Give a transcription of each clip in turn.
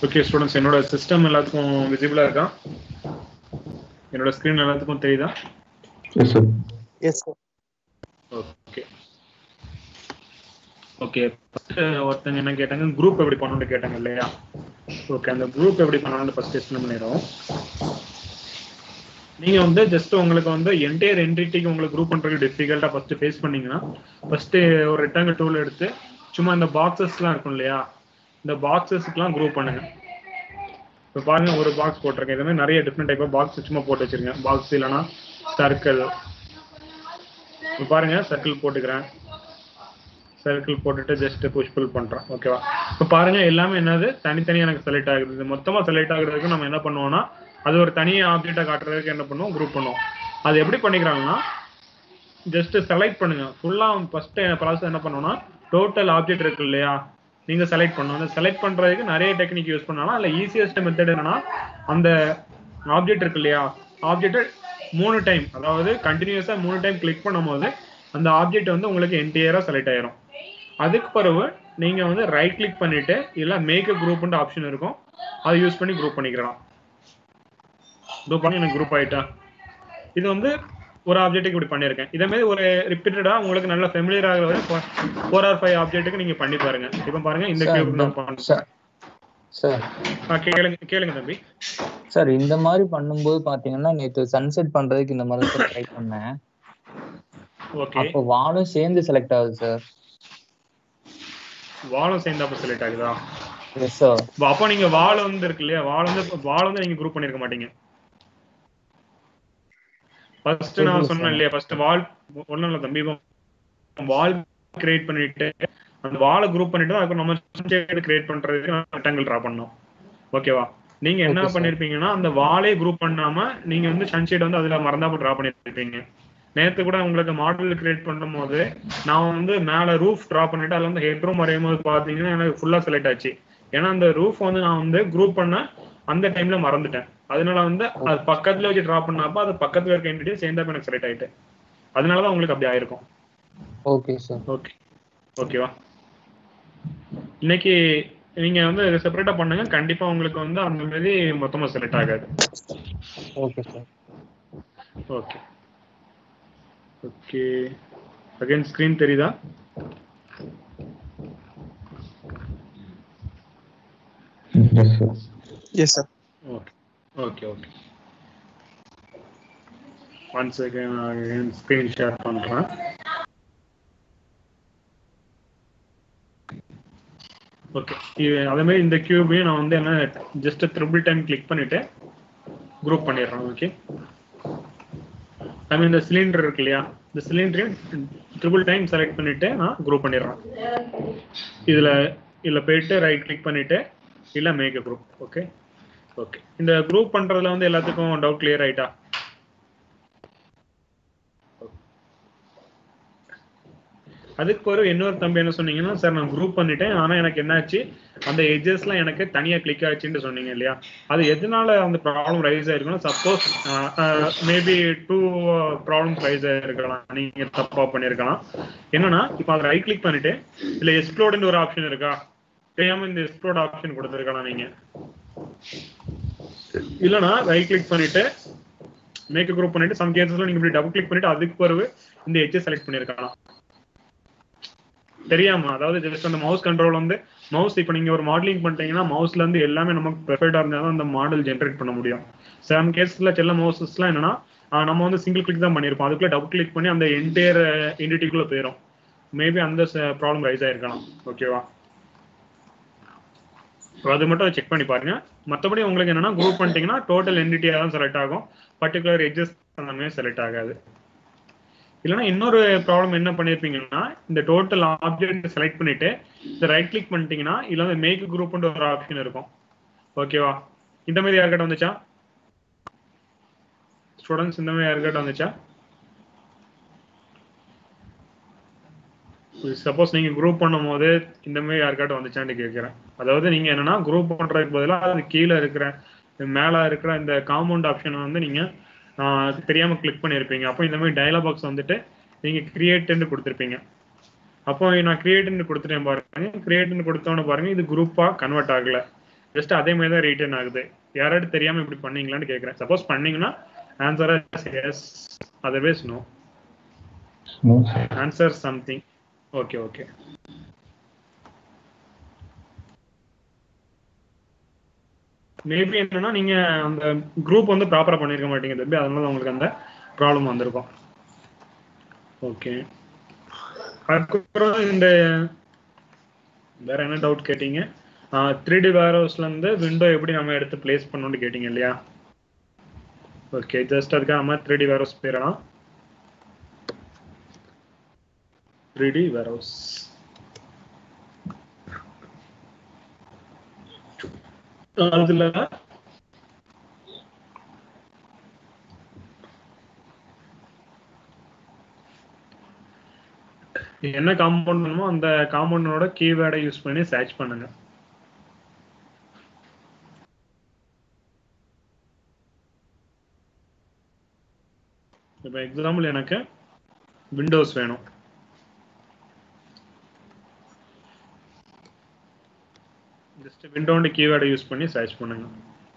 Okay students என்னோட system எல்லாத்துக்கும் விசிபிளா இருக்கா என்னோட ஸ்கிரீன் எல்லாத்துக்கும் தெரியுதா yes sir yes sir okay okay first ஒருத்தங்க என்ன கேட்டாங்க குரூப் எப்படி பண்ணணும்னு கேட்டாங்க இல்லையா ஓகே அந்த குரூப் எப்படி பண்ணணும்னு ஃபர்ஸ்ட் எக்ஸ்பிளைன் பண்ணிடுறோம் நீங்க வந்து ஜஸ்ட் உங்களுக்கு வந்து என்டையர் என்டிட்டிக்கு உங்களுக்கு குரூப் பண்றதுக்கு டிஃபிகல்ட்டா ஃபர்ஸ்ட் ஃபேஸ் பண்ணீங்கன்னா ஃபர்ஸ்ட் ஒரு ரெக்டாங்கிள் டூல் எடுத்து சும்மா இந்த பாக்ஸஸ்லாம் இருக்கும் இல்லையா இந்த பாக்ஸஸ்க்குலாம் குரூப் பண்ணுங்க இப்போ பாருங்க ஒரு பாக்ஸ் போட்டிருக்கேன் இது மாதிரி நிறைய டிஃப்ரெண்ட் டைப் ஆஃப் பாக்ஸ் சும்மா போட்டு வச்சிருக்கேன் பாக்ஸ் இல்லைன்னா சர்க்கிள் இப்போ பாருங்க சர்க்கிள் போட்டுக்கிறேன் சர்க்கிள் போட்டுட்டு ஜஸ்ட் புஷ் புல் பண்றேன் ஓகேவா இப்போ பாருங்க எல்லாமே என்னது தனித்தனியா எனக்கு செலக்ட் ஆகுது இது மொத்தமா செலக்ட் ஆகுறதுக்கு நம்ம என்ன பண்ணுவோம்னா அது ஒரு தனி ஆப்ஜெக்டை காட்டுறதுக்கு என்ன பண்ணுவோம் குரூப் பண்ணுவோம் அது எப்படி பண்ணிக்கிறாங்கன்னா ஜஸ்ட் செலக்ட் பண்ணுங்க ஃபுல்லா ஃபர்ஸ்ட் ப்ராசஸ் என்ன பண்ணுவோம்னா டோட்டல் ஆப்ஜெக்ட் இருக்கு இல்லையா நீங்க செலக்ட் பண்ணணும் அந்த செலக்ட் பண்றதுக்கு நிறைய டெக்னிக் யூஸ் பண்ணலாம் அதுல ஈஸியஸ்ட் மெத்தட் என்னன்னா அந்த ஆப்ஜெக்ட் இருக்கு இல்லையா ஆப்ஜெக்ட் மூணு டைம் அதாவது கண்டினியூஸா மூணு டைம் கிளிக் பண்ணும்போது அந்த ஆப்ஜெக்ட் வந்து உங்களுக்கு என்டையரா செலக்ட் ஆயிரும் அதுக்கு பிறகு நீங்க வந்து ரைட் கிளிக் பண்ணிட்டு இல்ல மேக் குரூப்னு ஆப்ஷன் இருக்கும் அதை யூஸ் பண்ணி குரூப் பண்ணிக்கலாம் குரூப் பண்ணி எனக்கு குரூப் ஆயிட்டா இது வந்து ஒரு ஆப்ஜெக்ட்டுக்கு இப்படி பண்ணியிருக்கேன் இதே மாதிரி ஒரு ரிப்பீட்டடா உங்களுக்கு நல்ல ஃபெமிலியர் ஆகிற வரை ஃபோர் ஆர் ஃபைவ் ஆப்ஜெக்ட்டுக்கு நீங்க பண்ணி பாருங்க இப்போ பாருங்க இந்த Sir, கியூப் நான் இந்த- பண்றேன் சார் சார் ஆ, கேளுங்க கேளுங்க தம்பி சார் இந்த மாதிரி பண்ணும்போது பாத்தீங்கன்னா நேத்து சன்செட் பண்றதுக்கு இந்த மாதிரி தான் ட்ரை பண்ணேன் ஓகே அப்போ வானும் சேர்ந்து செலக்ட் ஆகுது சார் வாழும் சேர்ந்தாப்ப செலக்ட் ஆகுதா எஸ் சார் அப்ப- அப்போ நீங்க வால் வந்து இருக்கு இல்லையா வால் வந்து வால் வந்து நீங்க குரூப் பண்ணிருக்க மாட்டீங்க ஃபர்ஸ்ட் நான் புரியுது சொன்னேன் sir. இல்லையா ஃபர்ஸ்ட் வால் ஒண்ணும் இல்ல தம்பி வால் கிரியேட் பண்ணிட்டு அந்த வாலை குரூப் பண்ணிட்டு அதுக்கு நம்ம கிரியேட் பண்றதுக்கு ரெக்டாங்கிள் டிரா பண்ணோம் ஓகேவா நீங்க என்ன Okay, sir. பண்ணிருப்பீங்கன்னா அந்த வாலே குரூப் பண்ணாம நீங்க வந்து சன்ஷேட் வந்து அதுல மறந்தாப்ப டிரா பண்ணிருப்பீங்க நேத்து கூட உங்களுக்கு மாடல் கிரியேட் பண்ணும் போது நான் வந்து மேல ரூஃப் டிரா பண்ணிட்டு அதுல வந்து ஹெட் ரூம் வரையும் போது பாத்தீங்கன்னா எனக்கு ஃபுல்லா செலக்ட் ஆச்சு ஏன்னா அந்த ரூஃப் வந்து நான் வந்து குரூப் பண்ண அந்த டைம்ல மறந்துட்டேன் அதனால வந்து அது பக்கத்துல வச்சு டிரா பண்ணப்ப அது பக்கத்துல இருக்க என்டிட்டி சேர்ந்தப்ப எனக்கு செலக்ட் ஆயிட்டு அதனாலதான் உங்களுக்கு அப்படி ஆயிருக்கும் ஓகே சார் ஓகே ஓகேவா இன்னைக்கு நீங்க வந்து செப்பரேட்டா பண்ணுங்க கண்டிப்பா உங்களுக்கு வந்து அந்த மாதிரி மொத்தமா செலக்ட் ஆகாது okay sir okay okay again screen தெரியுதா yes sir yes sir okay okay okay one second screen share பண்றேன் ஓகே அதே மாதிரி இந்த கியூபையும் நான் வந்து என்ன ஜஸ்ட் ட்ரிபிள் டைம் கிளிக் பண்ணிட்டு குரூப் பண்ணிடுறேன் ஓகே ஐ மீன் இந்த சிலிண்டர் இருக்கு இல்லையா இந்த சிலிண்டரையும் ட்ரிபிள் டைம் செலக்ட் பண்ணிட்டு நான் குரூப் பண்ணிடுறேன் இதுல இதுல போயிட்டு ரைட் கிளிக் பண்ணிட்டு இல்ல மேக் குரூப் ஓகே ஓகே இந்த குரூப் பண்றதுல வந்து எல்லாத்துக்கும் டவுட் கிளியர் ஆயிட்டா அதுக்கு பிறகு இன்னொரு தம்பி என்ன சொன்னீங்கன்னா சார் நான் குரூப் பண்ணிட்டேன் ஆனா எனக்கு என்னாச்சு அந்த எட்ஜஸ்லாம் எனக்கு தனியா கிளிக் ஆச்சுன்னு சொன்னீங்க இல்லையா அது எதனால அந்த ப்ராப்ளம் ரைஸ் ஆயிருக்குன்னா suppose maybe two problem rise ஆயிருக்கலாம் நீங்க தப்பா பண்ணிருக்கலாம் என்னன்னா இப்போ அதை ரைட் கிளிக் பண்ணிட்டு இல்ல எக்ஸ்ப்ளோர்ட்னு ஒரு ஆப்ஷன் இருக்கா தெரியாம இந்த எக்ஸ்ப்ளோர்ட் ஆப்ஷன் கொடுத்துருக்கலாம் நீங்க இல்லனா ரைட் கிளிக் பண்ணிட்டு மேக் குரூப் பண்ணிட்டு சம் கேசஸ்ல நீங்க இப்படி டபுள் கிளிக் பண்ணிட்டு அதுக்கு பிறகு இந்த எட்ஜ் செலக்ட் பண்ணிருக்கலாம் தெரியாம அதாவது ஜஸ்ட் அந்த மவுஸ் கண்ட்ரோல் வந்து மவுஸ் இப்போ நீங்க ஒரு மாடலிங் பண்ணிட்டீங்கன்னா மவுஸ்ல இருந்து எல்லாமே நமக்கு ப்ரிஃபர்டா இருந்தா தான் அந்த மாடல் ஜென்ரேட் பண்ண முடியும் சம் கேஸ்ல செல்ல மவுசஸ்லாம் என்னன்னா ஆஹ் நம்ம வந்து சிங்கிள் கிளிக் தான் பண்ணியிருப்போம் அதுக்குள்ள டபுள் கிளிக் பண்ணி அந்த என்டையர் என்டிட்டிக்குள்ள போயிடும் மேபி அந்த ப்ராப்ளம் ரைஸ் ஆயிருக்கலாம் ஓகேவா அது மட்டும் செக் பண்ணி பாருங்க மற்றபடி உங்களுக்கு என்னன்னா குரூப் பண்ணிட்டீங்கன்னா டோட்டல் என்டிட்டியாக தான் செலக்ட் ஆகும் பர்டிகுலர் எட்ஜஸ் அந்த மாதிரி செலக்ட் ஆகாது இல்லைன்னா இன்னொரு ப்ராப்ளம் என்ன பண்ணிருப்பீங்கன்னா இந்த டோட்டல் ஆப்ஜெக்ட் செலக்ட் பண்ணிட்டு இந்த ரைட் கிளிக் பண்ணிட்டீங்கன்னா இல்ல வந்து மேக் குரூப்னு ஒரு ஆப்ஷன் இருக்கும் ஓகேவா இந்த மாதிரி யாருக்கிட்ட வந்துச்சா ஸ்டூடெண்ட்ஸ் இந்த மாதிரி யாருக்கிட்ட வந்துச்சா சப்போஸ் நீங்க குரூப் பண்ணும்போது இந்த மாதிரி யாருக்காட்டும் வந்துச்சான்னு கேட்கிறேன் அதாவது நீங்க என்னன்னா குரூப் பண்றதுக்கு பதிலாக அது கீழே இருக்கிற மேல இருக்கிற இந்த காம்பவுண்ட் ஆப்ஷனை வந்து நீங்க ஆஹ், தெரியாம கிளிக் பண்ணியிருப்பீங்க அப்போ இந்த மாதிரி டயலாக் பாக்ஸ் வந்துட்டு நீங்க கிரியேட்னு கொடுத்துருப்பீங்க அப்போ நான் கிரியேட்னு கொடுத்துட்டேன் பாருங்க கிரியேட்னு கொடுத்தோன்னு பாருங்க இது குரூப்பா கன்வெர்ட் ஆகல ஜஸ்ட் அதே மாதிரி தான் ரீட்டர்ன் ஆகுது யாராவது தெரியாம இப்படி பண்ணீங்களான்னு கேட்குறேன் சப்போஸ் பண்ணீங்கன்னா answer yes otherwise no No. Answer something okay okay maybe என்னன்னா நீங்க அந்த குரூப் வந்து ப்ராப்பரா பண்ணிருக்க மாட்டீங்க தம்பி அதனால உங்களுக்கு அந்த ப்ராப்ளம் வந்திருக்கும் ஓகே அதுக்கப்புறம் இந்த வேற என்ன டவுட் கேட்டீங்க த்ரீ டி வேர்ஹவுஸ்ல இருந்து விண்டோ எப்படி நம்ம எடுத்து பிளேஸ் பண்ணணும்னு கேட்டீங்க இல்லையா ஓகே ஜஸ்ட் அதுக்காக நம்ம த்ரீ டி வேர்ஹவுஸ் போயிடலாம் த்ரீ டி வேர்ஹவுஸ் அதுல என்ன காம்பவுண்ட் வேணுமோ அந்த காம்பவுண்டோட கீவேர்டை யூஸ் பண்ணி சர்ச் பண்ணுங்க இப்போ எக்ஸாம்பிள் எனக்கு விண்டோஸ் வேணும் ஜஸ்ட் விண்டோன்ற கீவேர்டை யூஸ் பண்ணி சர்ச் பண்ணுங்க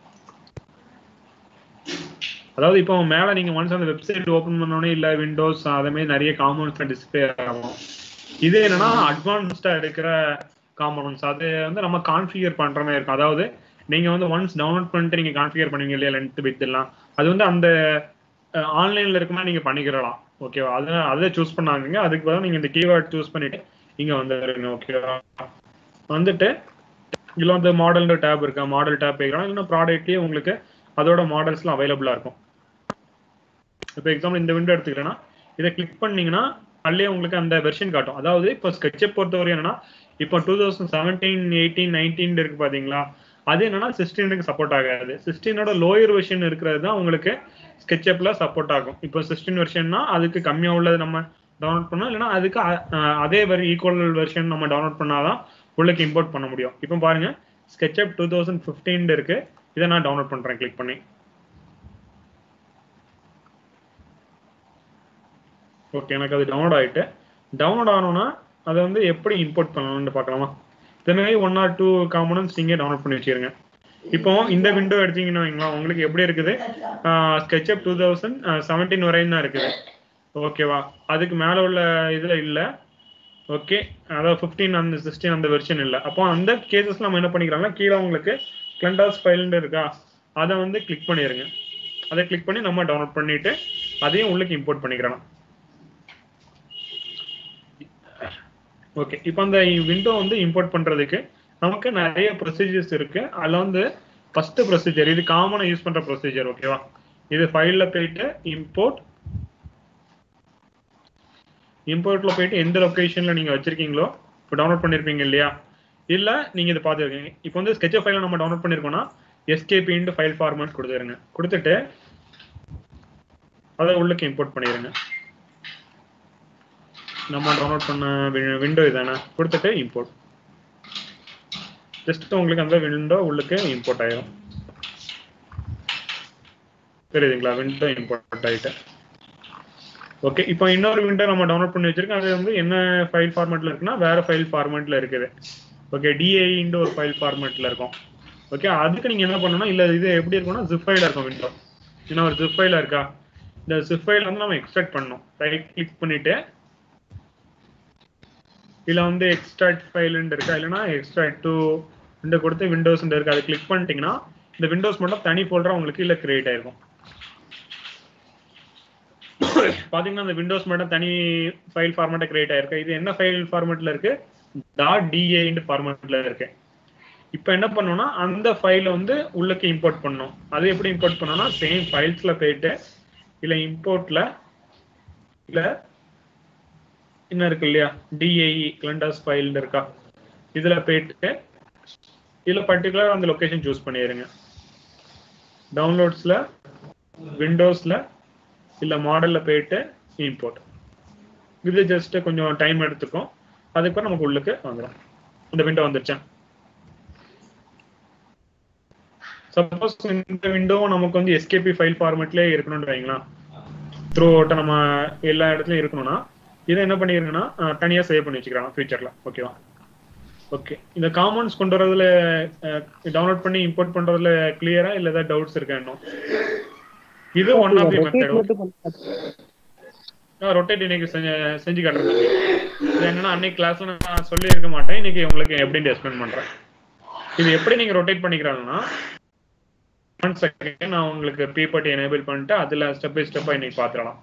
அதாவது இப்போ மேல நீங்க ஒன்ஸ் அந்த வெப்சைட் ஓபன் பண்ணோடனே இல்ல விண்டோஸ் அதே மாதிரி நிறைய காம்பவுண்ட்ஸ் டிஸ்பிளே ஆகும் இது என்னன்னா அட்வான்ஸ்டா இருக்கிற காம்பவுண்ட்ஸ் அது வந்து நம்ம கான்ஃபிகர் பண்ற மாதிரி இருக்கும் அதாவது நீங்க வந்து ஒன்ஸ் டவுன்லோட் பண்ணிட்டு நீங்க கான்ஃபிகர் பண்ணுவீங்க இல்லையா லென்த் பிட் எல்லாம் அது வந்து அந்த ஆன்லைன்ல இருக்குமா நீங்க பண்ணிக்கிறலாம் ஓகேவா அதை அதை சூஸ் பண்ணாங்க அதுக்கு பதிலா நீங்க இந்த கீவேர்ட் சூஸ் பண்ணிட்டு இங்க வந்துருங்க ஓகேவா வந்துட்டு இதுல வந்து மாடல் டேப் இருக்கா மாடல் டேப் போய்க்கலாம் இல்லைன்னா ப்ராடக்ட்லயே உங்களுக்கு அதோட மாடல்ஸ்லாம் அவைலபிளா இருக்கும் இப்போ எக்ஸாம்பிள் இந்த விண்டோ எடுத்துக்கிறேன்னா இதை கிளிக் பண்ணீங்கன்னா அதுலயே உங்களுக்கு அந்த வெர்ஷன் காட்டும் அதாவது இப்போ ஸ்கெட்சை பொறுத்தவரை என்னன்னா இப்போ two thousand seventeen eighteen nineteen இருக்கு பாத்தீங்களா அது என்னன்னா சிக்ஸ்டீனுக்கு சப்போர்ட் ஆகாது சிக்ஸ்டீனோட லோயர் வெர்ஷன் இருக்கிறது தான் உங்களுக்கு ஸ்கெட்சப்ல சப்போர்ட் ஆகும் இப்போ சிக்ஸ்டீன் வெர்ஷன்னா அதுக்கு கம்மியா உள்ளது நம்ம டவுன்லோட் பண்ணோம் இல்லைன்னா அதுக்கு அ- அஹ் அதே வரி ஈக்குவல் வெர்ஷன் நம்ம டவுன்லோட் பண்ணாதான் உள்ளக்கு இம்போர்ட் பண்ண முடியும் இப்போ பாருங்க ஸ்கெட்சப் டூ தௌசண்ட் ஃபிஃப்டீன் இருக்கு இதை நான் டவுன்லோட் பண்றேன் கிளிக் பண்ணி ஓகே எனக்கு அது டவுன்லோட் ஆயிட்டு டவுன்லோட் ஆகணும்னா அதை வந்து எப்படி இம்போர்ட் பண்ணலாம்னு பார்க்கலாமா இதே ஒன் ஆர் டூ காம்பனன்ஸ் நீங்க டவுன்லோட் பண்ணி வச்சிருங்க இப்போ இந்த விண்டோ எடுத்தீங்கன்னா வைங்களா உங்களுக்கு எப்படி இருக்குது ஸ்கெட்சப் டூ தௌசண்ட் செவன்டீன் வரையும் தான் இருக்குது ஓகேவா அதுக்கு மேல உள்ள இதுல இல்ல ஓகே அதாவது ஃபிஃப்டீன் அந்த சிக்ஸ்டீன் அந்த வெர்ஷன் இல்லை அப்போ அந்த கேசஸ் நம்ம என்ன பண்ணிக்கிறாங்கன்னா கீழே உங்களுக்கு கிளண்டாஸ் ஃபைல்னு இருக்கா அதை வந்து கிளிக் பண்ணிடுங்க அதை கிளிக் பண்ணி நம்ம டவுன்லோட் பண்ணிட்டு அதையும் உள்ளுக்கு இம்போர்ட் பண்ணிக்கிறோம் ஓகே இப்போ அந்த விண்டோ வந்து இம்போர்ட் பண்றதுக்கு நமக்கு நிறைய ப்ரொசீஜர்ஸ் இருக்கு அதுல வந்து ஃபர்ஸ்ட் ப்ரொசீஜர் இது காமனா யூஸ் பண்ற ப்ரொசீஜர் ஓகேவா இது ஃபைல்ல போயிட்டு இம்போர்ட் இம்போர்ட்ல போயிட்டு எந்த லொகேஷன்ல நீங்க வச்சிருக்கீங்களோ இப்போ டவுன்லோட் பண்ணிருப்பீங்க இல்லையா இல்ல நீங்க இதை பார்த்துருக்கீங்க இப்போ வந்து ஸ்கெட்ச் ஃபைல நம்ம டவுன்லோட் பண்ணிருக்கோம்னா எஸ்கேபி இன்டு ஃபைல் ஃபார்மேட் கொடுத்துருங்க கொடுத்துட்டு அதை உள்ளுக்கு இம்போர்ட் பண்ணிடுங்க நம்ம டவுன்லோட் பண்ண விண்டோ இதானே கொடுத்துட்டு இம்போர்ட் ஜஸ்ட் உங்களுக்கு அந்த விண்டோ உள்ளுக்கு இம்போர்ட் ஆயிரும் தெரியுதுங்களா விண்டோ இம்போர்ட் ஆயிட்டு ஓகே இப்போ இன்னொரு விண்டோ நம்ம டவுன்லோட் பண்ணி வச்சிருக்கோம் அது வந்து என்ன ஃபைல் ஃபார்மேட்ல இருக்குன்னா வேற ஃபைல் ஃபார்மேட்ல இருக்குது ஓகே டிஐன்னு ஒரு ஃபைல் ஃபார்மேட்ல இருக்கும் ஓகே அதுக்கு நீங்க என்ன பண்ணணும்னா இல்ல இது எப்படி இருக்கும்னா ஜிப் ஃபைல இருக்கும் விண்டோ ஏன்னா ஒரு ஜிப் ஃபைல இருக்கா இந்த ஜிப் ஃபைல் வந்து நம்ம எக்ஸ்ட்ராக்ட் பண்ணணும் ரைட் கிளிக் பண்ணிட்டு இதுல வந்து எக்ஸ்ட்ராக்ட் ஃபைல்னு இருக்கா இல்லைன்னா எக்ஸ்ட்ராக்ட் டு இந்த கொடுத்து விண்டோஸ் இருக்கு அதை கிளிக் பண்ணிட்டீங்கன்னா இந்த விண்டோஸ் மட்டும் தனி ஃபோல்டரா உங்களுக்கு இல்ல கிரியேட் ஆயிருக்கும் பாத்தீங்கன்னா இந்த விண்டோஸ் மட்டும் தனி ஃபைல் ஃபார்மேட்டா கிரியேட் ஆயிருக்கு இது என்ன ஃபைல் ஃபார்மேட்ல இருக்கு டாட் டிஏ ஃபார்மேட்ல இருக்கு இப்போ என்ன பண்ணோம்னா அந்த ஃபைலை வந்து உள்ளக்கு இம்போர்ட் பண்ணணும் அது எப்படி இம்போர்ட் பண்ணோம்னா சேம் ஃபைல்ஸ்ல போயிட்டு இல்ல இம்போர்ட்ல இல்ல என்ன இருக்கு இல்லையா டிஏஇ கிளண்டாஸ் ஃபைல் இருக்கா இதுல போயிட்டு இதுல பர்டிகுலர் அந்த லொகேஷன் சூஸ் பண்ணிடுங்க டவுன்லோட்ஸ்ல விண்டோஸ்ல இல்ல மாடல்ல போயிட்டு இம்போர்ட் இது ஜஸ்ட் கொஞ்சம் டைம் எடுத்துக்கும் அதுக்கப்புறம் நமக்கு உள்ளுக்கு வந்துடும் இந்த விண்டோ வந்துருச்சா சப்போஸ் இந்த விண்டோ நமக்கு வந்து எஸ்கேபி ஃபைல் ஃபார்மேட்லயே இருக்கணும்னு வைங்களா த்ரூ அவுட்டா நம்ம எல்லா இடத்துலயும் இருக்கணும்னா இதை என்ன பண்ணிருங்கன்னா அஹ், தனியா சேவ் பண்ணி வச்சுக்கிறாங்க ஃபியூச்சர்ல ஓகேவா ஓகே இந்த காமன்ஸ் கொண்டு வரதுல டவுன்லோட் பண்ணி இம்போர்ட் பண்றதுல கிளியரா இல்ல ஏதாவது டவுட்ஸ் இருக்கா இன்னும் இது one of the rotate method மட்டும் கொஞ்சம் ரொட்டேட் இன்னைக்கு செஞ்சு செஞ்சு காட்டுறது இது என்னன்னா அன்னைக்கு கிளாஸ்ல நான் சொல்லி இருக்க மாட்டேன் இன்னைக்கு உங்களுக்கு எப்படின்னு எக்ஸ்பிளைன் பண்றேன் இது எப்படி நீங்க ரொட்டேட் பண்ணிக்கிறாங்கன்னா ஒன் செகண்ட் நான் உங்களுக்கு பிபட்டி எனேபிள் பண்ணிட்டு அதுல ஸ்டெப் பை ஸ்டெப்பா இன்னைக்கு பாத்துடலாம்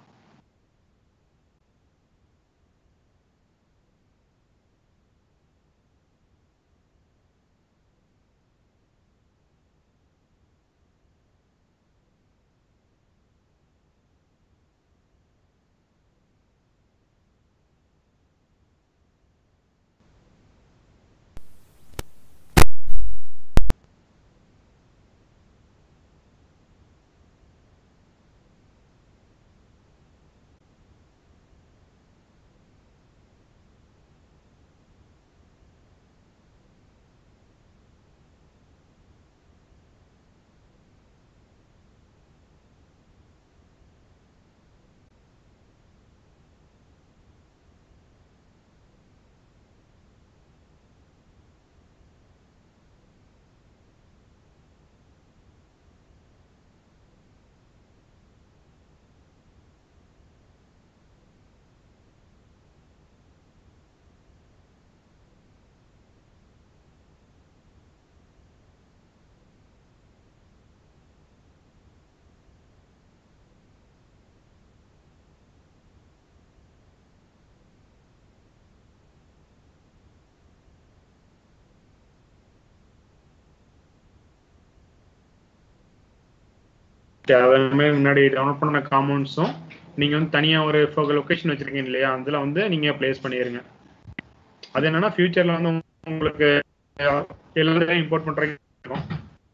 அதே முன்னாடி டவுன்லோட் பண்ண காமௌண்ட்ஸும் நீங்க வந்து தனியா ஒரு லொகேஷன் வச்சிருக்கீங்க இல்லையா அதுல வந்து நீங்க பிளேஸ் பண்ணிருங்க அது என்னன்னா ஃபியூச்சர்ல வந்து உங்களுக்கு எல்லாத்தையும் இம்போர்ட் பண்றீங்க இருக்கும்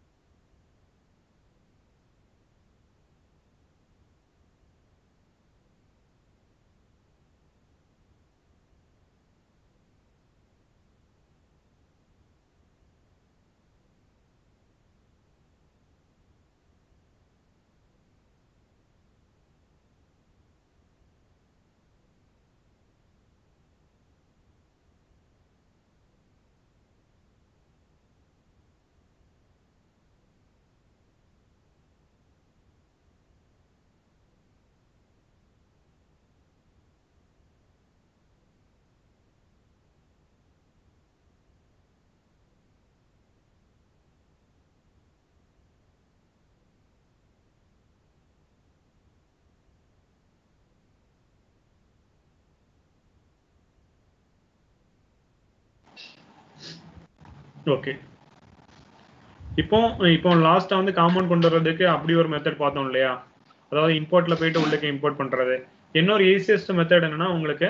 ஓகே இப்போ இப்போ லாஸ்டா வந்து காம்பவுண்ட் கொண்டு வர்றதுக்கு அப்படி ஒரு மெத்தட் பார்த்தோம் இல்லையா அதாவது இம்போர்ட்ல போயிட்டு உள்ளுக்கு இம்போர்ட் பண்றது இன்னொரு ஈஸியஸ்ட் மெத்தட் என்னன்னா உங்களுக்கு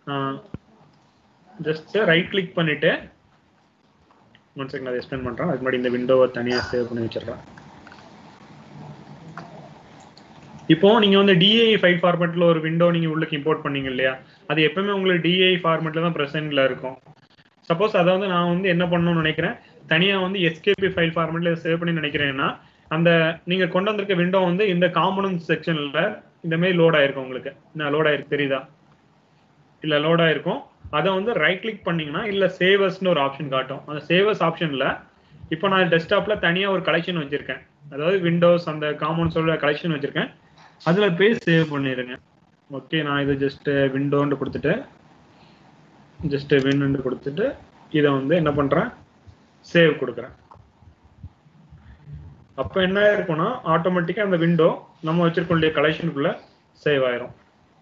ஜஸ்ட் ரைட் கிளிக் பண்ணிட்டு ஒன் செகண்ட் அதை எக்ஸ்பிளைன் பண்றேன் அதுக்கு முன்னாடி இந்த விண்டோவை தனியா சேவ் பண்ணி வச்சிடுறேன் இப்போ நீங்க வந்து டிஐ ஃபைல் ஃபார்மேட்ல ஒரு விண்டோ நீங்க உள்ளுக்கு இம்போர்ட் பண்ணீங்க இல்லையா அது எப்பவுமே உங்களுக்கு டிஐ ஃபார்மேட்ல தான் பிரசன்ட்ல இருக்கும் சப்போஸ் அதை வந்து நான் வந்து என்ன பண்ணணும்னு நினைக்கிறேன் தனியா வந்து எஸ்கேபி ஃபைல் ஃபார்மேட்ல சேவ் பண்ணி நினைக்கிறேன்னா அந்த நீங்க கொண்டு வந்திருக்க விண்டோ வந்து இந்த காம்பனன்ட் செக்ஷன்ல இந்த மாதிரி லோட் ஆயிருக்கும் உங்களுக்கு நான் லோட் ஆயிருக்கு தெரியுதா இல்ல லோட் ஆயிருக்கும் அதை வந்து ரைட் கிளிக் பண்ணீங்கன்னா இல்ல சேவர்ஸ்னு ஒரு ஆப்ஷன் காட்டும் அந்த சேவர்ஸ் ஆப்ஷன்ல இப்போ நான் டெஸ்க்டாப்ல தனியா ஒரு கலெக்ஷன் வச்சிருக்கேன் அதாவது விண்டோஸ் அந்த காம்பவுண்ட்ஸோட கலெக்ஷன் வச்சிருக்கேன் அதுல போய் சேவ் பண்ணிடுங்க ஓகே நான் இது ஜஸ்ட் விண்டோன்னு கொடுத்துட்டு ஜஸ்ட் வின்னு கொடுத்துட்டு இதை வந்து என்ன பண்றேன் சேவ் கொடுக்குறேன் அப்ப என்ன இருக்கும்னா ஆட்டோமேட்டிக்கா அந்த விண்டோ நம்ம வச்சிருக்க வேண்டிய கலெக்ஷனுக்குள்ள சேவ் ஆயிரும்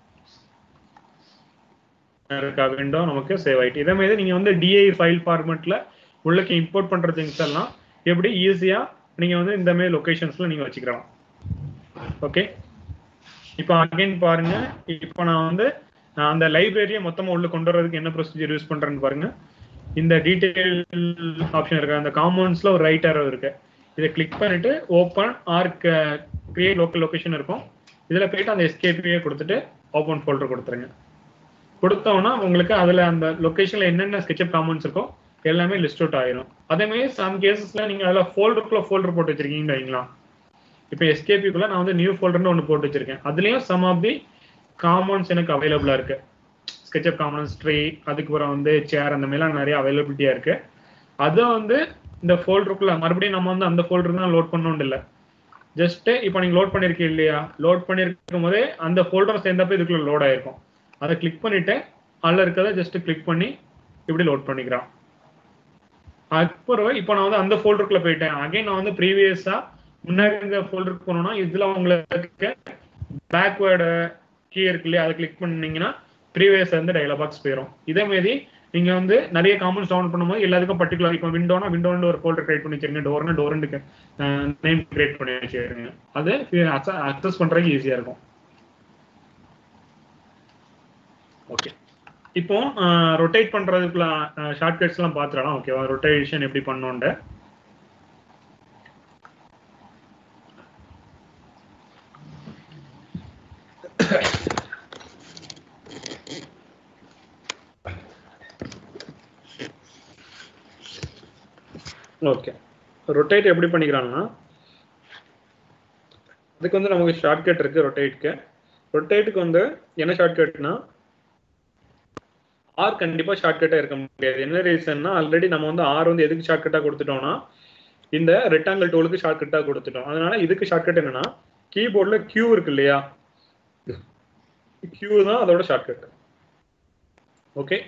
இருக்கா விண்டோ நமக்கு சேவ் ஆயிட்டு இதே மாதிரி நீங்க வந்து டிஐ ஃபைல் ஃபார்மேட்ல உள்ளக்கு இம்போர்ட் பண்ற திங்ஸ் எல்லாம் எப்படி ஈஸியா நீங்க வந்து இந்த மாதிரி லொகேஷன்ஸ்ல நீங்க வச்சுக்கலாம் ஓகே இப்போ அகைன் பாருங்க இப்போ நான் வந்து நான் அந்த லைப்ரரியை மொத்தமா உள்ள கொண்டு வரதுக்கு என்ன ப்ரொசீஜர் யூஸ் பண்றேன்னு பாருங்க இந்த டீடைல் ஆப்ஷன் இருக்கு அந்த காம்பவுண்ட்ஸ்ல ஒரு ரைட் அரோ இருக்கு இதை கிளிக் பண்ணிட்டு open or create local location இருக்கும் இதுல போயிட்டு அந்த எஸ்கேபியை கொடுத்துட்டு ஓப்பன் ஃபோல்டர் கொடுத்துருங்க கொடுத்தோம்னா உங்களுக்கு அதுல அந்த லொகேஷன்ல என்னென்ன ஸ்கெட்சப் காம்பவுண்ட்ஸ் இருக்கோ எல்லாமே லிஸ்ட் அவுட் ஆயிரும் அதே மாதிரி சம் கேசஸ்ல நீங்க அதுல ஃபோல்டருக்குள்ள ஃபோல்டர் போட்டு வச்சிருக்கீங்க வைங்களா இப்போ எஸ்கேபிக்குள்ள நான் வந்து நியூ ஃபோல்டர்னு ஒன்று போட்டு வச்சிருக்கேன் அதுலயும் சம் ஆஃப் தி காம்பவுண்ட்ஸ் எனக்கு அவைலபிளா இருக்கு ஸ்கெட்சப் காமன்ஸ் ட்ரீ அதுக்கப்புறம் வந்து சேர் அந்த மாதிரிலாம் நிறைய அவைலபிலிட்டியா இருக்கு அதை வந்து இந்த ஃபோல்டருக்குள்ள மறுபடியும் நம்ம வந்து அந்த ஃபோல்டர் தான் லோட் பண்ணணும் இல்லை ஜஸ்ட் இப்போ நீங்க லோட் பண்ணிருக்கீங்க இல்லையா லோட் பண்ணிருக்கும் போதே அந்த ஃபோல்டர் சேர்ந்தப்ப இதுக்குள்ள லோட் ஆயிருக்கும் அதை கிளிக் பண்ணிட்டு அதில் இருக்கிறத ஜஸ்ட் கிளிக் பண்ணி இப்படி லோட் பண்ணிக்கிறான் அப்புறம் இப்போ நான் வந்து அந்த ஃபோல்டருக்குள்ள போயிட்டேன் அகைன் நான் வந்து ப்ரீவியஸா முன்னாடி இருந்த ஃபோல்டருக்கு போனோம்னா இதுல உங்களுக்கு பேக்வேர்டு கீ இருக்கு இல்லையா அதை கிளிக் பண்ணீங்கன்னா ப்ரீவியஸ் வந்து டயலாக் பாக்ஸ் போயிடும் இதே மாதிரி நீங்க வந்து நிறைய காமன்ஸ் டவுன் பண்ணும்போது எல்லாத்துக்கும் பர்டிகுலர் இப்போ விண்டோனா விண்டோன்னு ஒரு ஃபோல்டர் கிரியேட் பண்ணி வச்சிருங்க டோர்னா டோர்னுக்கு நேம் கிரியேட் பண்ணி வச்சிருங்க அது அக்சஸ் பண்றதுக்கு ஈஸியா இருக்கும் ஓகே இப்போ ரொட்டேட் பண்றதுக்குள்ள ஷார்ட்கட்ஸ் எல்லாம் பாத்துறலாம் ஓகேவா ரொட்டேஷன் எப்படி பண்ணோண்ட ஓகே ரொட்டேட் எப்படி பண்ணிக்கிறாங்கன்னா அதுக்கு வந்து நமக்கு ஷார்ட்கட் இருக்கு ரொட்டேட்க்கு ரொட்டேட்டுக்கு வந்து என்ன ஷார்ட்கட்னா ஆர் கண்டிப்பா ஷார்ட்கட்டா இருக்க முடியாது என்ன ரீசன்னா ஆல்ரெடி நம்ம வந்து ஆர் வந்து எதுக்கு ஷார்ட்கட்டா கொடுத்துட்டோம்னா இந்த ரெக்டாங்கிள் டூலுக்கு ஷார்ட்கட்டா கொடுத்துட்டோம் அதனால இதுக்கு ஷார்ட்கட் என்னன்னா கீபோர்ட்ல கியூ இருக்கு இல்லையா கியூ தான் அதோட ஷார்ட்கட் ஓகே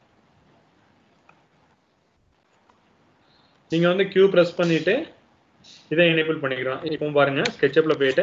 நீங்க வந்து கியூ பிரஸ் பண்ணிட்டு இதை எனேபிள் பண்ணிக்கலாம் இப்போ பாருங்க ஸ்கெட்சப்ல போயிட்டு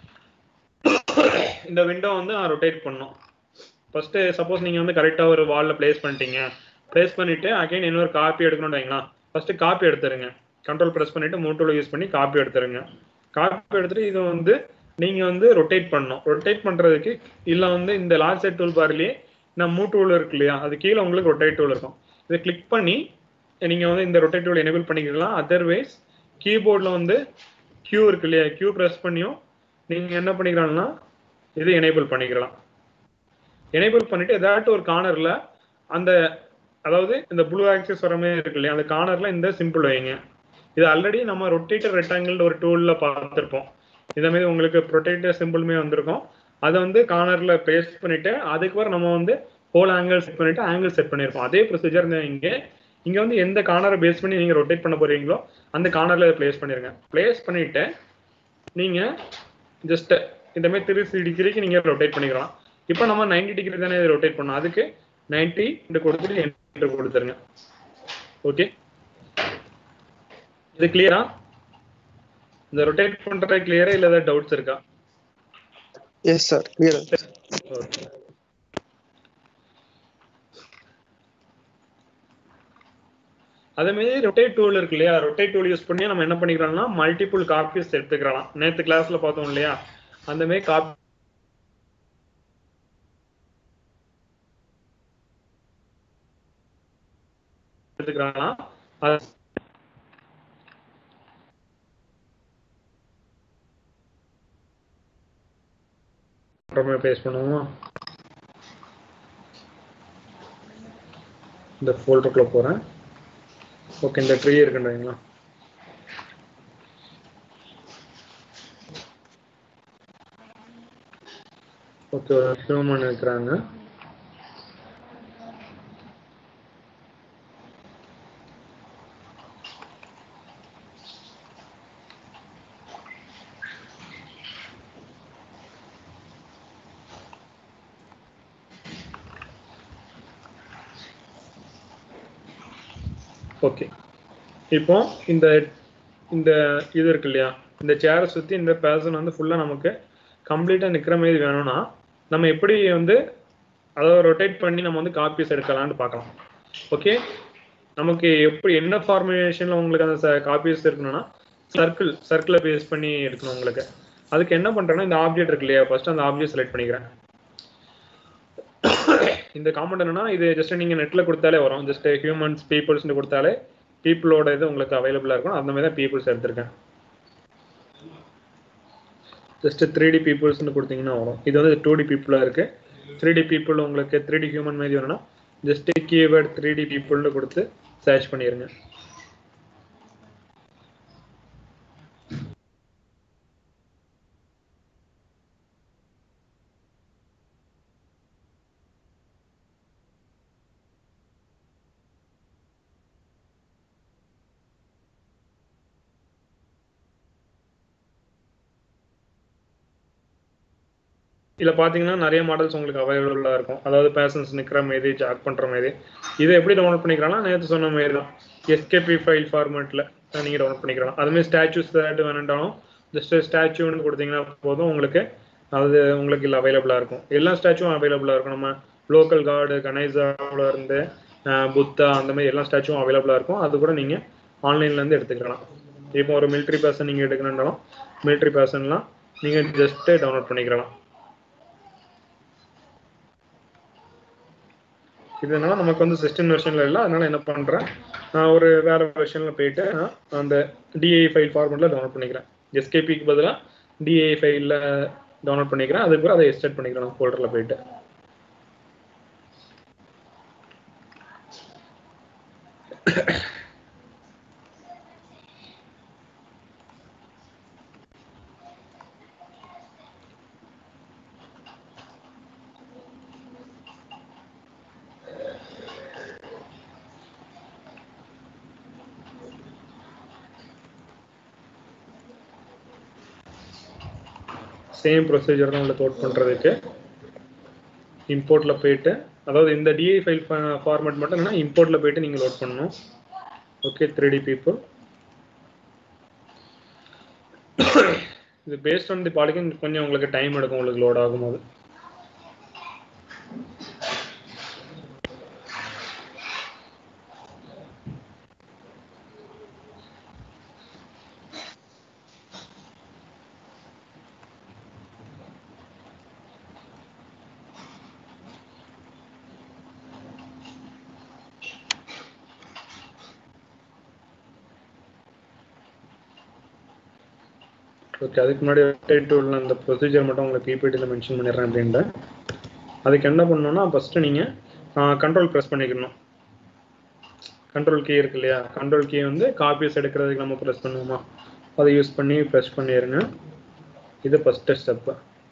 இந்த விண்டோ வந்து நான் ரொட்டேட் பண்ணோம் ஃபர்ஸ்ட் சப்போஸ் நீங்க வந்து கரெக்டா ஒரு வால்ல பிளேஸ் பண்ணிட்டீங்க பிளேஸ் பண்ணிட்டு அகைன் இன்னொரு காப்பி எடுக்கணும்னு வைங்களா ஃபர்ஸ்ட் காப்பி எடுத்துருங்க கண்ட்ரோல் பிரஸ் பண்ணிட்டு மூட்டோல யூஸ் பண்ணி காப்பி எடுத்துருங்க காப்பி எடுத்துட்டு இது வந்து நீங்க வந்து ரொட்டேட் பண்ணணும் ரொட்டேட் பண்றதுக்கு இல்ல வந்து இந்த லார்ஜ் செட் டூல் பார்லயே நம்ம மூ டூல் இருக்கு இல்லையா அது கீழே உங்களுக்கு ரொட்டேட் டூல் இருக்கும் இதை கிளிக் பண்ணி நீங்க வந்து இந்த ரொட்டேட் டூல் எனேபிள் பண்ணிக்கலாம் அதர்வைஸ் கீபோர்ட்ல வந்து கியூ இருக்கு இல்லையா கியூ பிரஸ் பண்ணியும் நீங்க என்ன பண்ணிக்கலாம்னா இது எனேபிள் பண்ணிக்கலாம் எனேபிள் பண்ணிட்டு ஏதாட்டும் ஒரு கார்னர்ல அந்த அதாவது இந்த ப்ளூ ஆக்சிஸ் வர மாதிரி இருக்கு இல்லையா அந்த கார்னர்ல இந்த சிம்பிள் வைங்க இது ஆல்ரெடி நம்ம ரொட்டேட்டர் ரெக்டாங்கிள் ஒரு டூல்ல பார்த்துருப்போம் இதே மாதிரி உங்களுக்கு ரொட்டேட்டர் சிம்பிளுமே வந்திருக்கும் அதை வந்து கார்னர்ல பேஸ்ட் பண்ணிட்டு அதுக்கப்புறம் நம்ம வந்து ஹோல் ஆங்கிள் செட் பண்ணிட்டு ஆங்கிள் செட் பண்ணியிருப்போம் அதே ப்ரொசீஜர் இங்க இங்க வந்து எந்த கார்னரை பேஸ் பண்ணி நீங்க ரொட்டேட் பண்ண போறீங்களோ அந்த கார்னர்ல பிளேஸ் பண்ணிருங்க பிளேஸ் பண்ணிட்டு நீங்க ஜஸ்ட் இந்த மாதிரி த்ரீ டிகிரிக்கு நீங்க ரொட்டேட் பண்ணிக்கலாம் இப்போ நம்ம 90 டிகிரி தானே ரொட்டேட் பண்ணோம் அதுக்கு 90 என்று கொடுத்துட்டு என்டர் கொடுத்துருங்க ஓகே இது கிளியரா இந்த ரொட்டேட் பண்றது கிளியரா இல்ல ஏதாவது டவுட்ஸ் இருக்கா எஸ் சார் கிளியர் ஓகே அதே மாதிரி ரொட்டேட் டூல் இருக்கு இல்லையா ரொட்டேட் டூல் யூஸ் பண்ணி நம்ம என்ன பண்ணிக்கிறோம்னா மல்டிபிள் காப்பீஸ் எடுத்துக்கலாம் நேத்து கிளாஸ்ல பார்த்தோம் இல்லையா அந்த மாதிரி காப்பி எடுத்துக்கிறாங்கன்னா அது அப்புறமே பேஸ் பண்ணுவோமா இந்த ஃபோல்டருக்குள்ள போறேன் ஓகே இந்த ட்ரீ இருக்குன்றீங்களா ஓகே ஒரு ஹியூமன் இருக்கிறாங்க ஓகே இப்போ இந்த இந்த இது இருக்கு இல்லையா இந்த சேரை சுத்தி இந்த பேர்சன் வந்து ஃபுல்லா நமக்கு கம்ப்ளீட்டா நிக்கிற மாதிரி வேணும்னா நம்ம எப்படி வந்து அதாவது ரொட்டேட் பண்ணி நம்ம வந்து காப்பீஸ் எடுக்கலாம்னு பார்க்கலாம் ஓகே நமக்கு எப்படி என்ன ஃபார்முலேஷன்ல உங்களுக்கு அந்த காப்பீஸ் இருக்கணும்னா சர்க்கிள் சர்க்கிளை பேஸ் பண்ணி எடுக்கணும் உங்களுக்கு அதுக்கு என்ன பண்றேன்னா இந்த ஆப்ஜெக்ட் இருக்கு இல்லையா ஃபர்ஸ்ட் அந்த ஆப்ஜெக்ட் செலக்ட் பண்ணிக்கிறேன் இந்த காமெண்ட் என்னன்னா இது ஜஸ்ட் நீங்க நெட்ல கொடுத்தாலே வரும் ஜஸ்ட் ஹியூமன்ஸ் பீப்புள்ஸ் கொடுத்தாலே பீப்புளோட இது உங்களுக்கு அவைலபிளா இருக்கும் அந்த மாதிரி தான் பீப்புள்ஸ் எடுத்திருக்கேன் ஜஸ்ட் த்ரீ டி பீப்புள்ஸ்னு கொடுத்தீங்கன்னா வரும் இது வந்து டூ டி பீப்புளா இருக்கு த்ரீ டி பீப்புள் உங்களுக்கு த்ரீ டி ஹியூமன் மாதிரி வேணும்னா ஜஸ்ட் கீவேர்ட் த்ரீ டி பீப்புள்னு கொடுத்து சர்ச் பண்ணிருங்க இதில் பார்த்தீங்கன்னா நிறைய மாடல்ஸ் உங்களுக்கு அவைலபிளாக இருக்கும் அதாவது பேசன்ஸ் நிற்கிற மாரி ஜாக் பண்ணுற மாரி இதை எப்படி டவுன்லோட் பண்ணிக்கலாம்னா நேற்று சொன்ன மாரி தான் எஸ்கேபி ஃபைல் ஃபார்மேட்டில் நீங்கள் டவுன்லோட் பண்ணிக்கலாம் அதுமாதிரி ஸ்டாச்சூஸ் ஏதாட்டு வேணுன்றாலும் ஜஸ்ட் ஸ்டாச்சுன்னு கொடுத்தீங்கன்னா போதும் உங்களுக்கு அது உங்களுக்கு இல்லை அவைலபிளாக இருக்கும் எல்லா ஸ்டாச்சுவும் அவைலபிளாக இருக்கும் நம்ம லோக்கல் கார்டு கணேசாவில் இருந்து அஹ், புத்தா அந்த மாதிரி எல்லா ஸ்டாச்சுவும் அவைலபிளாக இருக்கும் அது கூட நீங்கள் ஆன்லைன்லேருந்து எடுத்துக்கலாம் இப்போ ஒரு மிலிட்ரி பேர்சன் நீங்கள் எடுக்கணுன்றாலும் மிலிட்ரி பேர்சன்லாம் நீங்கள் ஜஸ்ட்டு டவுன்லோட் பண்ணிக்கலாம் இதனால நமக்கு வந்து சிஸ்டம் வெர்ஷனில் இல்லை அதனால என்ன பண்ணுறேன் நான் ஒரு வேற வெர்ஷனில் போயிட்டு நான் அந்த டிஐ ஃபைல் ஃபார்மெட்டில் டவுன்லோட் பண்ணிக்கிறேன் எஸ்கேபிக்கு பதிலாக டிஐ ஃபைலில் டவுன்லோட் பண்ணிக்கிறேன் அதுக்கப்புறம் அதை எக்ஸ்டர்ட் பண்ணிக்கிறேன் ஃபோல்டரில் போயிட்டு சேம் ப்ரொசீஜர் தான் உள்ள லோட் பண்ணுறதுக்கு இம்போர்ட்டில் போயிட்டு அதாவது இந்த டிஐ ஃபைல் ஃபார்மேட் மட்டும் என்னன்னா இம்போர்ட்டில் போயிட்டு நீங்கள் லோட் பண்ணணும் ஓகே த்ரீ டி பீப்புள் இது பேஸ்ட் ஆன் தி பாலிகன் கொஞ்சம் உங்களுக்கு டைம் எடுக்கும் உங்களுக்கு லோட் ஆகும்போது ஓகே அதுக்கு முன்னாடி வெப்சைட் டூலில் அந்த ப்ரொசீஜர் மட்டும் உங்களுக்கு பிபிடியில் மென்ஷன் பண்ணிடுறேன் அப்படின்ட்டு அதுக்கு என்ன பண்ணணும்னா ஃபஸ்ட்டு நீங்கள் கண்ட்ரோல் ப்ரெஸ் பண்ணிக்கணும் கண்ட்ரோல் கீ இருக்கு இல்லையா கண்ட்ரோல் கீ வந்து காப்பீஸ் எடுக்கிறதுக்கு நம்ம ப்ரெஸ் பண்ணுவோமா அதை யூஸ் பண்ணி ப்ரெஸ் பண்ணிடுங்க இது ஃபஸ்ட்டு ஸ்டெப்பு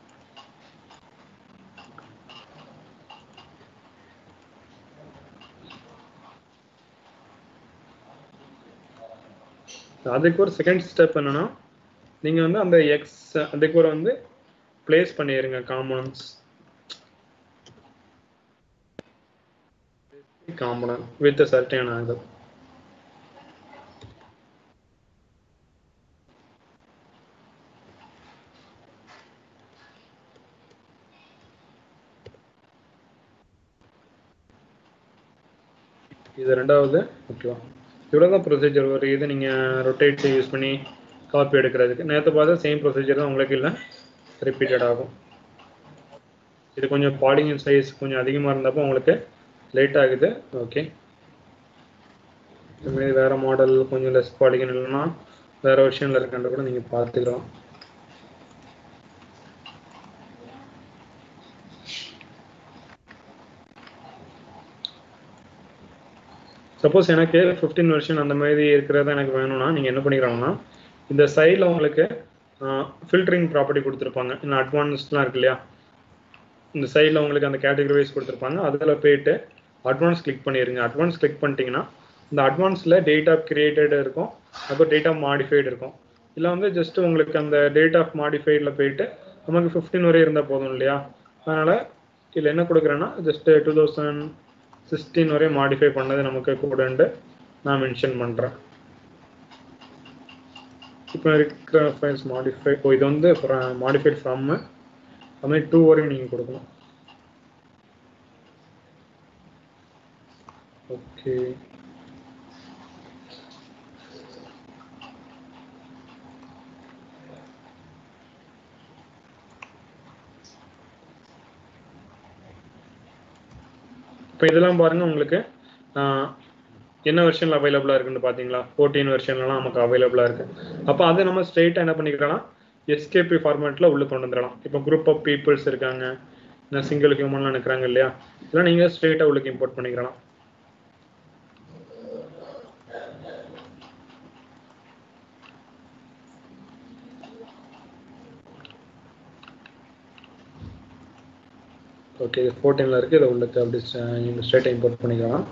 அதுக்கு ஒரு செகண்ட் ஸ்டெப் என்னன்னா நீங்க வந்து அந்த எக்ஸ் அதுக்கு ஒரு வந்து பிளேஸ் பண்ணிடுங்க காம்பனன்ஸ் காம்பனன்ட் வித் சர்டன் ஆகுது இது ரெண்டாவது ஓகேவா இவ்வளோ தான் ப்ரொசீஜர் ஒரு இது நீங்கள் ரொட்டேட் யூஸ் பண்ணி காப்பி எடுக்கிறதுக்கு நேற்று பார்த்தா சேம் ப்ரொசீஜர் தான் உங்களுக்கு இல்லை ரிப்பீட்டட் ஆகும் இது கொஞ்சம் பாலிங் சைஸ் கொஞ்சம் அதிகமாக இருந்தப்போ உங்களுக்கு லேட் ஆகுது ஓகே இதுமாரி வேறு மாடல் கொஞ்சம் லெஸ் பாலிகன் இல்லைன்னா வேறு விஷயம்ல இருக்கான்ற கூட நீங்கள் பார்த்துக்கலாம் சப்போஸ் எனக்கு ஃபிஃப்டீன் வெர்ஷன் அந்த மாதிரி இருக்கிறத எனக்கு வேணும்னா நீங்கள் என்ன பண்ணிக்கிறாங்கன்னா இந்த சைடில் உங்களுக்கு ஃபில்டரிங் ப்ராப்பர்ட்டி கொடுத்துருப்பாங்க இன்னும் அட்வான்ஸ்லாம் இருக்கு இல்லையா இந்த சைடில் உங்களுக்கு அந்த கேட்டகரி வைஸ் கொடுத்துருப்பாங்க அதில் போயிட்டு அட்வான்ஸ் கிளிக் பண்ணிடுங்க அட்வான்ஸ் கிளிக் பண்ணிட்டீங்கன்னா இந்த அட்வான்ஸில் டேட் ஆஃப் கிரியேட்டட் இருக்கும் அப்புறம் டேட் ஆஃப் மாடிஃபைடு இருக்கும் இல்லை வந்து ஜஸ்ட் உங்களுக்கு அந்த டேட் ஆஃப் மாடிஃபைடில் போயிட்டு நமக்கு ஃபிஃப்டீன் வரை இருந்தால் போதும் இல்லையா அதனால் இதில் என்ன கொடுக்குறேன்னா ஜஸ்ட் டூ தௌசண்ட் சிக்ஸ்டீன் வரை மாடிஃபை பண்ணது நமக்கு கூடன்ட்டு நான் மென்ஷன் பண்ணுறேன் இப்போ இருக்கிற ஃபைல்ஸ் மாடிஃபை ஓ இது வந்து மாடிஃபைட் ஃப்ரம் அது மாதிரி டூ வரையும் நீங்கள் கொடுக்கணும் ஓகே இப்போ இதெல்லாம் பாருங்க உங்களுக்கு ஆஹ், என்ன வெர்ஷனில் அவைலபிளாக இருக்குன்னு பார்த்தீங்களா ஃபோர்டீன் வெர்ஷன்லாம் நமக்கு அவைலபிளாக இருக்கு அப்போ அதை நம்ம ஸ்ட்ரெயிட்டாக என்ன பண்ணிக்கலாம் எஸ்கேபி ஃபார்மேட்டில் உள்ள கொண்டு வந்துடலாம் இப்போ குரூப் ஆஃப் பீப்புள்ஸ் இருக்காங்க இல்லை சிங்கிள் ஹியூமன்லாம் நிற்கிறாங்க இல்லையா இதெல்லாம் நீங்கள் ஸ்ட்ரெயிட்டாக உள்ளுக்கு இம்போர்ட் பண்ணிக்கலாம் ஓகே இது ஃபோர்டீனில் இருக்குது இதை உள்ளுக்கு அப்படி ஸ்ட்ரெயிட்டாக இம்போர்ட் பண்ணிக்கலாம்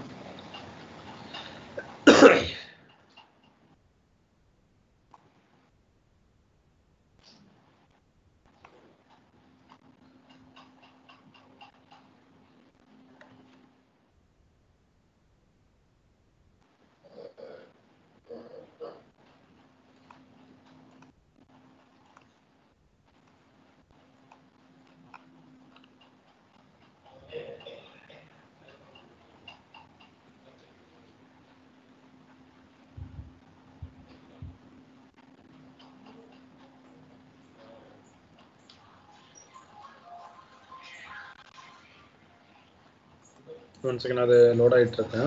ஒன் செகண்ட் அது லோட் ஆகிட்டு இருக்கேன்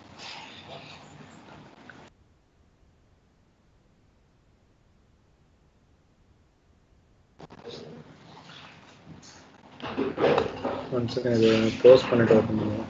ஒன் செகண்ட் இது க்ளோஸ் பண்ணிட்டு ஓப்பன் பண்ணுவோம்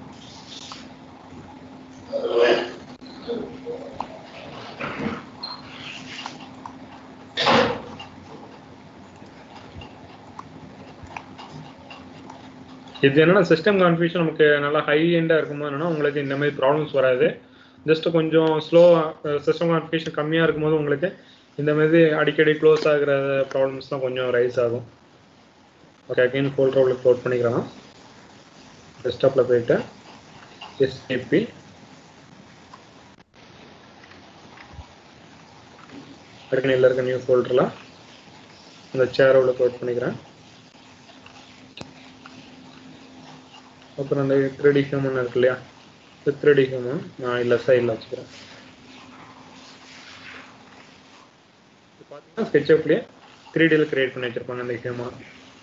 இது என்னன்னா சிஸ்டம் கான்ஃபிகேஷன் நமக்கு நல்லா ஹை எண்டாக இருக்கும்போது என்னன்னா உங்களுக்கு இந்த மாதிரி ப்ராப்ளம்ஸ் வராது ஜஸ்ட் கொஞ்சம் ஸ்லோ சிஸ்டம் கான்ஃபிகேஷன் கம்மியாக இருக்கும்போது உங்களுக்கு இந்த மாதிரி அடிக்கடி க்ளோஸ் ஆகுற ப்ராப்ளம்ஸ் தான் கொஞ்சம் ரைஸ் ஆகும் ஓகே அகைன் ஃபோல்டர் உங்களுக்கு க்ளோட் பண்ணிக்கலாம் டெஸ்க்டாப்பில் போயிட்டு எஸ்ஏபி ஏற்கனவே இருக்க நியூ ஃபோல்டரில் இந்த சேரை உள்ள க்ளோட் பண்ணிக்கிறேன் அப்புறம் அந்த த்ரீ டி ஹியூமன் இருக்கு இல்லையா த்ரீ டி ஹியூமன் நான் இல்லை சைடில் வச்சுக்கிறேன் பார்த்தீங்கன்னா ஸ்கெட்சப்லேயே த்ரீ டியில் கிரியேட் பண்ணி வச்சிருப்பாங்க அந்த ஹியூமன்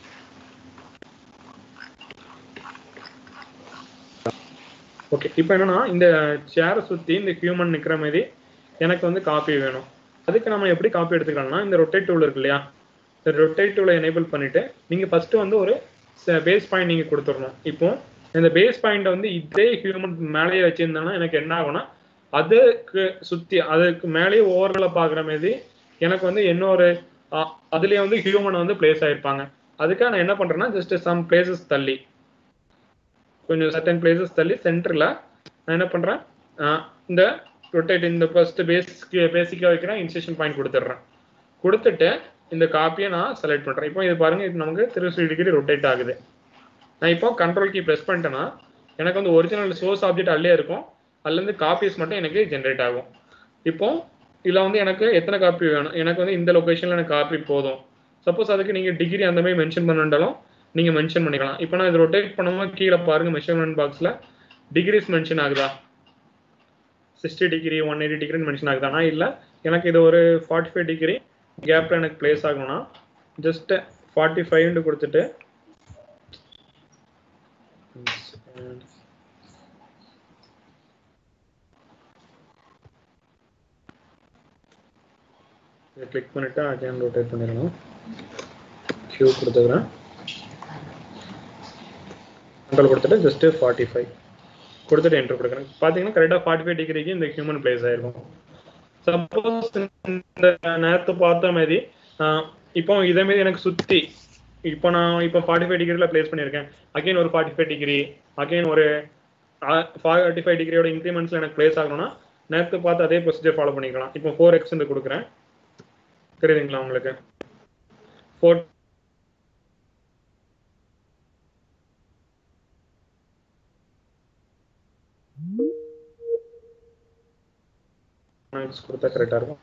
ஓகே இப்போ என்னன்னா இந்த சேரை சுற்றி இந்த ஹியூமன் நிற்கிற மாதிரி எனக்கு வந்து காப்பி வேணும் அதுக்கு நம்ம எப்படி காப்பி எடுத்துக்கலாம்னா இந்த ரொட்டேட் டூல் இருக்கு இல்லையா இந்த ரொட்டேட் டூலை எனேபிள் பண்ணிட்டு நீங்கள் ஃபர்ஸ்ட் வந்து ஒரு பேஸ் பாயிண்ட் நீங்கள் கொடுத்துடணும் இப்போ இந்த பேஸ் பாயிண்ட் வந்து இதே ஹியூமன் மேலேயே வச்சிருந்தேன்னா எனக்கு என்ன ஆகும்னா அதுக்கு சுற்றி அதுக்கு மேலேயே ஓவரில் பார்க்குற மாதிரி எனக்கு வந்து இன்னொரு அ- அதுலயே வந்து ஹியூமன் வந்து பிளேஸ் ஆயிருப்பாங்க அதுக்காக நான் என்ன பண்றேன்னா ஜஸ்ட் சம் பிளேசஸ் தள்ளி கொஞ்சம் சர்டன் பிளேசஸ் தள்ளி சென்டர்ல நான் என்ன பண்றேன் அஹ் இந்த ரொட்டேட் இந்த ஃபர்ஸ்ட் பேசிக் பேசிக்கா வைக்கிறேன் இன்செஷன் பாயிண்ட் கொடுத்துட்றேன் கொடுத்துட்டு இந்த காப்பியை நான் செலக்ட் பண்றேன் இப்போ இது பாருங்க இது நமக்கு த்ரீ டிகிரி ரொட்டேட் ஆகுது நான் இப்போ கண்ட்ரோல் கீ ப்ரெஸ் பண்ணிட்டேன்னா எனக்கு வந்து ஒரிஜினல் சோர்ஸ் ஆப்ஜெக்ட் அல்லே இருக்கும் அதுலேருந்து காப்பீஸ் மட்டும் எனக்கு ஜென்ரேட் ஆகும் இப்போ இதில் வந்து எனக்கு எத்தனை காப்பி வேணும் எனக்கு வந்து இந்த லொக்கேஷனில் எனக்கு காப்பி போதும் சப்போஸ் அதுக்கு நீங்கள் டிகிரி அந்த மாதிரி மென்ஷன் பண்ணிருந்தாலும் நீங்கள் மென்ஷன் பண்ணிக்கலாம் இப்போ நான் இது ரொட்டேட் பண்ணும்போது கீழே பாருங்க மெஷர்மெண்ட் பாக்ஸில் டிகிரிஸ் மென்ஷன் ஆகுதா sixty degree one eighty degree mention ஆகுதானா இல்லை எனக்கு இது ஒரு ஃபார்ட்டி ஃபைவ் டிகிரி கேப்பில் எனக்கு பிளேஸ் ஆகணும்னா ஜஸ்ட் ஃபார்ட்டி ஃபைவ்னு கொடுத்துட்டு இதை கிளிக் பண்ணிட்டு அகைன் ரொட்டேட் பண்ணிடணும் கியூ கொடுத்துக்கிறேன் கண்ட்ரோல் கொடுத்துட்டு ஜஸ்ட் ஃபார்ட்டி ஃபைவ் கொடுத்துட்டு என்ட்ரு கொடுக்குறேன் பார்த்தீங்கன்னா கரெக்டாக ஃபார்ட்டி ஃபைவ் டிகிரிக்கு இந்த ஹியூமன் பிளேஸ் ஆயிருக்கும் சப்போஸ் இந்த நேரத்தை பார்த்த மாதிரி ஆஹ் இப்போ இதே மாதிரி எனக்கு சுற்றி இப்போ நான் இப்போ ஃபார்ட்டி ஃபைவ் டிகிரியில் பிளேஸ் பண்ணியிருக்கேன் அகைன் ஒரு ஃபார்ட்டி ஃபைவ் டிகிரி அகைன் ஒரு ஃபார்ட்டி ஃபைவ் டிகிரியோட இன்க்ரிமெண்ட்ஸில் எனக்கு பிளேஸ் ஆகணும்னா நேரத்தை பார்த்து அதே ப்ரொசீஜர் ஃபாலோ பண்ணிக்கலாம் இப்போ ஃபோர் எக்ஸ் கொடுக்குறேன் தெரியுதுங்களா உங்களுக்கு ஃபோர் கொடுத்தா கரெக்டாக இருக்கும்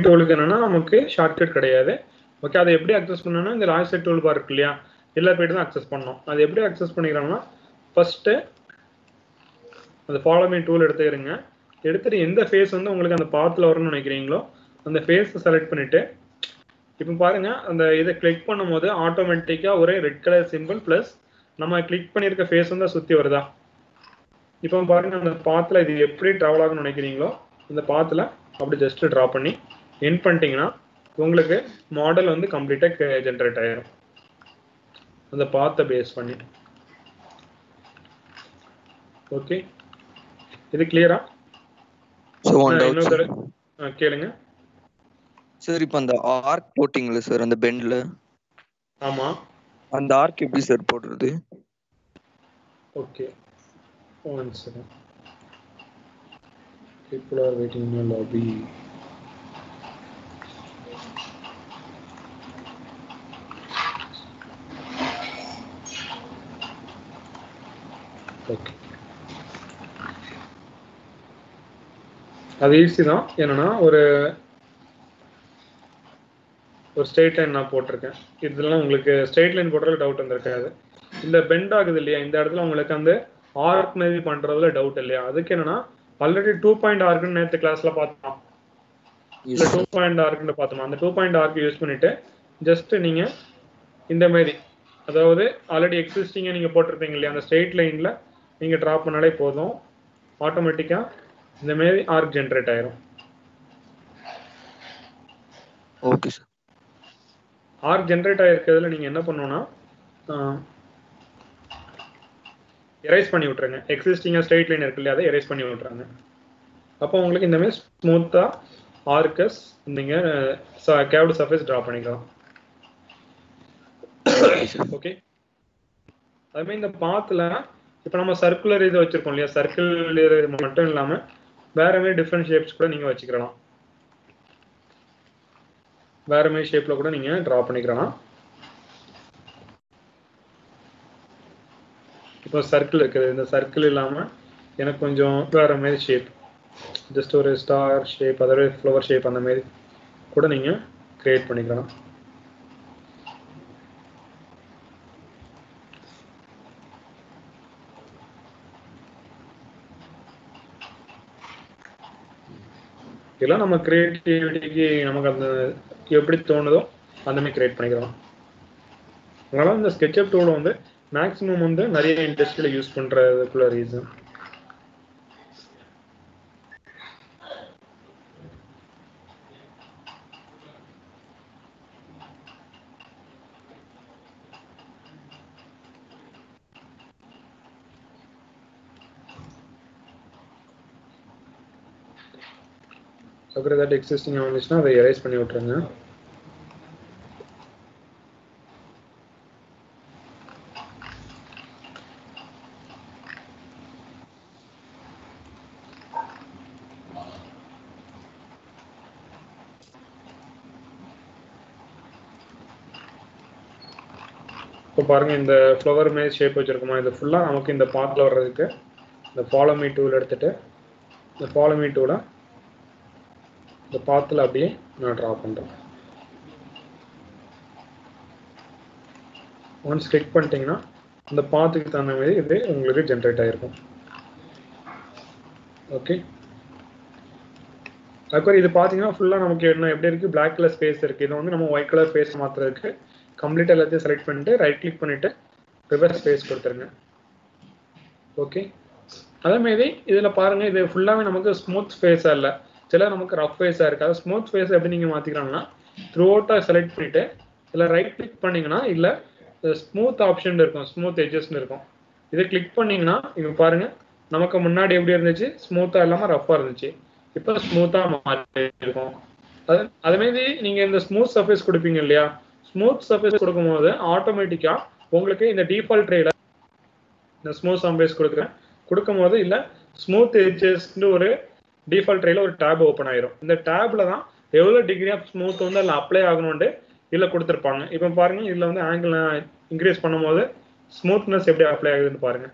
டூலுக்கு என்னன்னா நமக்கு ஷார்ட்கட் கிடையாது ஓகே அதை எப்படி அக்சஸ் பண்ணணும்னா இந்த லாஸ்ட் டூல் பார் இருக்கு இல்லையா எல்லா போயிட்டு தான் அக்சஸ் பண்ணணும் அது எப்படி அக்சஸ் பண்ணிக்கிறாங்கன்னா ஃபர்ஸ்ட்டு அந்த ஃபாலோ மீ டூல் எடுத்துக்கிறீங்க எடுத்துட்டு எந்த ஃபேஸ் வந்து உங்களுக்கு அந்த பாத்தில் வரணும்னு நினைக்கிறீங்களோ அந்த ஃபேஸை செலக்ட் பண்ணிட்டு இப்போ பாருங்க அந்த இதை கிளிக் பண்ணும்போது ஆட்டோமேட்டிக்காக ஒரே ரெட் கலர் சிம்பிள் ப்ளஸ் நம்ம கிளிக் பண்ணியிருக்க ஃபேஸ் வந்து சுற்றி வருதா இப்போ பாருங்க அந்த பாத்தில் இது எப்படி ட்ராவல் ஆகணும்னு நினைக்கிறீங்களோ இந்த பாத்தில் அப்படி ஜஸ்ட் ட்ரா பண்ணி என் பண்ணிட்டீங்கன்னா உங்களுக்கு மாடல் வந்து கம்ப்ளீட்டாக ஜென்ரேட் ஆயிரும் அந்த பாத்தை பேஸ் பண்ணி ஓகே இது கிளியரா ஸோ ஒன் டவுட் இன்னொரு சார் தடவை ஆ, கேளுங்க சார் இப்போ அந்த ஆர்க் போட்டிங்களே சார் அந்த பெண்ட்ல ஆமா அந்த ஆர்க் எப்படி சார் போடுறது okay one second people are waiting in the lobby okay அது ஈஸி தான் என்னன்னா ஒரு ஒரு ஸ்ட்ரெயிட் லைன் நான் போட்டிருக்கேன் இதெல்லாம் உங்களுக்கு ஸ்ட்ரெயிட் லைன் போடுறது டவுட் வந்திருக்காது இந்த பெண்ட் ஆகுது இல்லையா இந்த இடத்துல உங்களுக்கு வந்து ஆர்க் மாதிரி பண்றதுல டவுட் இல்லையா அதுக்கு என்னன்னா ஆல்ரெடி டூ பாயிண்ட் ஆர்க்குன்னு நேற்று கிளாஸ்ல பார்த்தோம் இல்ல டூ பாயிண்ட் ஆர்க்குன்னு பார்த்தோம் அந்த டூ பாயிண்ட் ஆர்க் யூஸ் பண்ணிட்டு ஜஸ்ட் நீங்க இந்த மாதிரி அதாவது ஆல்ரெடி எக்ஸிஸ்டிங்கை நீங்க போட்டிருப்பீங்க இல்லையா அந்த ஸ்ட்ரெயிட் லைன்ல நீங்க ட்ராப் பண்ணாலே போதும் ஆட்டோமேட்டிக்கா இந்த மாதிரி ஆர்க் ஜென்ரேட் ஆயிரும் ஓகே சார் ஆர்க் ஜென்ரேட் ஆயிருக்கிறதுல நீங்க என்ன பண்ணணும்னா எரேஸ் பண்ணி விட்டுருங்க எக்ஸிஸ்டிங்காக ஸ்ட்ரெயிட் லைன் இருக்கு இல்லையா அதை எரேஸ் பண்ணி விட்டுறாங்க அப்போ உங்களுக்கு இந்த மாதிரி ஸ்மூத்தாக ஆர்கஸ் நீங்கள் கேவ்டு சர்ஃபேஸ் ட்ரா பண்ணிக்கலாம் ஓகே அதுமாதிரி இந்த பாத்தில் இப்போ நம்ம சர்க்குலர் இது வச்சிருக்கோம் இல்லையா சர்க்கிள் இது மட்டும் இல்லாமல் வேற மாதிரி டிஃப்ரெண்ட் ஷேப்ஸ் கூட நீங்கள் வச்சுக்கலாம் வேற மாதிரி ஷேப்பில் கூட நீங்கள் ட்ரா பண்ணிக்கலாம் இப்போ சர்க்கிள் இருக்குது இந்த சர்க்கிள் இல்லாமல் எனக்கு கொஞ்சம் வேற மாதிரி ஷேப் ஜஸ்ட் ஒரு ஸ்டார் ஷேப் அதாவது ஃப்ளவர் ஷேப் அந்த மாதிரி கூட நீங்கள் கிரியேட் பண்ணிக்கலாம் இதெல்லாம் நம்ம கிரியேட்டிவிட்டிக்கு நமக்கு அந்த எப்படி தோணுதோ அந்த மாதிரி கிரியேட் பண்ணிக்கலாம் அதனால இந்த ஸ்கெட்சப் டூல் வந்து மேக்ஸிமம் வந்து நிறைய இண்டஸ்ட்ரியில் யூஸ் பண்ணுறதுக்குள்ள ரீசன் அப்புறம் ஏதாட்டு எக்ஸிஸ்டிங் வந்துச்சுன்னா அதை எரேஸ் பண்ணி விட்ருங்க இப்போ பாருங்க இந்த ஃப்ளவர் மேஸ் ஷேப் வச்சிருக்கோமா இது ஃபுல்லாக நமக்கு இந்த பாத்தில் வர்றதுக்கு இந்த ஃபாலோ மீ டூல் எடுத்துட்டு இந்த ஃபாலோ மீ டூலை இந்த பாத்தில் அப்படியே நான் ட்ரா பண்ணுறேன் ஒன்ஸ் கிளிக் பண்ணிட்டீங்கன்னா அந்த பாத்துக்கு தகுந்த மாதிரி இது உங்களுக்கு ஜென்ரேட் ஆகிருக்கும் ஓகே அதுக்கப்புறம் இது பார்த்தீங்கன்னா ஃபுல்லாக நமக்கு என்ன எப்படி இருக்குது பிளாக் கலர் ஸ்பேஸ் இருக்குது இது வந்து நம்ம ஒயிட் கலர் ஸ்பேஸ் மாற்றுறதுக்கு கம்ப்ளீட் எல்லாத்தையும் செலக்ட் பண்ணிட்டு ரைட் கிளிக் பண்ணிட்டு ரிவர்ஸ் ஸ்பேஸ் கொடுத்துருங்க ஓகே அதேமாரி இதில் பாருங்க இது ஃபுல்லாகவே நமக்கு ஸ்மூத் ஃபேஸாக இல்லை சில நமக்கு ரஃப் ஃபேஸாக இருக்குது அது ஸ்மூத் ஃபேஸ் எப்படி நீங்கள் மாற்றிக்கலாம்னா த்ரூ அவுட்டாக செலக்ட் பண்ணிட்டு இதில் ரைட் கிளிக் பண்ணீங்கன்னா இல்லை ஸ்மூத் ஆப்ஷன் இருக்கும் ஸ்மூத் எட்ஜஸ்னு இருக்கும் இதை கிளிக் பண்ணீங்கன்னா இங்க பாருங்க நமக்கு முன்னாடி எப்படி இருந்துச்சு ஸ்மூத்தாக இல்லாமல் ரஃப்பாக இருந்துச்சு இப்போ ஸ்மூத்தாக மாறி இருக்கும் அது அதேமாரி நீங்கள் இந்த ஸ்மூத் சர்ஃபேஸ் கொடுப்பீங்க இல்லையா ஸ்மூத் சர்ஃபேஸ் கொடுக்கும்போது ஆட்டோமேட்டிக்காக உங்களுக்கு இந்த டிஃபால்ட் ட்ரேல இந்த ஸ்மூத் சர்ஃபேஸ் கொடுக்குறேன் கொடுக்கும்போது இல்லை ஸ்மூத் எட்ஜஸ்னு ஒரு டிஃபால்ட் ட்ரேல ஒரு டேப் ஓப்பன் ஆயிரும் இந்த டேப்ல தான் எவ்வளோ டிகிரி ஆஃப் ஸ்மூத் வந்து அதில் அப்ளை ஆகணும்ட்டு இதில் கொடுத்துருப்பாங்க இப்போ பாருங்க இதில் வந்து ஆங்கிள் இன்க்ரீஸ் பண்ணும்போது ஸ்மூத்னஸ் எப்படி அப்ளை ஆகுதுன்னு பாருங்க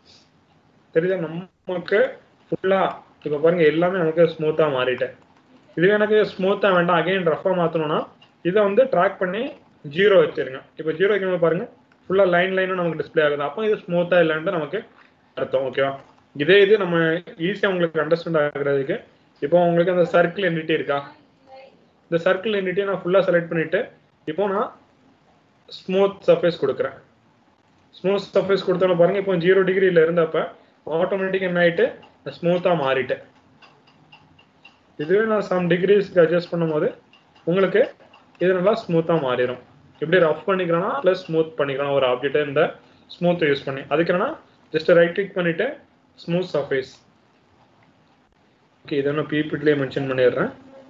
தெரியுதா நமக்கு ஃபுல்லாக இப்போ பாருங்க எல்லாமே நமக்கு ஸ்மூத்தாக மாறிட்டேன் இதுவே எனக்கு ஸ்மூத்தாக வேண்டாம் அகைன் ரஃபாக மாற்றணும்னா இதை வந்து ட்ராக் பண்ணி ஜீரோ வச்சிருங்க இப்போ ஜீரோ வைக்கணும் பாருங்க ஃபுல்லாக லைன் லைனும் நமக்கு டிஸ்ப்ளே ஆகுது அப்போ இது ஸ்மூத்தாக இல்லைன்ட்டு நமக்கு அர்த்தம் ஓகேவா இதே இது நம்ம ஈஸியாக உங்களுக்கு அண்டர்ஸ்டாண்ட் ஆகுறதுக்கு இப்போ உங்களுக்கு அந்த சர்க்கிள் என்டிட்டி இருக்கா இந்த சர்க்கிள் என்டிட்டியை நான் ஃபுல்லாக செலக்ட் பண்ணிட்டு இப்போ நான் ஸ்மூத் சர்ஃபேஸ் கொடுக்குறேன் ஸ்மூத் சர்ஃபேஸ் கொடுத்தோன்னு பாருங்க இப்போ ஜீரோ டிகிரியில் இருந்தப்ப ஆட்டோமேட்டிக் என்ன ஆயிட்டு ஸ்மூத்தாக மாறிட்டு இதுவே நான் சம் டிகிரிஸ்க்கு அட்ஜஸ்ட் பண்ணும்போது உங்களுக்கு இது நல்லா ஸ்மூத்தாக மாறிடும் எப்படி ரஃப் பண்ணிக்கிறேன்னா ப்ளஸ் ஸ்மூத் பண்ணிக்கலாம் ஒரு ஆப்ஜெக்டை இந்த ஸ்மூத் யூஸ் பண்ணி அதுக்கு என்னன்னா ஜஸ்ட் ரைட் கிளிக் பண்ணிட்டு ஸ்மூத் சர்ஃபேஸ் ஓகே இதை நான் பிபிட்லேயே மென்ஷன் பண்ணிடுறேன்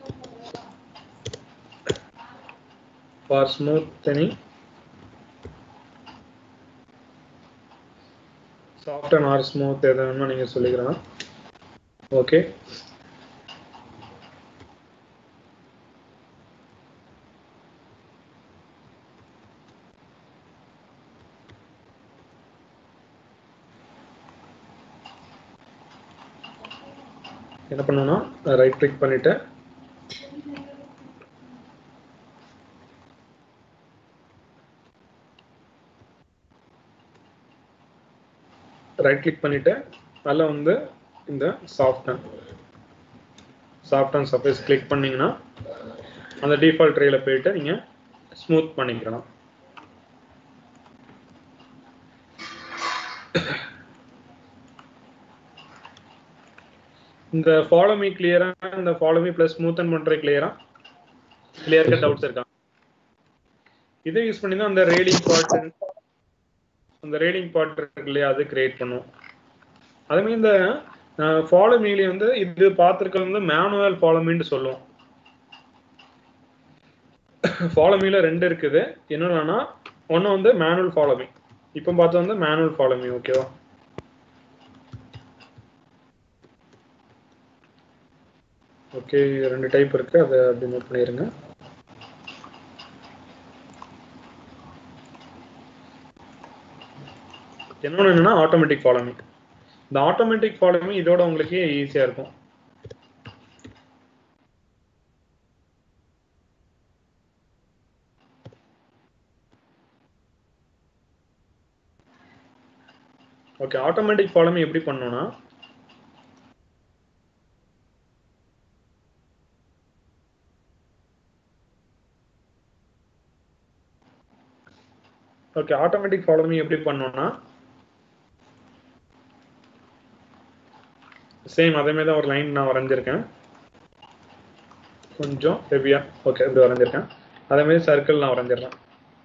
for smoothening soft and or smooth எது வேணுமோ நீங்கள் சொல்லிக்கலாம் ஓகே என்ன பண்ணணும்னா ரைட் கிளிக் பண்ணிட்டு ரைட் கிளிக் பண்ணிட்டு அதில் வந்து இந்த soft and soft and surface click பண்ணீங்கன்னா அந்த டிஃபால்ட் ட்ரேல போயிட்டு நீங்கள் ஸ்மூத் பண்ணிக்கலாம் இந்த ஃபாலோ மீ கிளியரா இந்த follow me plus smooth and பண்ற கிளியரா கிளியர் டவுட்ஸ் இருக்கா இதை யூஸ் பண்ணி தான் அந்த ரேடிங் பார்ட் அந்த ரேடிங் பார்ட் இருக்கு இல்லையா அது கிரியேட் பண்ணும் அதே மாதிரி இந்த ஃபாலோ மீலி வந்து இது பார்த்துருக்கிறது வந்து மேனுவல் ஃபாலோ மீன்னு சொல்லுவோம் ஃபாலோ மீல ரெண்டு இருக்குது என்னன்னா ஒன்று வந்து மேனுவல் ஃபாலோ மீ இப்போ பார்த்தது வந்து மேனுவல் ஃபாலோ மீ ஓகேவா ஓகே ரெண்டு டைப் இருக்கு அதை அப்படி நோட் பண்ணிருங்க இன்னொன்று என்னன்னா ஆட்டோமேட்டிக் ஃபாலோமிங் இந்த ஆட்டோமேட்டிக் ஃபாலோமிங் இதோட உங்களுக்கு ஈஸியாக இருக்கும் ஓகே ஆட்டோமேட்டிக் ஃபாலோமிங் எப்படி பண்ணணும்னா ஓகே ஆட்டோமேட்டிக் ஃபாலோமிங் எப்படி பண்ணோம்னா சேம் அதே மாதிரி தான் ஒரு லைன் நான் வரைஞ்சிருக்கேன் கொஞ்சம் ஹெவியா ஓகே இப்படி வரைஞ்சிருக்கேன் அதே மாதிரி சர்க்கிள் நான் வரைஞ்சிடுறேன்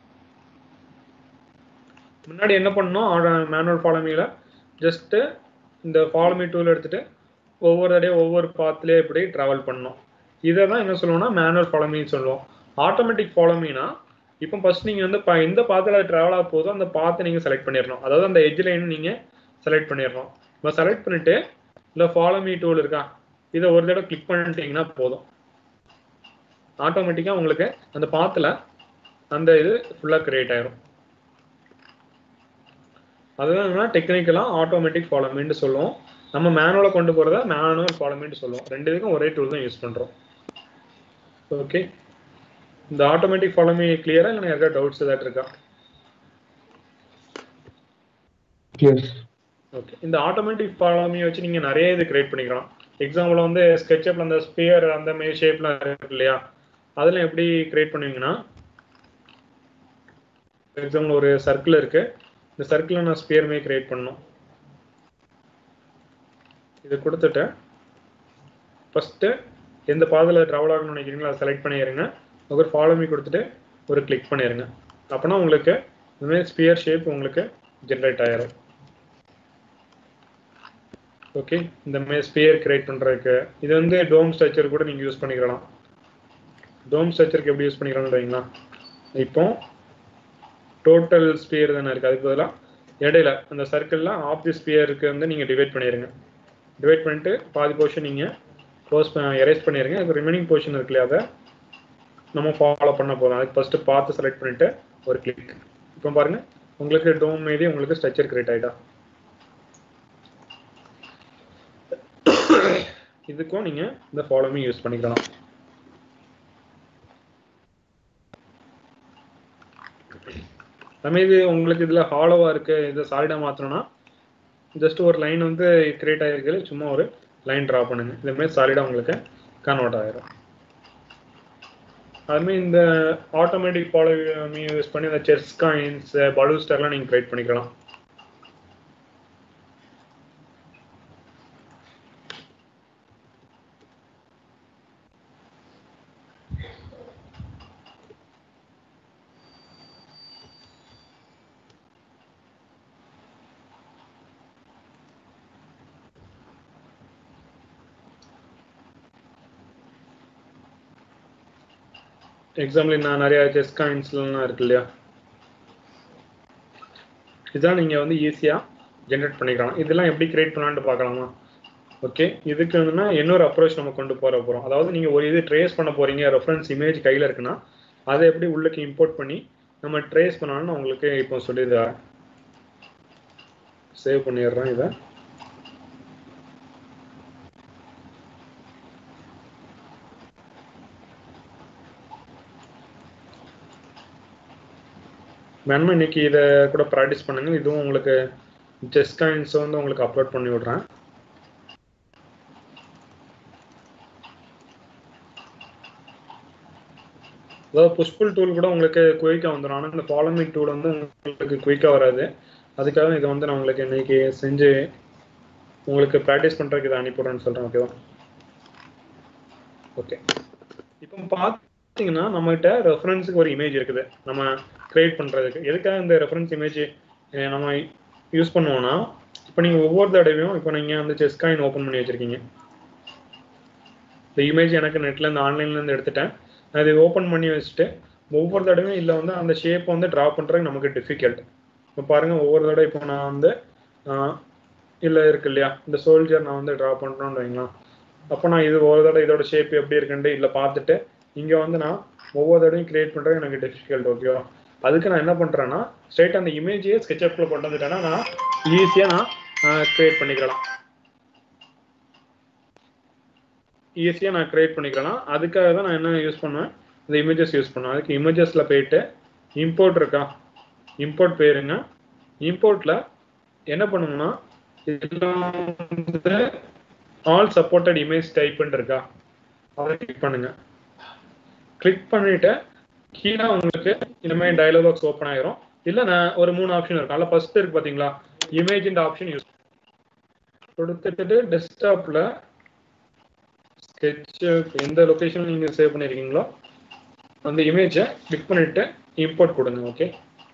முன்னாடி என்ன பண்ணோம் மேனுவல் ஃபாலோமியில் ஜஸ்ட்டு இந்த ஃபாலோமி டூல் எடுத்துட்டு ஒவ்வொரு தடையும் ஒவ்வொரு பாத்துலேயே இப்படி ட்ராவல் பண்ணோம் இதை தான் என்ன சொல்லுவோம்னா மேனுவல் ஃபாலோமின்னு சொல்லுவோம் ஆட்டோமேட்டிக் ஃபாலோமினா இப்போ ஃபர்ஸ்ட் நீங்கள் வந்து ப- எந்த பாத்தில் ட்ராவல் ஆக போதோ அந்த பாத்தை நீங்கள் செலக்ட் பண்ணிடணும் அதாவது அந்த எட்ஜ் லைன் நீங்கள் செலக்ட் பண்ணிடணும் இப்போ செலக்ட் பண்ணிட்டு இல்லை ஃபாலோ மீ டூல் இருக்கா இதை ஒரு தடவை கிளிக் பண்ணிட்டீங்கன்னா போதும் ஆட்டோமேட்டிக்காக உங்களுக்கு அந்த பாத்தில் அந்த இது ஃபுல்லாக கிரியேட் ஆயிரும் அதுதான் டெக்னிக்கலாக ஆட்டோமேட்டிக் ஃபாலோமின்னு சொல்லுவோம் நம்ம மேனுவலை கொண்டு போகிறத மேனுவல் ஃபாலோமின்னு சொல்லுவோம் ரெண்டு இதுக்கும் ஒரே டூல் தான் யூஸ் பண்ணுறோம் ஓகே இந்த ஆட்டோமேட்டிக் ஃபாலோமி கிளியரா இல்லை யாருக்கா டவுட்ஸ் ஏதாட்டு இருக்கா கிளியர் ஓகே இந்த ஆட்டோமேட்டிக் ஃபாலோமி வச்சு நீங்க நிறைய இது கிரியேட் பண்ணிக்கலாம் எக்ஸாம்பிள் வந்து ஸ்கெட்சப்ல அந்த ஸ்பியர் அந்த மாதிரி ஷேப்லாம் இருக்கு இல்லையா அதெல்லாம் எப்படி கிரியேட் பண்ணுவீங்கன்னா எக்ஸாம்பிள் ஒரு சர்க்கிள் இருக்கு இந்த சர்க்கிளை நான் ஸ்பியர் மாதிரி கிரியேட் பண்ணணும் இது கொடுத்துட்டு ஃபர்ஸ்ட் எந்த பாதையில் ட்ராவல் ஆகணும்னு நினைக்கிறீங்களோ அதை செலக்ட் பண்ணிடுங்க ஒரு ஃபாலோ மீ கொடுத்துட்டு ஒரு கிளிக் பண்ணிடுங்க அப்போனா உங்களுக்கு இந்த மாதிரி ஸ்பியர் ஷேப் உங்களுக்கு ஜென்ரேட் ஆயிரும் ஓகே இந்த மாதிரி ஸ்பியர் கிரியேட் பண்றதுக்கு இது வந்து டோம் ஸ்ட்ரக்சர் கூட நீங்க யூஸ் பண்ணிக்கலாம் டோம் ஸ்ட்ரக்சருக்கு எப்படி யூஸ் பண்ணிக்கலாம்னு வைங்களா இப்போ டோட்டல் ஸ்பியர் தானே இருக்கு அதுக்கு பதிலாக இடையில அந்த சர்க்கிளில் ஆஃப் தி ஸ்பியருக்கு வந்து நீங்க டிவைட் பண்ணிடுங்க டிவைட் பண்ணிட்டு பாதி போர்ஷன் நீங்க க்ளோஸ் எரேஸ் பண்ணிடுங்க அதுக்கு ரிமைனிங் போர்ஷன் இருக்கு இல்லையா அதை நம்ம ஃபாலோ பண்ண போதும் அதுக்கு ஃபர்ஸ்ட் பார்த்து செலக்ட் பண்ணிட்டு ஒரு கிளிக் இப்போ பாருங்க உங்களுக்கு டோம் மீதி உங்களுக்கு ஸ்ட்ரக்சர் கிரியேட் ஆயிட்டா இதுக்கும் நீங்க இந்த ஃபாலோமிங் யூஸ் பண்ணிக்கலாம் அதுமாதிரி இது உங்களுக்கு இதுல ஹாலோவா இருக்கு இதை சாலிடா மாத்தணும்னா ஜஸ்ட் ஒரு லைன் வந்து கிரியேட் ஆகிருக்கு சும்மா ஒரு லைன் ட்ரா பண்ணுங்க இதுமாதிரி சாலிடா உங்களுக்கு கன்வெர்ட் ஆயிரும் அதுமாதிரி இந்த ஆட்டோமேட்டிக் ஃபாலோ யூஸ் பண்ணி இந்த செஸ் காயின்ஸ் பலூஸ்டர்லாம் நீங்க கிரியேட் பண்ணிக்கலாம் எக்ஸாம்பிள் நான் நிறைய செஸ் காயின்ஸ்லாம் இருக்கு இல்லையா இதெல்லாம் நீங்க வந்து ஈஸியா ஜென்ரேட் பண்ணிக்கலாம் இதெல்லாம் எப்படி கிரியேட் பண்ணலாம்னு பார்க்கலாமா ஓகே இதுக்கு வந்துன்னா இன்னொரு அப்ரோச் நம்ம கொண்டு போற போறோம் அதாவது நீங்க ஒரு இது ட்ரேஸ் பண்ண போறீங்க ரெஃபரன்ஸ் இமேஜ் கையில இருக்குன்னா அதை எப்படி உள்ளுக்கு இம்போர்ட் பண்ணி நம்ம ட்ரேஸ் பண்ணலாம்னு நான் உங்களுக்கு இப்போ சொல்லிடுறேன் சேவ் பண்ணிடுறேன் இதை வேணுமா இன்னைக்கு இதை கூட ப்ராக்டிஸ் பண்ணுங்க இதுவும் உங்களுக்கு செஸ் காயின்ஸ் வந்து உங்களுக்கு அப்லோட் பண்ணி விடுறேன் அதாவது புஷ்புல் டூல் கூட உங்களுக்கு குயிக்காக வந்துடும் ஆனால் இந்த ஃபாலோமி டூல் வந்து உங்களுக்கு குயிக்காக வராது அதுக்காக இதை வந்து நான் உங்களுக்கு இன்னைக்கு செஞ்சு உங்களுக்கு ப்ராக்டிஸ் பண்ணுறதுக்கு இதை அனுப்பிவிடுறேன்னு சொல்கிறேன் ஓகேவா ஓகே இப்போ பார்த்தீங்கன்னா நம்மகிட்ட ரெஃபரன்ஸுக்கு ஒரு இமேஜ் இருக்குது நம்ம கிரியேட் பண்ணுறதுக்கு எதுக்காக இந்த ரெஃபரன்ஸ் இமேஜ் நம்ம யூஸ் பண்ணுவோம்னா இப்போ நீங்கள் ஒவ்வொரு தடவையும் இப்போ நீங்கள் வந்து செஸ் காயின் ஓப்பன் பண்ணி வச்சுருக்கீங்க இந்த இமேஜ் எனக்கு நெட்டில் இந்த ஆன்லைன்லேருந்து எடுத்துட்டேன் நான் இதை ஓப்பன் பண்ணி வச்சுட்டு ஒவ்வொரு தடவையும் இல்லை வந்து அந்த ஷேப்பை வந்து ட்ரா பண்ணுறதுக்கு நமக்கு டிஃபிகல்ட் இப்போ பாருங்கள் ஒவ்வொரு தடவை இப்போ நான் வந்து இல்லை இருக்கு இல்லையா இந்த சோல்ஜர் நான் வந்து ட்ரா பண்ணுறோன்னு வைங்களேன் அப்போ நான் இது ஒரு தடவை இதோட ஷேப் எப்படி இருக்குன்ட்டு இல்லை பார்த்துட்டு இங்கே வந்து நான் ஒவ்வொரு தடவையும் கிரியேட் பண்ணுறது எனக்கு டிஃபிகல்ட் ஓகேவா அதுக்கு நான் என்ன பண்ணுறேன்னா ஸ்ட்ரைட் அந்த இமேஜையே ஸ்கெட்சப்பில் கொண்டு வந்துட்டேன்னா நான் ஈஸியாக நான் கிரியேட் பண்ணிக்கலாம் ஈஸியாக நான் கிரியேட் பண்ணிக்கலாம் அதுக்காக தான் நான் என்ன யூஸ் பண்ணுவேன் இந்த இமேஜஸ் யூஸ் பண்ணுவேன் அதுக்கு இமேஜஸில் போயிட்டு இம்போர்ட் இருக்கா இம்போர்ட் போயிருங்க இம்போர்ட்டில் என்ன பண்ணுங்கன்னா இதில் ஆல் சப்போர்ட்டட் இமேஜ் டைப்னு இருக்கா அதை கிளிக் பண்ணுங்க கிளிக் பண்ணிட்டு கீழே உங்களுக்கு இந்த மாதிரி டயலாக் பாக்ஸ் ஓப்பன் ஆயிரும் இல்ல நான் ஒரு மூணு ஆப்ஷன் இருக்கும் அதில் ஃபர்ஸ்ட் இருக்கு பாத்தீங்களா இமேஜ் இந்த ஆப்ஷன் யூஸ் கொடுத்துட்டு டெஸ்க்டாப்ல ஸ்கெட்ச் எந்த லொகேஷன் நீங்க சேவ் பண்ணிருக்கீங்களோ அந்த இமேஜை கிளிக் பண்ணிட்டு இம்போர்ட் கொடுங்க ஓகே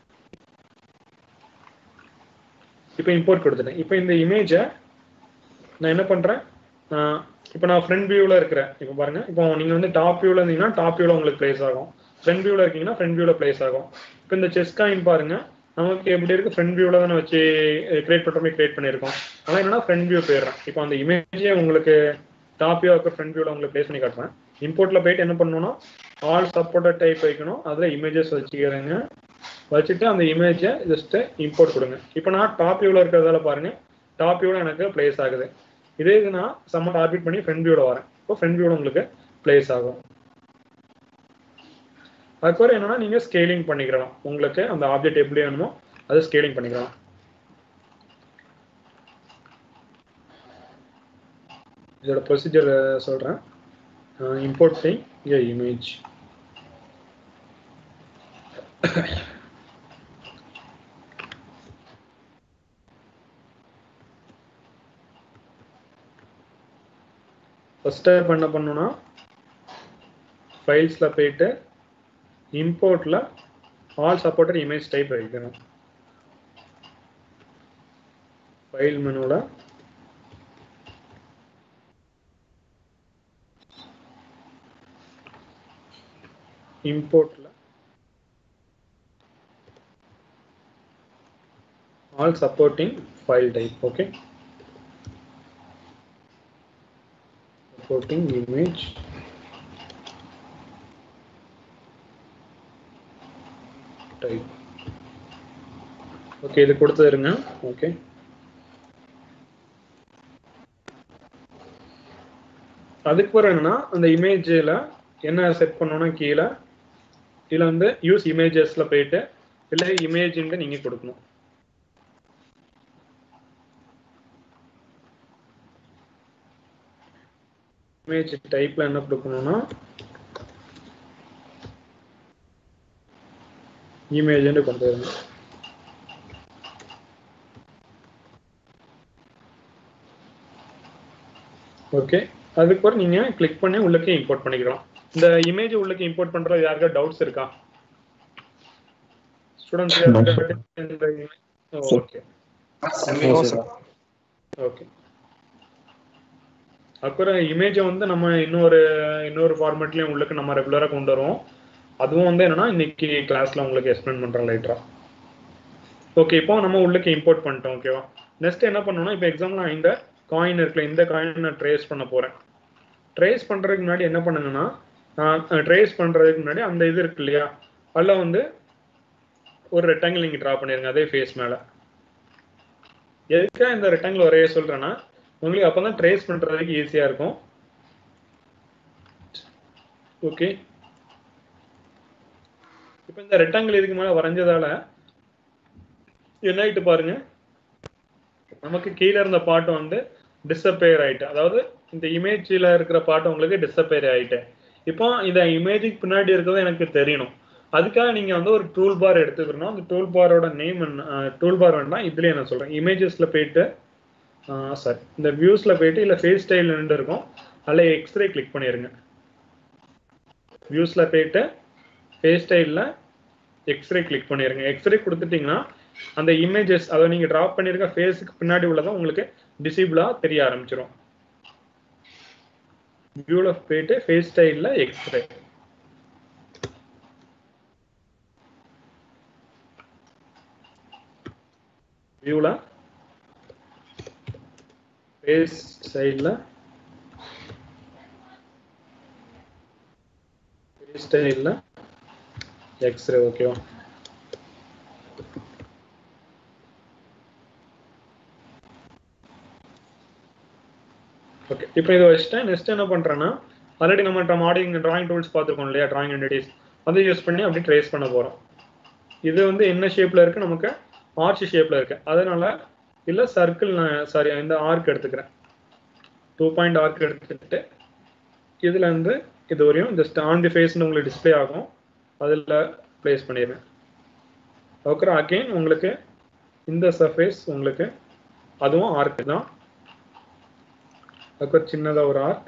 இப்போ இம்போர்ட் கொடுத்துட்டேன் இப்போ இந்த இமேஜை நான் என்ன பண்றேன் இப்போ நான் ஃப்ரண்ட் வியூவில் இருக்கிறேன் இப்போ பாருங்க இப்போ நீங்கள் வந்து டாப் வியூவில் இருந்தீங்கன்னா டாப் வியூவில் உங்களுக்கு பிளேஸ் ஆகும் ஃப்ரண்ட் வியூவில் இருக்கீங்கன்னா ஃப்ரண்ட் வியூவில் பிளேஸ் ஆகும் இப்போ இந்த செஸ் காயின் பாருங்க நமக்கு எப்படி இருக்கு ஃப்ரண்ட் வியூவில் தானே வச்சு கிரியேட் பண்ணுற மாதிரி கிரியேட் பண்ணியிருக்கோம் ஆனால் என்னன்னா ஃப்ரண்ட் வியூ போயிடுறேன் இப்போ அந்த இமேஜே உங்களுக்கு டாப் வியூ இருக்க ஃப்ரண்ட் வியூவில் உங்களுக்கு பிளேஸ் பண்ணி காட்டுறேன் இம்போர்ட்டில் போயிட்டு என்ன பண்ணணும்னா ஆல் சப்போர்ட்டட் டைப் வைக்கணும் அதில் இமேஜஸ் வச்சுக்கிறேங்க வச்சுட்டு அந்த இமேஜை ஜஸ்ட் இம்போர்ட் கொடுங்க இப்போ நான் டாப் வியூவில் இருக்கிறதால பாருங்க டாப் வியூவில் எனக்கு பிளேஸ் ஆகுது இதே இது நான் சம்மட் ஆர்பிட் பண்ணி ஃப்ரண்ட் வியூவில் வரேன் இப்போ ஃப்ரண்ட் வியூவில் உங்களுக்கு பிளேஸ் ஆகும் அதுக்கப்புறம் என்னன்னா நீங்க ஸ்கேலிங் பண்ணிக்கலாம் உங்களுக்கு அந்த ஆப்ஜெக்ட் எப்படி வேணுமோ அதை ஸ்கேலிங் பண்ணிக்கலாம் இதோட ப்ரொசீஜர் சொல்றேன் இம்போர்ட் திங் இங்கே இமேஜ் ஃபர்ஸ்ட் என்ன பண்ணணும்னா ஃபைல்ஸில் போயிட்டு இம்போர்ட்டில் ஆல் சப்போர்ட்டட் இமேஜ் டைப் வைக்கணும் ஃபைல் மெனுவில் இம்போர்ட்டில் all supporting file type okay supporting image type okay இது கொடுத்துருங்க ஓகே அதுக்கு பிறகு என்னன்னா அந்த இமேஜில் என்ன செட் பண்ணணும்னா கீழே இதில் வந்து யூஸ் இமேஜஸ்ல போயிட்டு இல்லை இமேஜ்ன்ட்டு நீங்க கொடுக்கணும் இமேஜ் டைப்ல என்ன கொடுக்கணும்னா இமேஜ்னு கொண்டு வரணும் ஓகே அதுக்கப்புறம் நீங்க கிளிக் பண்ணி உள்ளக்கே இம்போர்ட் பண்ணிக்கலாம் இந்த இமேஜ் உள்ளக்கு இம்போர்ட் பண்றது யாருக்கா டவுட்ஸ் இருக்கா ஸ்டூடெண்ட்ஸ் இந்த ஓகே ஓகே அப்புறம் இமேஜை வந்து நம்ம இன்னொரு இன்னொரு ஃபார்மேட்லயும் உள்ளுக்கு நம்ம ரெகுலரா கொண்டு வருவோம் அதுவும் வந்து என்னன்னா இன்னைக்கு கிளாஸ்ல உங்களுக்கு எக்ஸ்பிளைன் பண்றேன் லைட்டரா ஓகே இப்போ நம்ம உள்ளுக்கு இம்போர்ட் பண்ணிட்டோம் ஓகேவா நெக்ஸ்ட் என்ன பண்ணணும்னா இப்போ எக்ஸாம்பிள் நான் இந்த காயின் இருக்குல்ல இந்த காயின் நான் ட்ரேஸ் பண்ண போறேன் ட்ரேஸ் பண்றதுக்கு முன்னாடி என்ன பண்ணுங்கன்னா ட்ரேஸ் பண்றதுக்கு முன்னாடி அந்த இது இருக்கு இல்லையா அதில் வந்து ஒரு ரெக்டாங்கிள் நீங்க ட்ரா பண்ணிருங்க அதே ஃபேஸ் மேல எதுக்காக இந்த ரெக்டாங்கிள் வரைய சொல்றேன்னா உங்களுக்கு அப்பதான் ட்ரேஸ் பண்றதுக்கு ஈஸியா இருக்கும் ஓகே இப்போ இந்த ரெக்டாங்கிள் இதுக்கு மேல வரைஞ்சதால என்ன ஆயிட்டு பாருங்க நமக்கு கீழே இருந்த பாட்டு வந்து டிஸப்பேர் ஆயிட்டு அதாவது இந்த இமேஜ்ல இருக்கிற பாட்டு உங்களுக்கு டிஸப்பேர் ஆயிட்டு இப்போ இந்த இமேஜுக்கு பின்னாடி இருக்கிறது எனக்கு தெரியணும் அதுக்காக நீங்க வந்து ஒரு டூல் பார் எடுத்துக்கணும் அந்த டூல் பாரோட நேம் என்ன டூல் பார் வேண்டாம் இதுலயே நான் சொல்றேன் இமேஜஸ்ல போயிட்டு சாரி இந்த வியூஸ்ல போயிட்டு இல்ல ஃபேஸ் ஸ்டைல் இருக்கும் அதில் எக்ஸ்ரே கிளிக் பண்ணிருங்க வியூஸ்ல போயிட்டு ஃபேஸ் ஸ்டைல்ல எக்ஸ்ரே கிளிக் பண்ணிருங்க எக்ஸ்ரே கொடுத்துட்டீங்கன்னா அந்த இமேஜஸ் அதை நீங்க டிராப் பண்ணிருக்க ஃபேஸுக்கு பின்னாடி உள்ளதான் உங்களுக்கு டிசேபிளா தெரிய ஆரம்பிச்சிடும் வியூல போயிட்டு ஃபேஸ் ஸ்டைல்ல எக்ஸ்ரே வியூல ஃபேஸ் சைடில் ஃபேஸ் ஸ்டைலில் எக்ஸ்ரே ஓகேவா ஓகே இப்போ இதை வச்சுட்டேன் நெக்ஸ்ட் என்ன பண்ணுறேன்னா ஆல்ரெடி நம்ம மாடலிங் டிராயிங் டூல்ஸ் பார்த்துருக்கோம் இல்லையா டிராயிங் என்டிட்டிஸ் அதை யூஸ் பண்ணி அப்படி ட்ரேஸ் பண்ண போகிறோம் இது வந்து என்ன ஷேப்பில் இருக்குது நமக்கு ஆர்ச் ஷேப்பில் இருக்கு அதனால இல்லை சர்க்கிள் நான் சாரி இந்த ஆர்க் எடுத்துக்கிறேன் டூ பாயிண்ட் ஆர்க் எடுத்துக்கிட்டு இதுல இருந்து இது வரையும் ஜஸ்ட் ஆன் தி ஃபேஸ்னு உங்களுக்கு டிஸ்பிளே ஆகும் அதில் ப்ளேஸ் பண்ணிடுறேன் அப்புறம் அகெயின் உங்களுக்கு இந்த சர்ஃபேஸ் உங்களுக்கு அதுவும் ஆர்க் தான் அதுக்கு சின்னதாக ஒரு ஆர்க்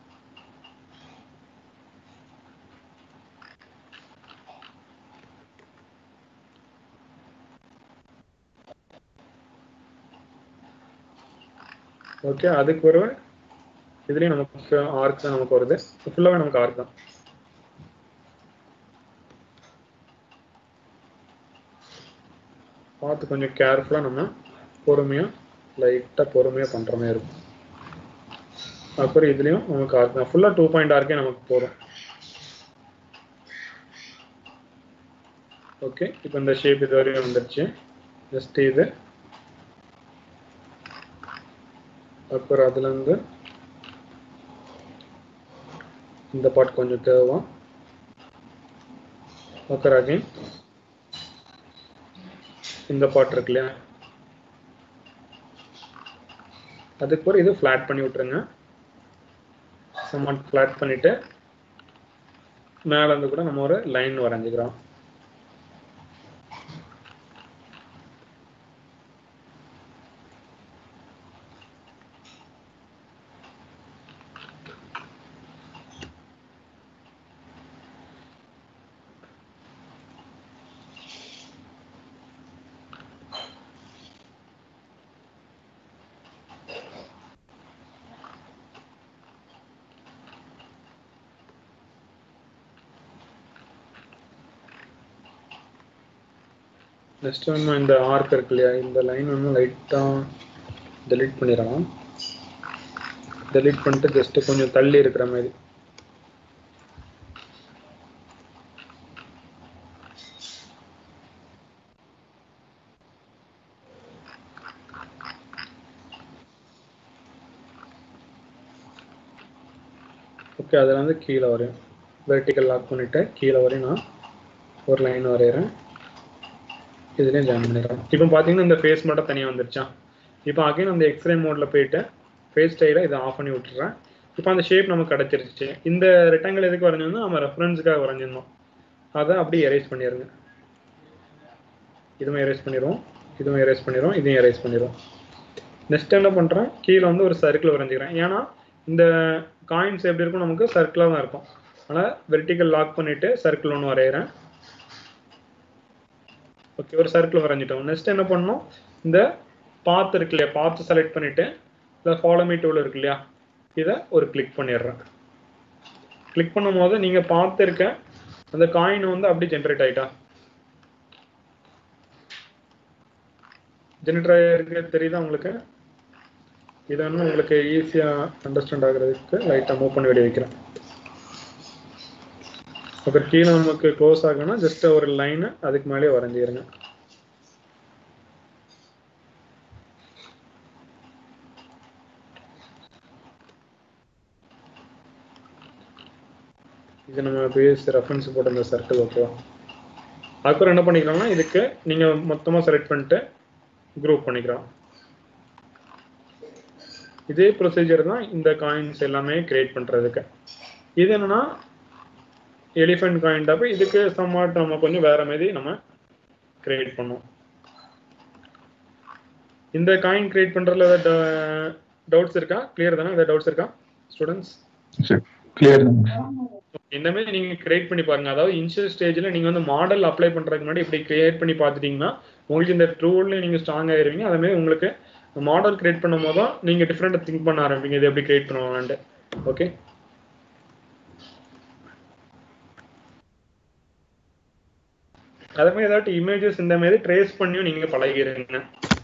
ஓகே அதுக்கு ஒரு இதுலயும் நமக்கு ஆர்க் தான் நமக்கு வருது ஃபுல்லாவே நமக்கு ஆர்க் தான் பார்த்து கொஞ்சம் கேர்ஃபுல்லா நம்ம பொறுமையா லைட்டா பொறுமையா பண்ற மாதிரி இருக்கும் அப்புறம் இதுலயும் நமக்கு ஆர்க் தான் ஃபுல்லா டூ பாயிண்ட் ஆர்க்கே நமக்கு போதும் ஓகே இப்போ இந்த ஷேப் இது வரையும் வந்துருச்சு ஜஸ்ட் இது அப்புறம் அதுல இருந்து இந்த பாட் கொஞ்சம் தேவை அப்புறம் அகைன் இந்த பாட் இருக்கு இல்லையா அதுக்கு பிறகு இது ஃப்ளாட் பண்ணி விட்டுருங்க சமாட் ஃப்ளாட் பண்ணிட்டு மேல இருந்து கூட நம்ம ஒரு லைன் வரைஞ்சிக்கிறோம் நெக்ஸ்ட் நம்ம இந்த ஆர்க் இருக்கு இல்லையா இந்த லைன் வந்து லைட்டாக delete பண்ணிடலாம் delete பண்ணிட்டு ஜஸ்ட் கொஞ்சம் தள்ளி இருக்கிற மாதிரி ஓகே அதில் வந்து கீழே வரையும் வெர்டிக்கல் லாக் பண்ணிவிட்டு கீழே வரையும் நான் ஒரு லைன் வரைகிறேன் இதுலயும் ஜாயின் பண்ணிடுறோம் இப்போ பார்த்தீங்கன்னா இந்த ஃபேஸ் மட்டும் தனியாக வந்துருச்சான் இப்போ அகைன் அந்த எக்ஸ்ரே மோடில் போயிட்டு ஃபேஸ் ஸ்டைலை இதை ஆஃப் பண்ணி விட்டுறேன் இப்போ அந்த ஷேப் நமக்கு கிடச்சிருச்சு இந்த ரெக்டாங்கிள் எதுக்கு வரைஞ்சிருந்தோம் நம்ம ரெஃபரன்ஸுக்காக வரைஞ்சிருந்தோம் அதை அப்படியே எரேஸ் பண்ணிடுங்க இதுவும் எரேஸ் பண்ணிடுவோம் இதுவும் எரேஸ் பண்ணிடுவோம் இதையும் எரேஸ் பண்ணிடுவோம் நெக்ஸ்ட் என்ன பண்ணுறேன் கீழே வந்து ஒரு சர்க்கிள் வரைஞ்சிக்கிறேன் ஏன்னா இந்த காயின்ஸ் எப்படி இருக்கும் நமக்கு சர்க்கிளாக தான் இருக்கும் அதனால் வெர்டிக்கல் லாக் பண்ணிவிட்டு சர்க்கிள் ஒன்று வரைகிறேன் ஓகே ஒரு சர்க்கிள் வரைஞ்சிட்டோம் நெக்ஸ்ட் என்ன பண்ணணும் இந்த பாத் இருக்கு இல்லையா பாத்து செலக்ட் பண்ணிவிட்டு இந்த ஃபாலோமி டூல் இருக்கு இல்லையா இதை ஒரு கிளிக் பண்ணிடுறேன் கிளிக் பண்ணும் போது நீங்கள் பார்த்துருக்க அந்த காயின் வந்து அப்படியே ஜென்ரேட் ஆயிட்டா ஜென்ரேட் ஆகிருக்கு தெரியுதா உங்களுக்கு இதை வந்து உங்களுக்கு ஈஸியாக அண்டர்ஸ்டாண்ட் ஆகுறதுக்கு லைட்டாக மூவ் பண்ணி வெளியே வைக்கிறேன் அப்புறம் கீழே நமக்கு க்ளோஸ் ஆகணும்னா ஜஸ்ட் ஒரு லைனு அதுக்கு மேலேயே வரைஞ்சிருங்க இது நம்ம பேஸ் ரெஃபரன்ஸ் போட்ட இந்த சர்க்கிள் ஓகேவா அதுக்கப்புறம் என்ன பண்ணிக்கலாம்னா இதுக்கு நீங்கள் மொத்தமாக செலக்ட் பண்ணிட்டு குரூப் பண்ணிக்கலாம் இதே ப்ரொசீஜர் தான் இந்த காயின்ஸ் எல்லாமே கிரியேட் பண்ணுறதுக்கு இது என்னன்னா எலிஃபென்ட் காயின் டாப் இதுக்கு சம்வாட் நம்ம கொஞ்சம் வேற மாதிரி நம்ம கிரியேட் பண்ணோம் இந்த காயின் கிரியேட் பண்றதுல ஏதாவது டவுட்ஸ் இருக்கா கிளியர் தானே ஏதாவது டவுட்ஸ் இருக்கா ஸ்டூடெண்ட்ஸ் கிளியர் இந்த மாதிரி நீங்க கிரியேட் பண்ணி பாருங்க அதாவது இனிஷியல் ஸ்டேஜ்ல நீங்க வந்து மாடல் அப்ளை பண்றதுக்கு முன்னாடி இப்படி கிரியேட் பண்ணி பார்த்துட்டீங்கன்னா உங்களுக்கு இந்த ட்ரூல்ல நீங்க ஸ்ட்ராங் ஆயிருவீங்க அதே மாதிரி உங்களுக்கு மாடல் கிரியேட் பண்ணும் போது தான் நீங்க டிஃப்ரெண்ட் திங்க் பண்ண ஆரம்பிங்க இது எப்படி கிரியேட் பண்ணுவாங்கன்ட்டு ஓகே அதே மாதிரி ஏதாச்சும் இமேஜஸ் இந்த மாதிரி ட்ரேஸ் பண்ணியும் நீங்க பழகிருங்க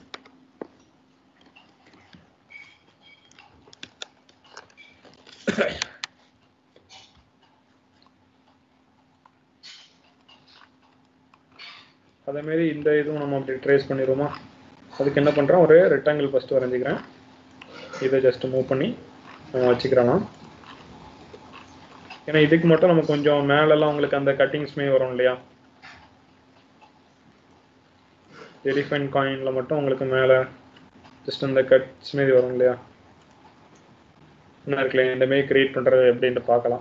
அதே மாதிரி இந்த இதுவும் நம்ம அப்படி ட்ரேஸ் பண்ணிடுவோமா அதுக்கு என்ன பண்ணுறோம் ஒரு ரெக்டாங்கிள் ஃபஸ்ட்டு வரைஞ்சிக்கிறேன் இதை ஜஸ்ட் மூவ் பண்ணி நம்ம வச்சுக்கிறலாம் ஏன்னா இதுக்கு மட்டும் நம்ம கொஞ்சம் மேலெல்லாம் உங்களுக்கு அந்த கட்டிங்ஸ்மே வரும் இல்லையா எலிஃபென்ட் காயினில் மட்டும் உங்களுக்கு மேலே ஜஸ்ட் அந்த கட்ஸ் மாரி வரும் இல்லையா என்ன இருக்குல்ல இந்த மாரி கிரியேட் பண்ணுறது எப்படின்ட்டு பார்க்கலாம்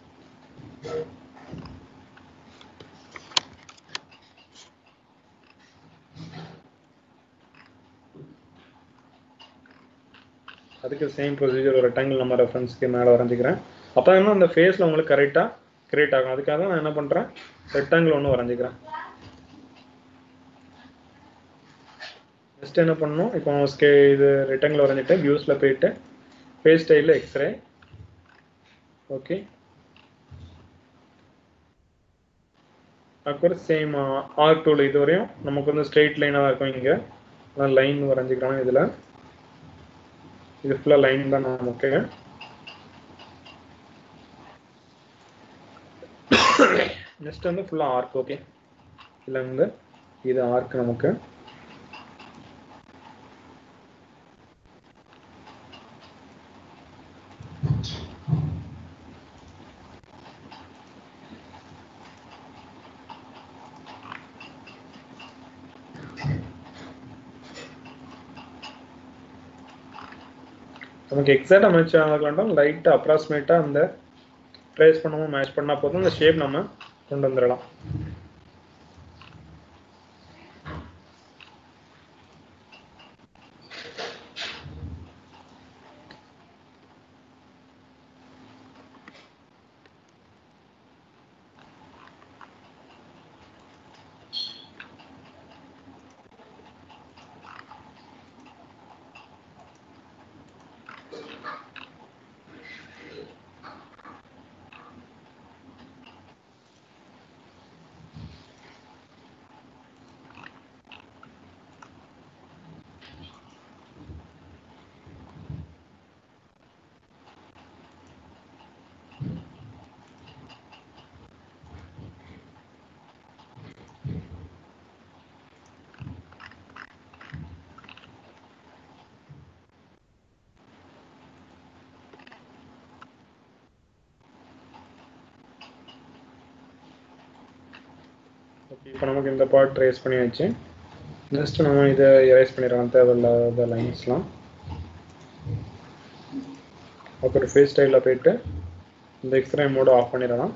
அதுக்கு சேம் ப்ரொசீஜர் ஒரு ரெக்டாங்கிள் நம்ம ரெஃபரன்ஸ்க்கு மேலே வரைஞ்சிக்கிறேன் அப்போ தான் அந்த ஃபேஸில் உங்களுக்கு கரெக்டாக கிரியேட் ஆகும் அதுக்காக தான் நான் என்ன பண்ணுறேன் ரெக்டாங்கிள் ஒன்று வரைஞ்சிக்கிறேன் நெக்ஸ்ட் என்ன பண்ணணும் இப்போ ஸ்கே இது ரெக்டாங்கிள் வரைஞ்சிட்டு வியூஸில் போயிட்டு ஃபேஸ் ஸ்டைலில் எக்ஸ்ரே ஓகே அப்புறம் சேம் ஆர் டூல் இது வரையும் நமக்கு வந்து ஸ்ட்ரெயிட் லைனாக தான் இருக்கும் இங்கே அதான் லைன் வரைஞ்சிக்கிறோம் இதில் இது ஃபுல்லாக லைன் தான் நமக்கு நெக்ஸ்ட் வந்து ஃபுல்லாக ஆர்க் ஓகே இதில் வந்து இது ஆர்க் நமக்கு நமக்கு எக்ஸாக்டாக மேட்ச் ஆக வேண்டாம் லைட்டாக அப்ராக்சிமேட்டாக அந்த ட்ரேஸ் பண்ணாமல் மேட்ச் பண்ணால் போதும் அந்த ஷேப் நம்ம கொண்டு வந்துடலாம் ஓகே இப்போ நமக்கு இந்த பார்ட் ட்ரேஸ் பண்ணியாச்சு ஜஸ்ட் நம்ம இதை எரேஸ் பண்ணிடலாம் தேவையில்லாத லைன்ஸ்லாம் அப்புறம் ஃபேஸ் ஸ்டைலில் போயிட்டு இந்த எக்ஸ்ரே மோட ஆஃப் பண்ணிடலாம்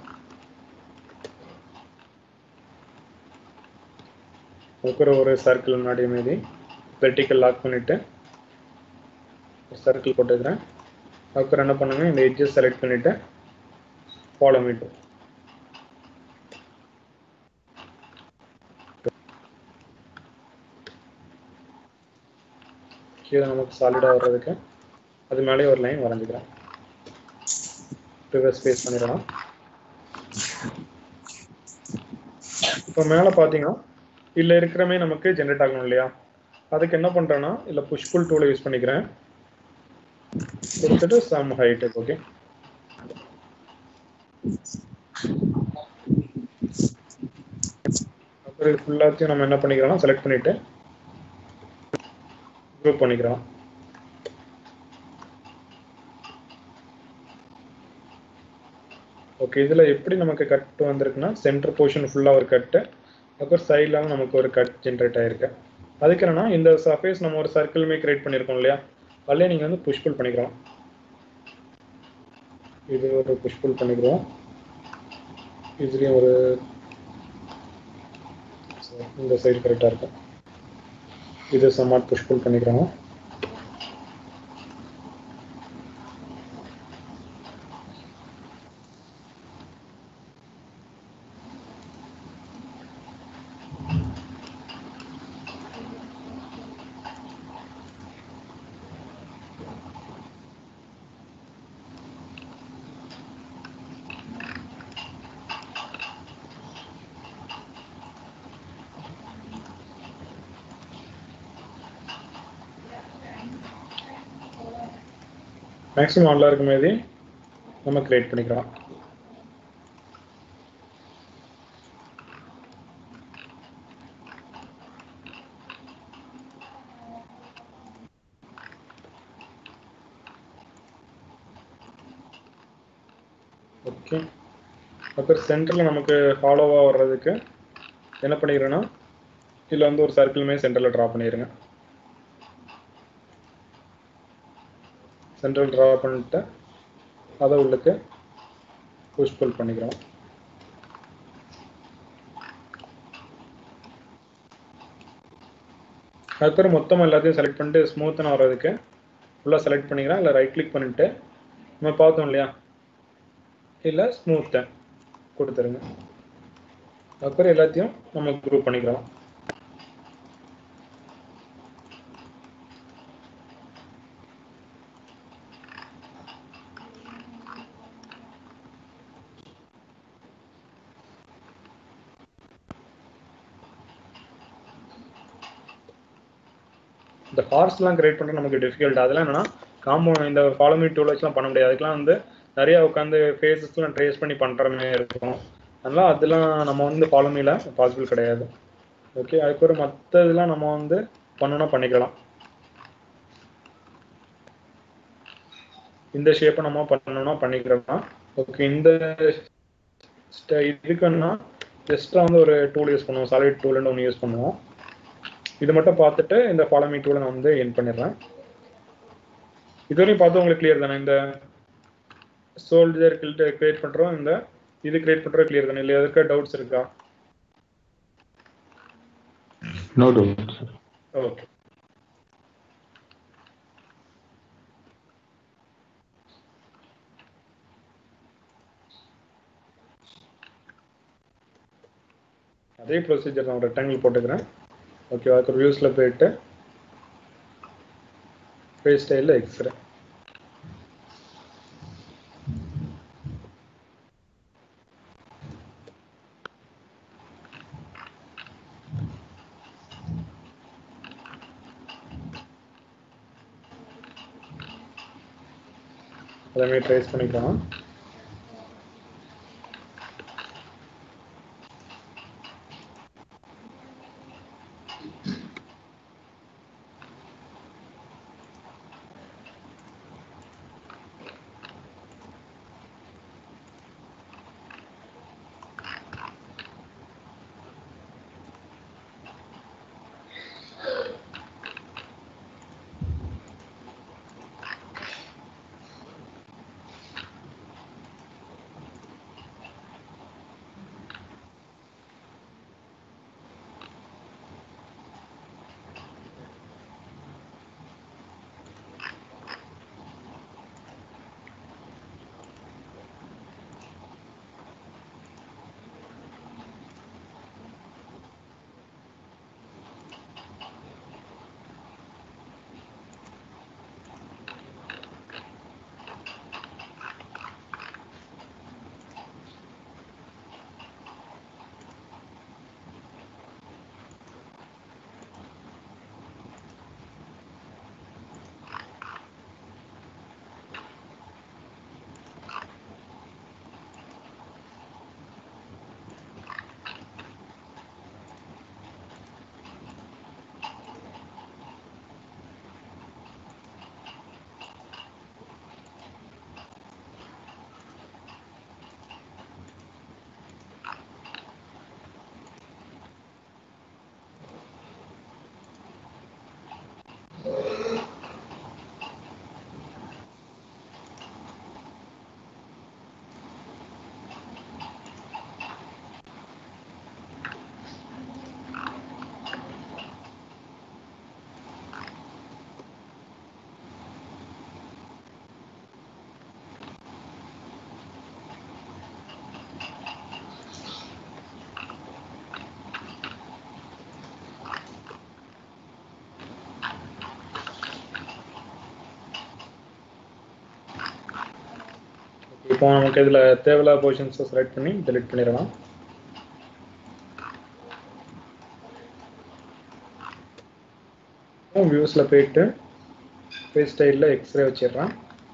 அப்புறம் ஒரு சர்க்கிள் முன்னாடி மீதி வெர்டிக்கல் லாக் பண்ணிவிட்டு ஒரு சர்க்கிள் போட்டுக்கிறேன் அப்புறம் என்ன பண்ணுங்க இந்த எட்ஜஸ் செலக்ட் பண்ணிவிட்டு ஃபாலோ மீட்டு கீழே நமக்கு சாலிடாக வர்றதுக்கு அது மேலேயே ஒரு லைன் வரைஞ்சிக்கிறேன் ரிவர்ஸ் ஸ்பேஸ் பண்ணிடலாம் இப்போ மேலே பார்த்தீங்கன்னா இதில் இருக்கிறமே நமக்கு ஜென்ரேட் ஆகணும் இல்லையா அதுக்கு என்ன பண்ணுறேன்னா இல்லை புஷ் புல் டூலை யூஸ் பண்ணிக்கிறேன் கொடுத்துட்டு சம் ஹைட் ஓகே அப்புறம் இது ஃபுல்லாத்தையும் நம்ம என்ன பண்ணிக்கிறோம்னா செலக்ட் பண்ணிட்டு குரூப் பண்ணிக்கிறோம் ஓகே இதில் எப்படி நமக்கு கட் வந்திருக்குன்னா சென்டர் போர்ஷன் ஃபுல்லாக ஒரு கட்டு அப்புறம் சைட்லாம் நமக்கு ஒரு கட் ஜென்ரேட் ஆயிருக்கு அதுக்கு என்னன்னா இந்த சர்ஃபேஸ் நம்ம ஒரு சர்க்கிளுமே கிரியேட் பண்ணியிருக்கோம் இல்லையா அதிலே நீங்கள் வந்து புஷ் புல் பண்ணிக்கிறோம் இது ஒரு புஷ் புல் பண்ணிக்கிறோம் இதுலேயும் ஒரு இந்த சைடு கரெக்டாக இருக்கும் இது சமாட் புஷ் புல் பண்ணிக்கிறோம் மேக்ஸிமம் நல்லா இருக்கும் மீதி நம்ம கிரியேட் பண்ணிக்கலாம் ஓகே அப்புறம் சென்டரில் நமக்கு ஃபாலோவாக வர்றதுக்கு என்ன பண்ணிக்கிறேன்னா இதில் வந்து ஒரு சர்க்கிளுமே சென்டரில் ட்ரா பண்ணிடுங்க சென்ட்ரல் ட்ரா பண்ணிட்டு அதை உள்ளுக்கு புஷ் புல் பண்ணிக்கிறோம் அதுக்கப்புறம் மொத்தமாக எல்லாத்தையும் செலக்ட் பண்ணிட்டு ஸ்மூத்தனாக வர்றதுக்கு ஃபுல்லாக செலக்ட் பண்ணிக்கிறேன் இல்லை ரைட் கிளிக் பண்ணிட்டு நம்ம பார்த்தோம் இல்லையா இல்லை ஸ்மூத்தை கொடுத்துருங்க அப்புறம் எல்லாத்தையும் நம்ம குரூப் பண்ணிக்கிறோம் இந்த ஹார்ஸ்லாம் கிரியேட் பண்ணுறது நமக்கு டிஃபிகல்ட் அதெல்லாம் என்னன்னா காம்போ இந்த ஃபாலோமி டூல் வச்சுலாம் பண்ண முடியாது அதுக்கெல்லாம் வந்து நிறைய உட்காந்து ஃபேஸஸ்லாம் ட்ரேஸ் பண்ணி பண்ணுற மாதிரி இருக்கும் அதனால அதெல்லாம் நம்ம வந்து ஃபாலோமியில் பாசிபிள் கிடையாது ஓகே அதுக்கப்புறம் மற்ற இதெல்லாம் நம்ம வந்து பண்ணணும்னா பண்ணிக்கலாம் இந்த ஷேப்பை நம்ம பண்ணணும்னா பண்ணிக்கலாம் ஓகே இந்த ஸ்ட- இதுக்குன்னா ஜஸ்ட்டாக வந்து ஒரு டூல் யூஸ் பண்ணுவோம் சாலிட் டூல்னு ஒன்று யூஸ் பண்ணுவோம் இது மட்டும் பார்த்துட்டு இந்த ஃபாலோமி டூலை நான் வந்து என் பண்ணிடுறேன் இதுவரையும் பார்த்து உங்களுக்கு கிளியர் தானே இந்த சோல்ஜர் கில்ட்டு கிரியேட் பண்ணுறோம் இந்த இது கிரியேட் பண்ணுறது கிளியர் தானே இல்லை எதுக்கு டவுட்ஸ் இருக்கா நோ டவுட் ஓகே அதே ப்ரொசீஜர் நான் ரெக்டாங்கிள் போட்டுக்கிறேன் ஓகே அதுக்கு வியூஸில் போயிட்டு ஃபேஸ் ஸ்டைலில் எக்ஸ்ரே அதேமாதிரி ட்ரேஸ் பண்ணிக்கலாம் இப்போ நமக்கு இதுல தேவையில்லாத பொசிஷன்ஸை செலக்ட் பண்ணி delete பண்ணிடலாம் வியூஸ்ல போயிட்டு பேஜ் ஸ்டைலில் எக்ஸ்ரே வச்சிடுறேன்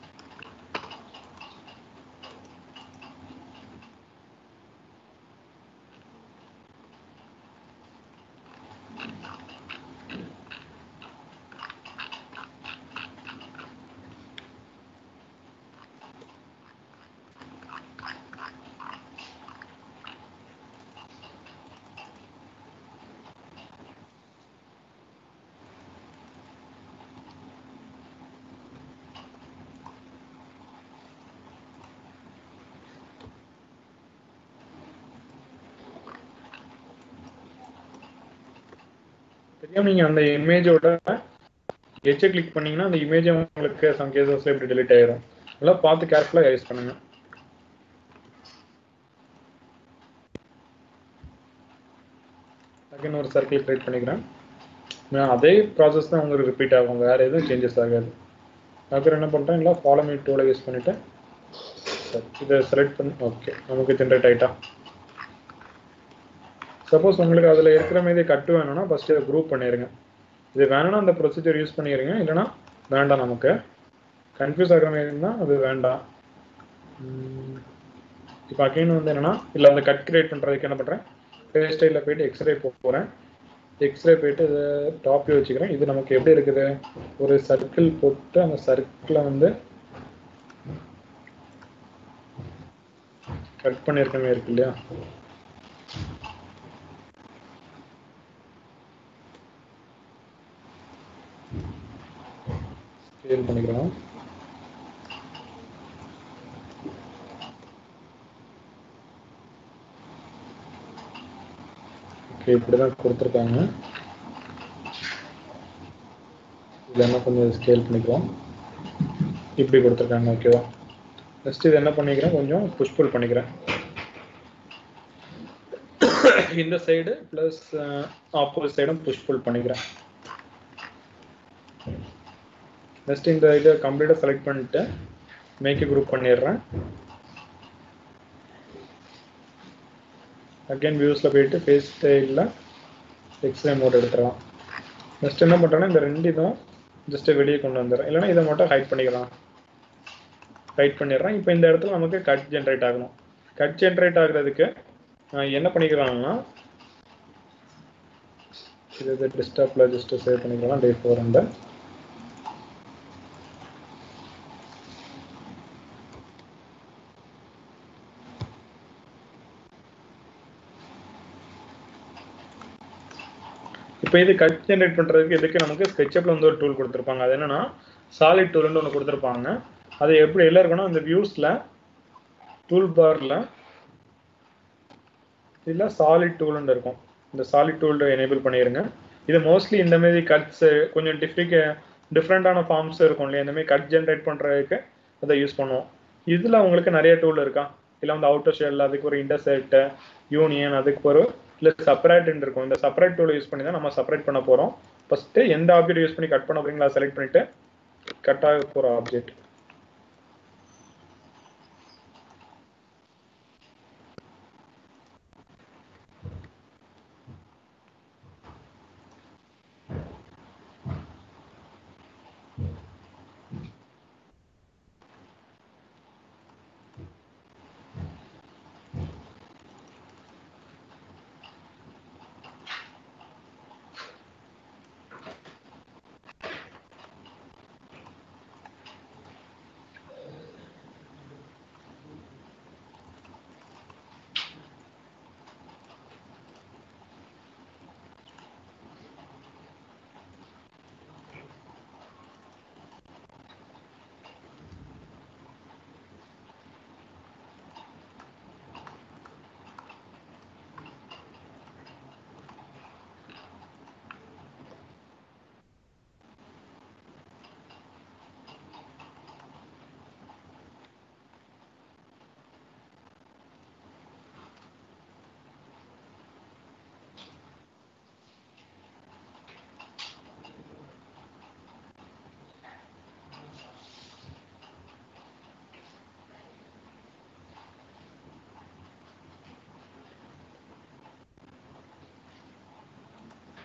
தெரியாம நீங்க அந்த இமேஜோட எச்சை கிளிக் பண்ணீங்கன்னா அந்த இமேஜ் உங்களுக்கு சம் கேசஸ்ல இப்படி delete ஆயிரும் அதெல்லாம் பார்த்து கேர்ஃபுல்லா யூஸ் பண்ணுங்க அகைன் ஒரு சர்க்கிள் கிரியேட் பண்ணிக்கிறேன் நான் அதே ப்ராசஸ் தான் உங்களுக்கு ரிப்பீட் ஆகும் வேற எதுவும் சேஞ்சஸ் ஆகாது அப்புறம் என்ன பண்றேன் இல்லை ஃபாலோ மீ டூலை யூஸ் பண்ணிட்டு சரி, இதை செலக்ட் பண்ணி ஓகே நமக்கு ஜென்ரேட் ஆயிட்டா சப்போஸ் உங்களுக்கு அதில் இருக்கிற மீது கட்டு வேணும்னா ஃபர்ஸ்ட் இதை குரூப் பண்ணிடுங்க இது வேணும்னா அந்த ப்ரொசீஜர் யூஸ் பண்ணிடுங்க இல்லைன்னா வேண்டாம் நமக்கு கன்ஃபியூஸ் ஆகிற மாதிரி இருந்தால் அது வேண்டாம் இப்போ அகைன் வந்து என்னன்னா இல்லை அந்த கட் கிரியேட் பண்ணுறதுக்கு என்ன பண்ணுறேன் ஃபேஸ் ஸ்டைலில் போயிட்டு எக்ஸ்ரே போகிறேன் எக்ஸ்ரே போயிட்டு இதை டாப்ல வச்சுக்கிறேன் இது நமக்கு எப்படி இருக்குது ஒரு சர்க்கிள் போட்டு அந்த சர்க்கிளை வந்து கட் பண்ணியிருக்க மாதிரி இருக்கு இல்லையா ஸ்கேல் பண்ணிக்கிறோம் ஓகே இப்படி தான் கொடுத்துருக்காங்க இதில் என்ன கொஞ்சம் ஸ்கேல் பண்ணிக்கிறோம் இப்படி கொடுத்துருக்காங்க ஓகேவா நெக்ஸ்ட் இது என்ன பண்ணிக்கிறேன் கொஞ்சம் புஷ் புல் பண்ணிக்கிறேன் இந்த சைடு ப்ளஸ் ஆப்போசிட் சைடும் புஷ் புல் பண்ணிக்கிறேன் நெக்ஸ்ட் இந்த இதை கம்ப்ளீட்டாக செலக்ட் பண்ணிட்டு மேக் குரூப் பண்ணிடுறேன் அகைன் வியூஸில் போயிட்டு ஃபேஸ் ஸ்டைலில் எக்ஸ்ரே மோட் எடுத்துடலாம் நெக்ஸ்ட் என்ன பண்ணுறேன்னா இந்த ரெண்டு இதுவும் ஜஸ்ட் வெளியே கொண்டு வந்துடுறேன் இல்லைன்னா இதை மட்டும் ஹைட் பண்ணிக்கலாம் ஹைட் பண்ணிடுறேன் இப்போ இந்த இடத்துல நமக்கு கட் ஜென்ரேட் ஆகணும் கட் ஜென்ரேட் ஆகுறதுக்கு நான் என்ன பண்ணிக்கிறாங்கன்னா இது டிஸ்டர்ப்ல ஜஸ்ட் சேவ் பண்ணிக்கலாம் டே ஃபோர் அந்த இப்போ இது கட் ஜென்ரேட் பண்றதுக்கு இதுக்கு நமக்கு ஸ்கெட்சப்ல வந்து ஒரு டூல் கொடுத்துருப்பாங்க அது என்னன்னா சாலிட் டூல்னு ஒன்று கொடுத்துருப்பாங்க அது எப்படி எல்லாம் இருக்குன்னா இந்த வியூஸ்ல டூல் பார்ல இல்ல சாலிட் டூல்னு இருக்கும் இந்த சாலிட் டூல் எனேபிள் பண்ணிருங்க இது மோஸ்ட்லி இந்த மாதிரி கட்ஸ் கொஞ்சம் டிஃப்ரிக் டிஃப்ரெண்டான ஃபார்ம்ஸ் இருக்கும் இல்லையா இந்த மாதிரி கட் ஜென்ரேட் பண்றதுக்கு அதை யூஸ் பண்ணுவோம் இதுல உங்களுக்கு நிறைய டூல் இருக்கா இல்ல வந்து அவுட்டர் ஷெல் அதுக்கு ஒரு இன்டர்செக்ட் யூனியன் அதுக்கு ஒரு இல்ல செப்பரேட் இருக்கும் இந்த செப்பரேட் டூல் யூஸ் பண்ணி தான் நம்ம செப்பரேட் பண்ண போறோம் ஃபர்ஸ்ட் எந்த ஆப்ஜெக்ட் யூஸ் பண்ணி கட் பண்ண போறீங்களா செலக்ட் பண்ணிட்டு கட் ஆக போற ஆப்ஜெக்ட்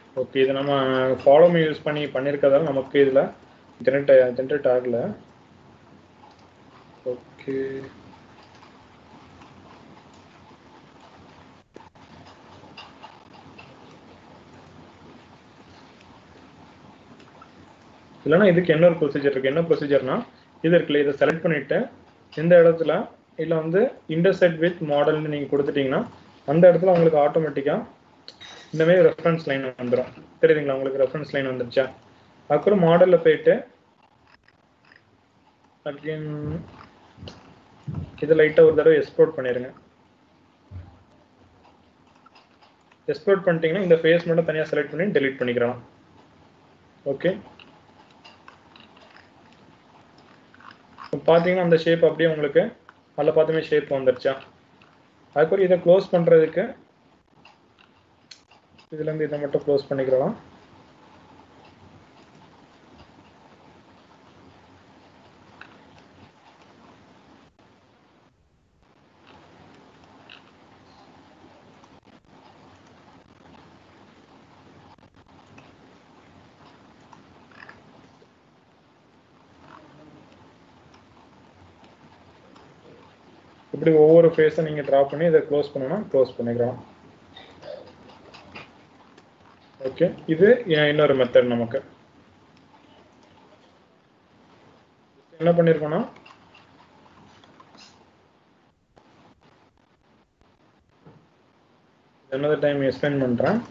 ஓகே இது நம்ம ஃபாலோ மீ யூஸ் பண்ணி பண்ணியிருக்கதால நமக்கு இதில் ஜென்ரேட் ஜென்ரேட் ஆகல ஓகே இல்லைன்னா இதுக்கு என்ன ஒரு ப்ரொசீஜர் இருக்கு என்ன ப்ரொசீஜர்னா இது இருக்குல்ல இதை செலக்ட் பண்ணிட்டு இந்த இடத்துல இல்லை வந்து இன்டர்செட் வித் மாடல்னு நீங்கள் கொடுத்துட்டீங்கன்னா அந்த இடத்துல உங்களுக்கு ஆட்டோமேட்டிக்காக இந்த மாதிரி ரெஃபரன்ஸ் லைன் வந்துடும் தெரியுதுங்களா உங்களுக்கு ரெஃபரன்ஸ் லைன் வந்துருச்சா அப்புறம் மாடலில் போயிட்டு அகெயின் இது லைட்டாக ஒரு தடவை எக்ஸ்ப்ளோர் பண்ணிடுங்க எக்ஸ்ப்ளோர் பண்ணிட்டீங்கன்னா இந்த ஃபேஸ் மட்டும் தனியாக செலக்ட் பண்ணி டெலீட் பண்ணிக்கலாம் ஓகே பார்த்தீங்கன்னா அந்த ஷேப் அப்படியே உங்களுக்கு அதில் பார்த்துமே ஷேப் வந்துருச்சா அதுக்கப்புறம் இதை க்ளோஸ் பண்ணுறதுக்கு இதுலேருந்து இதை மட்டும் க்ளோஸ் பண்ணிக்கிறோம் இப்படி ஒவ்வொரு ஃபேஸை நீங்கள் ட்ரா பண்ணி இதை க்ளோஸ் பண்ணணும் க்ளோஸ் பண்ணிக்கலாம் ஓகே இது இன்னொரு மெத்தட் நமக்கு என்ன பண்ணிருக்கோம்னா another டைம் எக்ஸ்பிளைன் பண்றேன்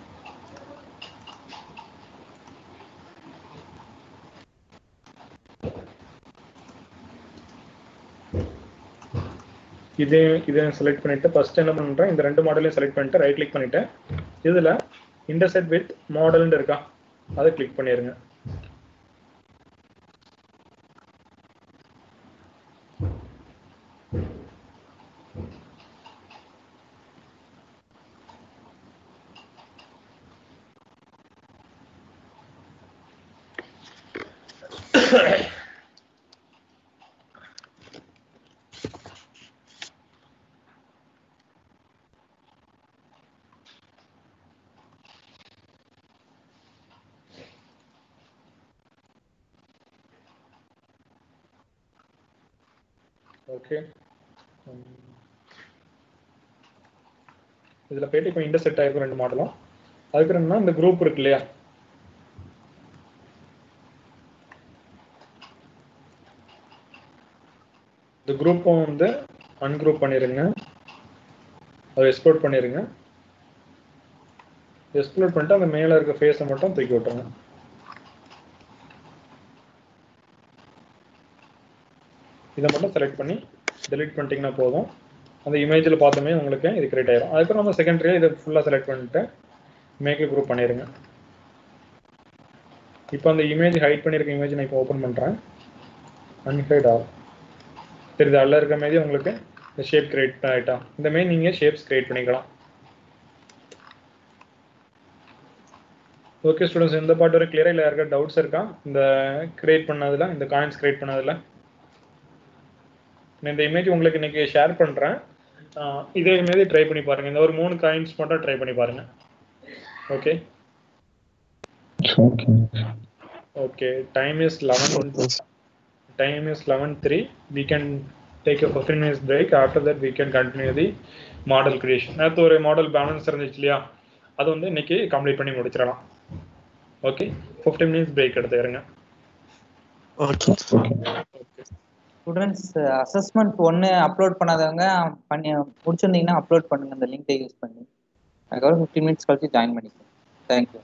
இதே இதை செலக்ட் பண்ணிட்டு ஃபர்ஸ்ட் என்ன பண்றேன் இந்த ரெண்டு மாடலையும் செலக்ட் பண்ணிட்டு ரைட் கிளிக் பண்ணிட்டு இதுல இன்டர்செட் வித் மாடல்னு இருக்கா அதை கிளிக் பண்ணிருங்க ஓகே இதுல போயிட்டு இப்போ இன்டர்செக்ட் ஆயிருக்கும் ரெண்டு மாடலும் அதுக்கு என்னன்னா இந்த குரூப் இருக்கு இல்லையா இந்த குரூப்பும் வந்து அன்குரூப் பண்ணிருங்க அதை எக்ஸ்ப்ளோர் பண்ணிருங்க எக்ஸ்ப்ளோர் பண்ணிட்டு அந்த மேல இருக்க ஃபேஸை மட்டும் தூக்கி விட்டுருங்க இதை மட்டும் செலக்ட் பண்ணி delete பண்ணிட்டீங்கன்னா போதும் அந்த இமேஜில் பார்த்தோமே உங்களுக்கு இது கிரியேட் ஆயிரும் அதுக்கப்புறம் நம்ம செகண்டரியாக இதை ஃபுல்லாக செலக்ட் பண்ணிட்டு மேக் குரூப் பண்ணிடுங்க இப்போ அந்த இமேஜ் ஹைட் பண்ணியிருக்க இமேஜ் நான் இப்போ ஓப்பன் பண்ணுறேன் அன்ஹைட் ஆகும் தெரியுது அதில் இருக்க மாதிரி உங்களுக்கு இந்த ஷேப் கிரியேட் ஆகிட்டா இந்த மாதிரி நீங்கள் ஷேப்ஸ் கிரியேட் பண்ணிக்கலாம் ஓகே ஸ்டூடெண்ட்ஸ் இந்த பாட்டு ஒரு கிளியரா இல்லை யாருக்கா டவுட்ஸ் இருக்கா இந்த கிரியேட் பண்ணதுல இந்த காயின்ஸ் கிரியேட் பண்ணதுல நான் இந்த இமேஜ் உங்களுக்கு இன்னைக்கு ஷேர் பண்றேன் ஆஹ் இதே மாதிரி ட்ரை பண்ணி பாருங்க இந்த ஒரு மூணு காயின்ஸ் மட்டும் ட்ரை பண்ணி பாருங்க okay okay okay time is eleven time is 11:03 we can take a 15 minutes break after that we can continue the model creation நேற்று ஒரு மாடல் பேலன்ஸ் இருந்துச்சு இல்லையா அது வந்து இன்னைக்கு கம்ப்ளீட் பண்ணி முடிச்சிடலாம் ஓகே 15 மினிட்ஸ் பிரேக் எடுத்துக்கிறேங்க ஓகே ஓகே ஸ்டூடெண்ட்ஸ் அசஸ்மெண்ட் ஒன்று அப்லோட் பண்ணாதவங்க பண்ணி முடிச்சிருந்தீங்கன்னா அப்லோட் பண்ணுங்க அந்த லிங்கை யூஸ் பண்ணி அதுக்கப்புறம் ஃபிஃப்டீன் மினிட்ஸ் கழிச்சு ஜாயின் பண்ணிக்கோங்க தேங்க்யூ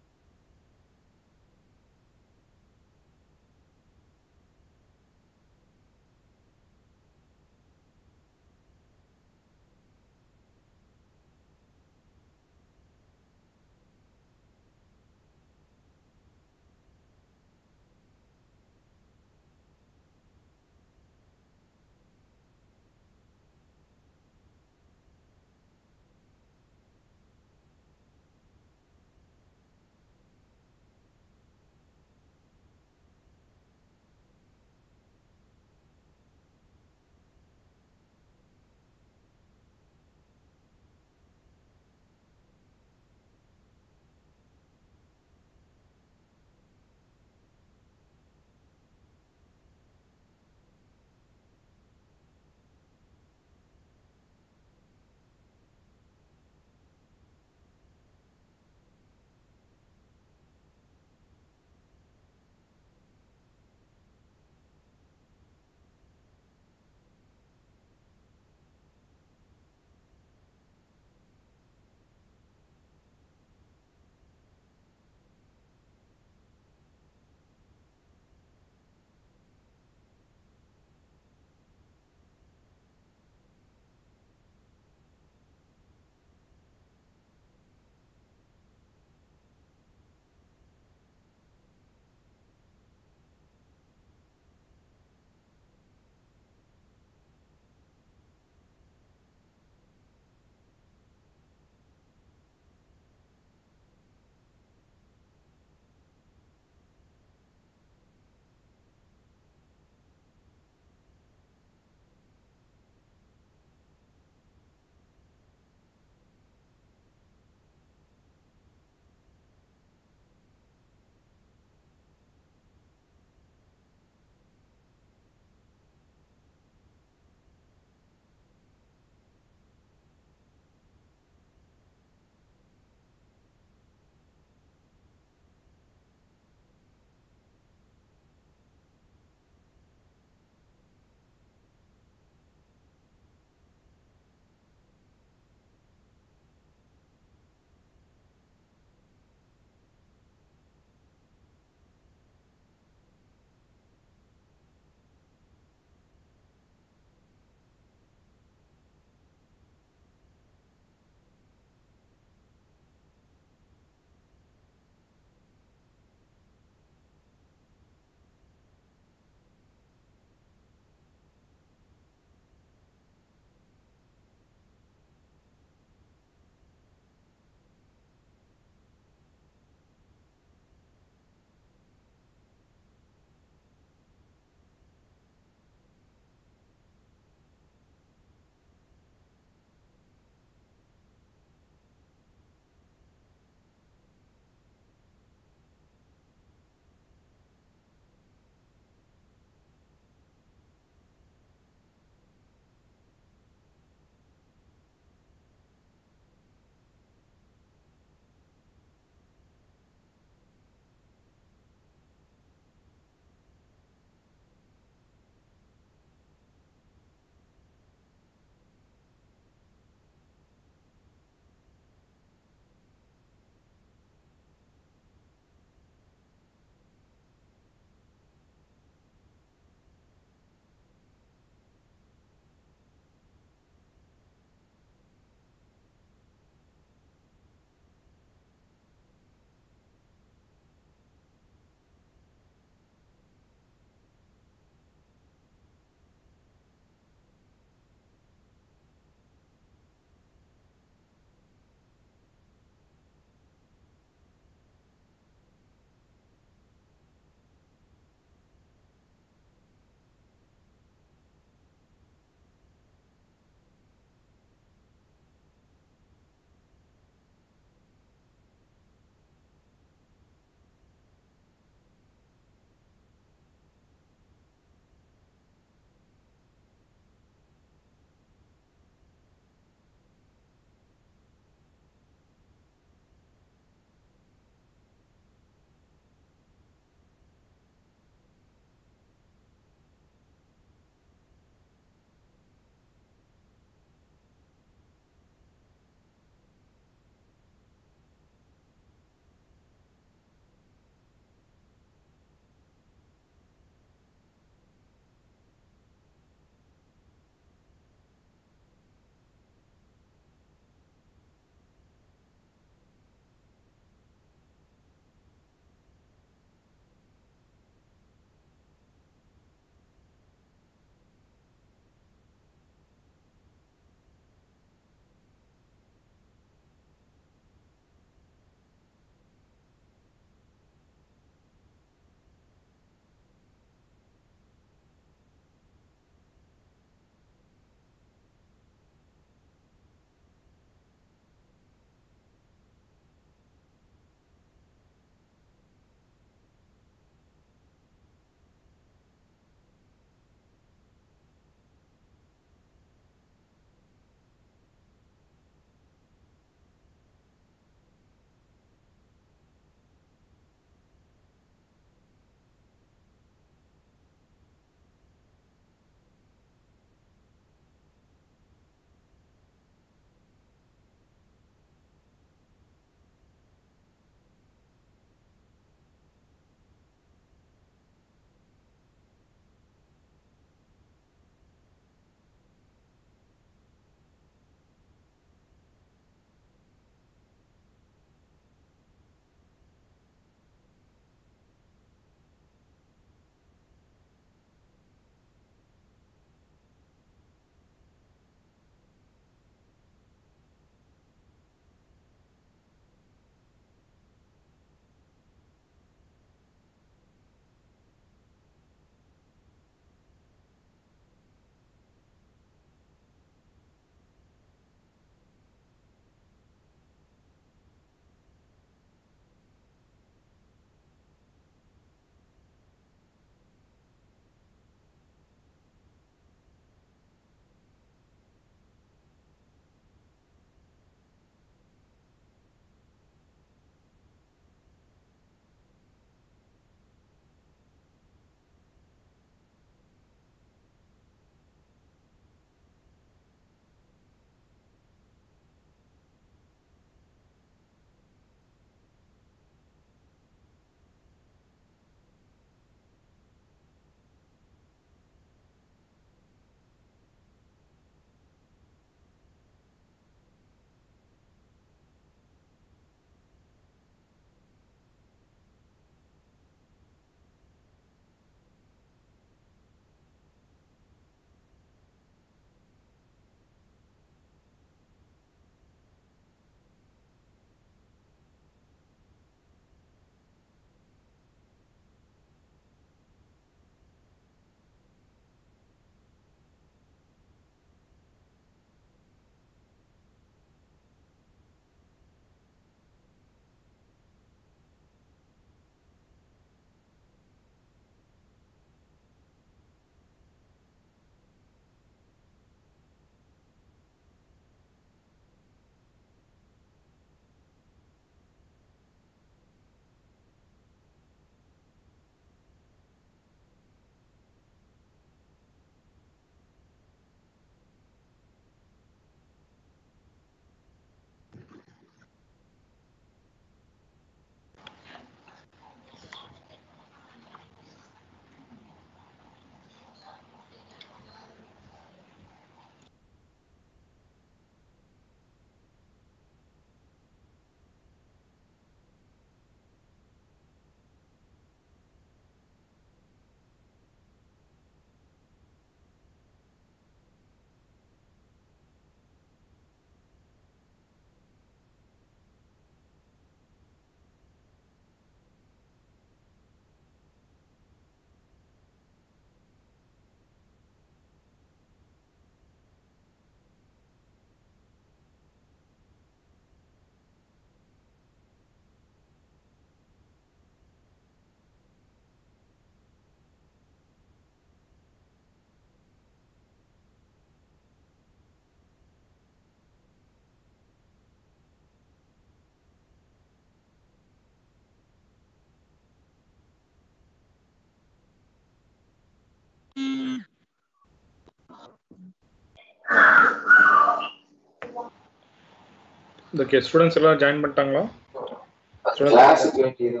ஓகே ஸ்டூடெண்ட்ஸ் எல்லாம் ஜாயின் பண்ணிட்டாங்களா கிளாஸுக்கு வேண்டியது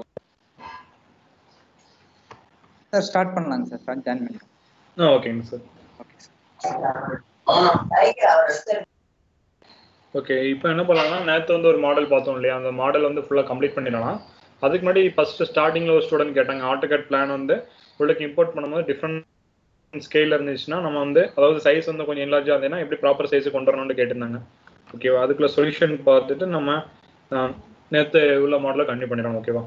சார் ஸ்டார்ட் பண்ணலாங்க சார் ஸ்டார்ட் ஜாயின் பண்ணி ஆ ஓகேங்க சார் ஓகே இப்போ என்ன பண்ணலாம்னா நேற்று வந்து ஒரு மாடல் பார்த்தோம் இல்லையா அந்த மாடல் வந்து ஃபுல்லாக கம்ப்ளீட் பண்ணிடலாம் அதுக்கு முன்னாடி ஃபர்ஸ்ட் ஸ்டார்டிங்கில் ஒரு ஸ்டூடெண்ட் கேட்டாங்க ஆட்டோகேட் பிளான் வந்து உள்ளக்கு இம்போர்ட் பண்ணும்போது டிஃப்ரெண்ட் ஸ்கேலில் இருந்துச்சுன்னா நம்ம வந்து அதாவது சைஸ் வந்து கொஞ்சம் என்லார்ஜாக இருந்ததுன்னா எப்படி ப்ராப்பர் சைஸ் கொண்டு வரணும்னு கேட்டிருந்தாங்க ஓகேவா அதுக்குள்ள சொல்யூஷன் பார்த்துட்டு நம்ம நேற்று உள்ள மாடலை கண்டினியூ பண்ணிடலாம் ஓகேவா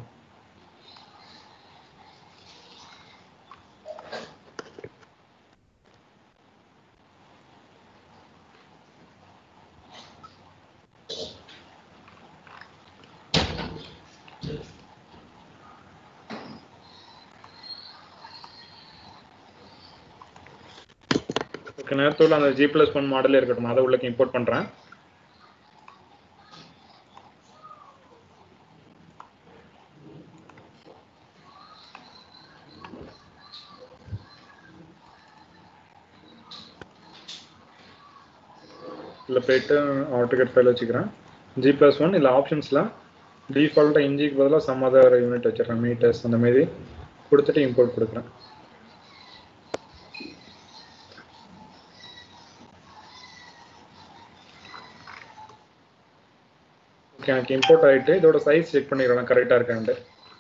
ஓகே நேரத்தோட அந்த ஜி பிளஸ் ஒன் மாடல் இருக்கட்டும் அதை உள்ளக்கு இம்போர்ட் பண்ணுறேன் இதில் போயிட்டு ஆட்டோகேட் ஃபைல் வச்சுக்கிறேன் ஜி ப்ளஸ் ஒன் இல்லை ஆப்ஷன்ஸில் டிஃபால்ட்டாக இன்ஜிக்கு பதிலாக சம் அதர் யூனிட் வச்சிடுறேன் மீட்டர்ஸ் அந்த மாதிரி கொடுத்துட்டு இம்போர்ட் கொடுக்குறேன் ஓகே எனக்கு இம்போர்ட் ஆகிட்டு இதோட சைஸ் செக் பண்ணிடுறேன் கரெக்டாக இருக்கான்ட்டு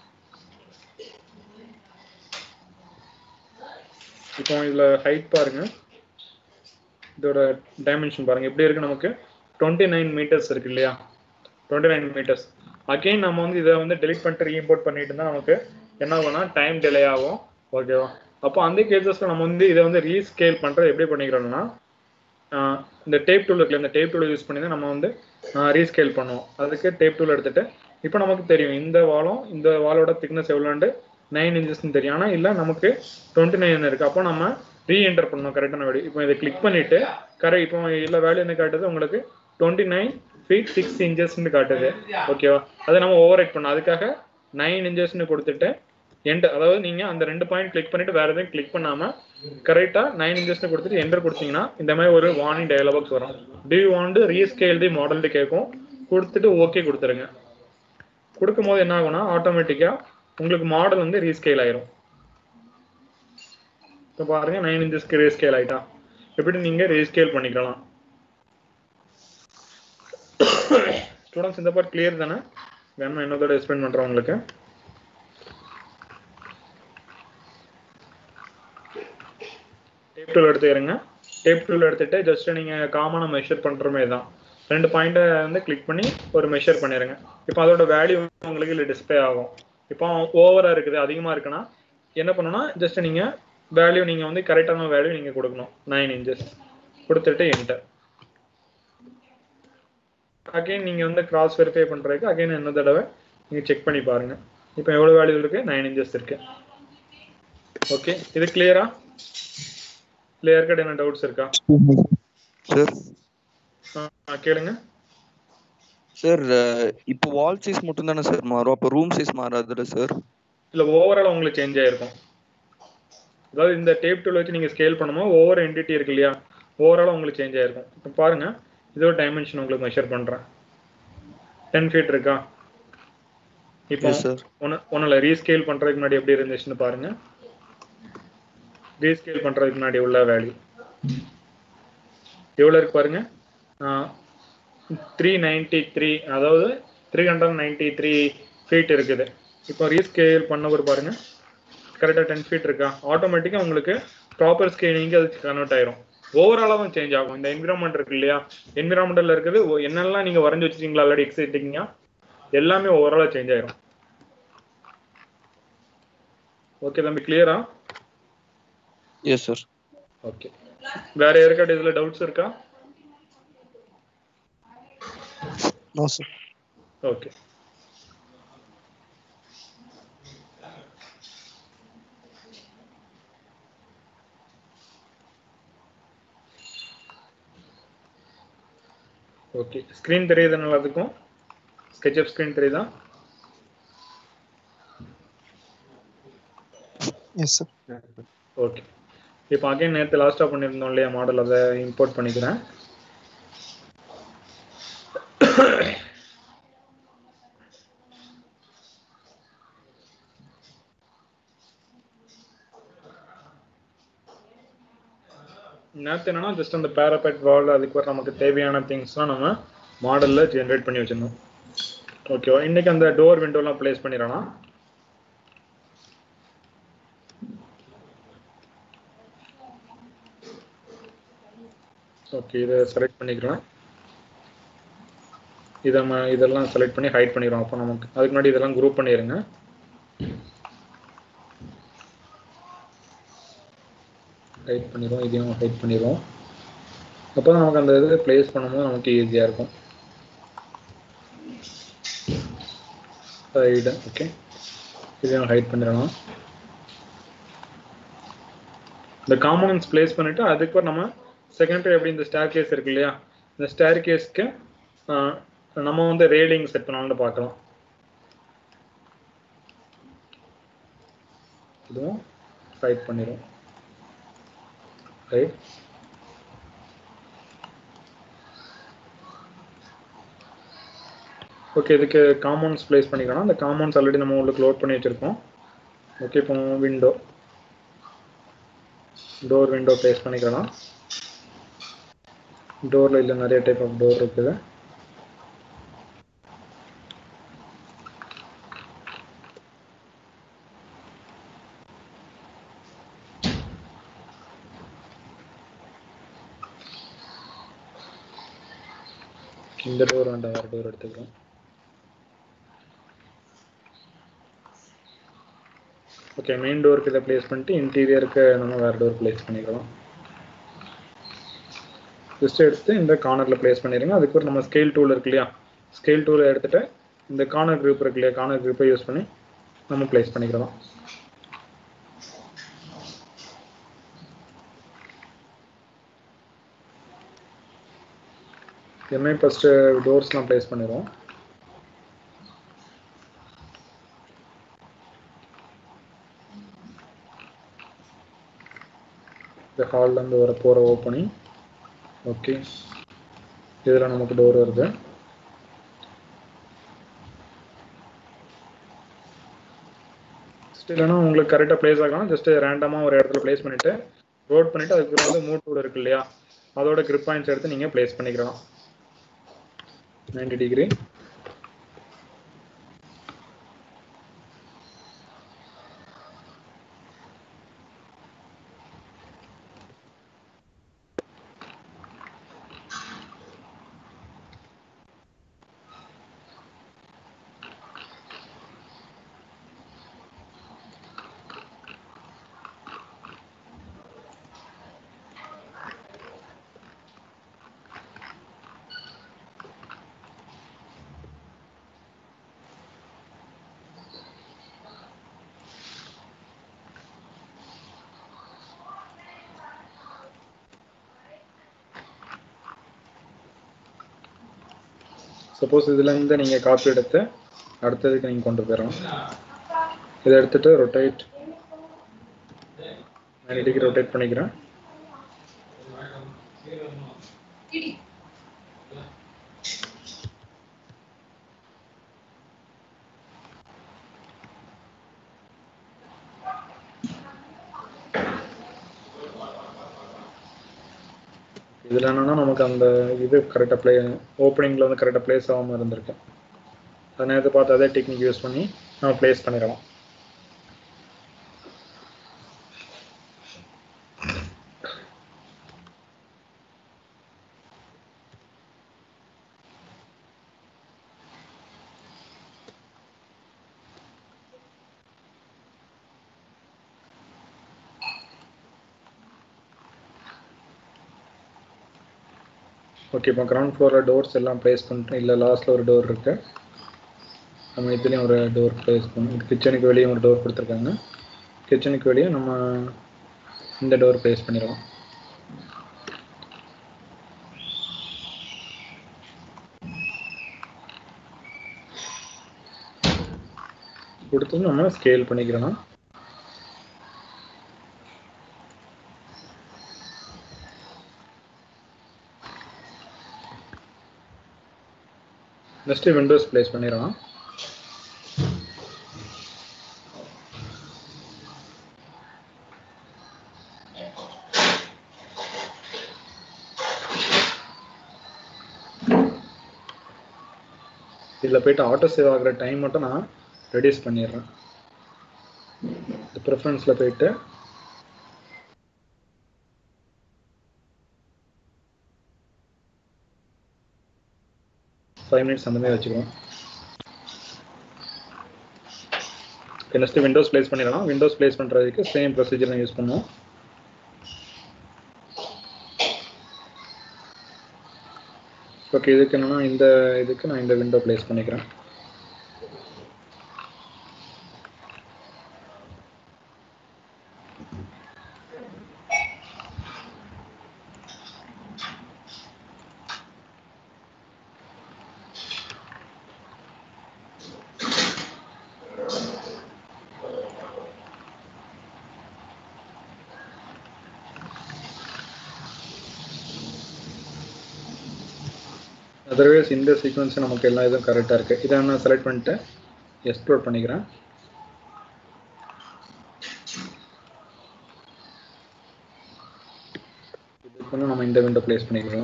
இப்போ இதில் ஹைட் பாருங்க இதோட டைமென்ஷன் பாருங்க எப்படி இருக்கு நமக்கு டுவெண்ட்டி நைன் மீட்டர்ஸ் இருக்கு இல்லையா டுவெண்ட்டி நைன் மீட்டர்ஸ் அகைன் நம்ம வந்து இதை வந்து டெலிட் பண்ணிட்டு ரீஇம்போர்ட் பண்ணிட்டு இருந்தால் நமக்கு என்ன ஆகும்னா டைம் டிலே ஆகும் ஓகேவா அப்போ அந்த கேசஸ்ல நம்ம வந்து இதை வந்து ரீஸ்கேல் பண்ணுறது எப்படி பண்ணிக்கிறோம்னா ஆஹ் இந்த டேப் டூல் இருக்குல்ல இந்த டேப் டூல் யூஸ் பண்ணி தான் நம்ம வந்து ரீஸ்கேல் பண்ணுவோம் அதுக்கு டேப் டூல் எடுத்துட்டு இப்போ நமக்கு தெரியும் இந்த வாலும் இந்த வாலோட திக்னஸ் எவ்வளோண்டு நைன் இன்ச்சஸ்னு தெரியும் ஆனால் இல்லை நமக்கு டுவெண்ட்டி நைன் இருக்கு அப்போ நம்ம ரீஎன்டர் பண்ணணும் கரெக்டான வேல்யூ இப்போ இதை கிளிக் பண்ணிட்டு கரெக்ட் இப்போ இல்லை வேல்யூ என்ன காட்டுது உங்களுக்கு டுவெண்ட்டி நைன் ஃபீட் சிக்ஸ் இன்ச்சஸ்ன்னு காட்டுது ஓகேவா அதை நம்ம ஓவர் ரைட் பண்ணோம் அதுக்காக நைன் இன்ச்சஸ்ன்னு கொடுத்துட்டு எண்ட் அதாவது நீங்க அந்த ரெண்டு பாயிண்ட் கிளிக் பண்ணிட்டு வேற எதுவும் கிளிக் பண்ணாம கரெக்டா நைன் இன்ச்சஸ்னு கொடுத்துட்டு என்டர் கொடுத்தீங்கன்னா இந்த மாதிரி ஒரு வார்னிங் டயலாக்ஸ் வரும் do you want rescale the model கேட்கும் கொடுத்துட்டு ஓகே கொடுத்துருங்க கொடுக்கும் போது என்ன ஆகும்னா ஆட்டோமேட்டிக்கா உங்களுக்கு மாடல் வந்து ரீஸ்கேல் ஆயிரும் இப்போ பாருங்க நைன் இன்ச்சஸ்க்கு ரீஸ்கேல் ஆயிட்டா எப்படி நீங்க ரீஸ்கேல் பண்ணிக்கலாம் ஸ்டூடெண்ட்ஸ் இந்த பார்ட் கிளியர் தானே வேணுமா இன்னொரு எக்ஸ்பிளைன் பண்றேன் உங்களுக்கு டேப் டூல் எடுத்துக்கிறேங்க டேப் டூல் எடுத்துட்டு ஜஸ்ட் நீங்க காமனா மெஷர் பண்ற மாதிரி தான் ரெண்டு பாயிண்ட்டை வந்து கிளிக் பண்ணி ஒரு மெஷர் பண்ணிடுங்க இப்போ அதோட வேல்யூ உங்களுக்கு இல்லை டிஸ்பிளே ஆகும் இப்போ ஓவரா இருக்குது அதிகமா இருக்குன்னா என்ன பண்ணணும்னா ஜஸ்ட் நீங்க வேல்யூ நீங்க வந்து கரெக்டான வேல்யூ நீங்க கொடுக்கணும் நைன் இன்ச்சஸ் கொடுத்துட்டு என்டர் அகைன் நீங்க வந்து கிராஸ் வெரிஃபை பண்றதுக்கு அகைன் என்ன தடவை நீங்க செக் பண்ணி பாருங்க இப்போ எவ்வளவு வேல்யூ இருக்கு நைன் இன்ச்சஸ் இருக்கு ஓகே இது கிளியரா இல்லை யாருக்கிட்ட என்ன டவுட்ஸ் இருக்கா சார் ஆ, கேளுங்க சார் இப்போ வால் சைஸ் மட்டும் தானே சார் மாறும் அப்போ ரூம் சைஸ் மாறாதுல்ல சார் இல்ல ஓவரால் உங்களுக்கு சேஞ்ச் ஆயிருக்கும் அதாவது இந்த டேப் டூல் வச்சு நீங்க ஸ்கேல் பண்ணும்போது ஒவ்வொரு என்டிட்டி இருக்கு இல்லையா ஓவரால் உங்களுக்கு சேஞ்ச் ஆயிருக்கும் இப்போ பாருங்க இதோட டைமென்ஷன் உங்களுக்கு மெஷர் பண்றேன் டென் ஃபீட் இருக்கா இப்போ Yes, sir. ஒன்று ஒன்றும் ரீஸ்கேல் பண்றதுக்கு முன்னாடி எப்படி இருந்துச்சுன்னு பாருங்க ரீஸ்கேல் பண்றதுக்கு முன்னாடி உள்ள வேல்யூ எவ்வளோ இருக்கு பாருங்க த்ரீ நைன்டி த்ரீ அதாவது three hundred ninety three feet இருக்குது இப்போ ரீஸ்கேல் பண்ணவர் பாருங்க கரெக்டாக டென் ஃபீட் இருக்கா ஆட்டோமேட்டிக்காக உங்களுக்கு ப்ராப்பர் ஸ்கேலிங்க்கு அது கன்வெர்ட் ஆயிரும் ஓவராலாகவும் சேஞ்ச் ஆகும் இந்த என்விரான்மெண்ட் இருக்கு இல்லையா என்விரான்மெண்டல் இருக்குது ஒ- என்னெல்லாம் நீங்கள் வரைஞ்சி வச்சிருக்கீங்களா ஆல்ரெடி எக்ஸைட்டிங்கா எல்லாமே ஓவராலாக சேஞ்ச் ஆயிரும் ஓகே தம்பி கிளியரா எஸ் சார் ஓகே வேற யாருக்காட்ட இதில் டவுட்ஸ் இருக்கா no sir okay okay screen தெரியுது எல்லாத்துக்கும் ஸ்கெட்சப் ஸ்க்ரீன் தெரியுதா எஸ் சார் ஓகே இப்போ அகைன் நேற்று லாஸ்ட்டாக பண்ணியிருந்தோம் இல்லையா மாடல் அதை இம்போர்ட் பண்ணிக்கிறேன் நேற்று என்னன்னா ஜஸ்ட் அந்த பேரபெட் வால் அதுக்கு வர நமக்கு தேவையான திங்ஸ்லாம் நம்ம மாடல்ல ஜென்ரேட் பண்ணி வச்சிருந்தோம் ஓகேவா இன்னைக்கு அந்த டோர் விண்டோலாம் ப்ளேஸ் பண்ணிடலாம் ஓகே இதை செலக்ட் பண்ணிக்கலாம் இதை நம்ம இதெல்லாம் செலக்ட் பண்ணி ஹைட் பண்ணிடுவோம் அப்போ நமக்கு அதுக்கு முன்னாடி இதெல்லாம் குரூப் பண்ணிடுங்க ஹைட் பண்ணிடுவோம் இதையும் ஹைட் பண்ணிடுவோம் அப்போ தான் நமக்கு அந்த இது ப்ளேஸ் பண்ணும்போது நமக்கு ஈஸியாக இருக்கும் ஹைடு ஓகே இதையும் ஹைட் பண்ணிடலாம் இந்த காம்பனன்ஸ் ப்ளேஸ் பண்ணிட்டு அதுக்கு நம்ம செகண்டரி எப்படி இந்த ஸ்டேர் கேஸ் இருக்கு இல்லையா இந்த ஸ்டேர் கேஸ்க்கு நம்ம வந்து ரேலிங் செட் பண்ணலாம்னு பார்க்கலாம் இதுவும் ஹைட் பண்ணிடும் ரைட் ஓகே இதுக்கு காம்பவுண்ட்ஸ் ப்ளேஸ் பண்ணிக்கலாம் அந்த காம்பவுண்ட்ஸ் ஆல்ரெடி நம்ம உள்ளுக்கு லோட் பண்ணி வச்சுருக்கோம் ஓகே இப்போ விண்டோ டோர் விண்டோ ப்ளேஸ் பண்ணிக்கலாம் டோரில் இல்லை நிறைய டைப் ஆஃப் டோர் இருக்குது இந்த டோர் வேண்டாம் வேறு டோர் எடுத்துக்கலாம் ஓகே மெயின் டோருக்கு இதை ப்ளேஸ் பண்ணிட்டு இன்டீரியருக்கு நம்ம வேறு டோர் ப்ளேஸ் பண்ணிக்கலாம் ஜஸ்ட் எடுத்து இந்த கார்னரில் ப்ளேஸ் பண்ணிடுங்க அதுக்கு ஒரு நம்ம ஸ்கேல் டூல் இருக்கு இல்லையா ஸ்கேல் டூலை எடுத்துட்டு இந்த கார்னர் குரூப் இருக்கு இல்லையா கார்னர் குரூப்பை யூஸ் பண்ணி நம்ம ப்ளேஸ் பண்ணிக்கலாம் எல்லாமே ஃபஸ்ட்டு டோர்ஸ்லாம் ப்ளேஸ் பண்ணிடுவோம் இந்த ஹால்லேருந்து வர போகிற ஓப்பனிங் ஓகே இதில் நமக்கு டோர் வருது ஜஸ்ட் இல்லைன்னா உங்களுக்கு கரெக்டாக ப்ளேஸ் ஆகலாம் ஜஸ்ட் ரேண்டமாக ஒரு இடத்துல ப்ளேஸ் பண்ணிவிட்டு ரோட் பண்ணிவிட்டு அதுக்கு வந்து மூட் டூல் இருக்கு இல்லையா அதோட கிரிப் பாயிண்ட்ஸ் எடுத்து நீங்கள் ப்ளேஸ் பண்ணிக்கலாம் நைன்டி டிகிரி சப்போஸ் இதுலேருந்து நீங்கள் காப்பி எடுத்து அடுத்ததுக்கு நீங்கள் கொண்டு போயிடலாம் இதை எடுத்துட்டு ரொட்டேட் நைன்டி டிகிரி ரொட்டேட் பண்ணிக்கிறேன் இதில் என்னன்னா நமக்கு அந்த இது கரெக்டாக ப்ளே ஓப்பனிங்கில் வந்து கரெக்டாக ப்ளேஸ் ஆகாமல் இருந்திருக்கு அதை நேரத்தை பார்த்து அதே டெக்னிக் யூஸ் பண்ணி நம்ம ப்ளேஸ் பண்ணிடலாம் ஓகே இப்போ கிரவுண்ட் ஃப்ளோரில் டோர்ஸ் எல்லாம் ப்ளேஸ் பண்ணிட்டு இல்லை லாஸ்ட்டில் ஒரு டோர் இருக்கு நம்ம இதுலேயும் ஒரு டோர் ப்ளேஸ் பண்ணணும் இது கிச்சனுக்கு வெளியே ஒரு டோர் கொடுத்துருக்காங்க கிச்சனுக்கு வெளியே நம்ம இந்த டோர் ப்ளேஸ் பண்ணிடலாம் கொடுத்து நம்ம ஸ்கேல் பண்ணிக்கிறோம் நெக்ஸ்ட் விண்டோஸ் ப்ளேஸ் பண்ணிடலாம் இதில் போயிட்டு ஆட்டோ சேவ் ஆகுற டைம் மட்டும் நான் ரெடியூஸ் பண்ணிடுறேன் ப்ரிஃபரன்ஸில் போயிட்டு ஃபைவ் மினிட்ஸ் அந்த மாதிரி வச்சுக்கிறோம் நெக்ஸ்ட் விண்டோஸ் ப்ளேஸ் பண்ணிடலாம் விண்டோஸ் ப்ளேஸ் பண்ணுறதுக்கு சேம் ப்ரொசீஜர் யூஸ் பண்ணுவோம் ஓகே இதுக்கு என்னன்னா இந்த இதுக்கு நான் இந்த விண்டோ ப்ளேஸ் பண்ணிக்கிறேன் அதர்வைஸ் இந்த சீக்வன்ஸ் நமக்கு எல்லா இதுவும் கரெக்டாக இருக்குது இதை நான் செலக்ட் பண்ணிட்டு எக்ஸ்ப்ளோர் பண்ணிக்கிறேன் இதுக்கு வந்து நம்ம இந்த விண்டோ ப்ளேஸ் பண்ணிக்கிறோம்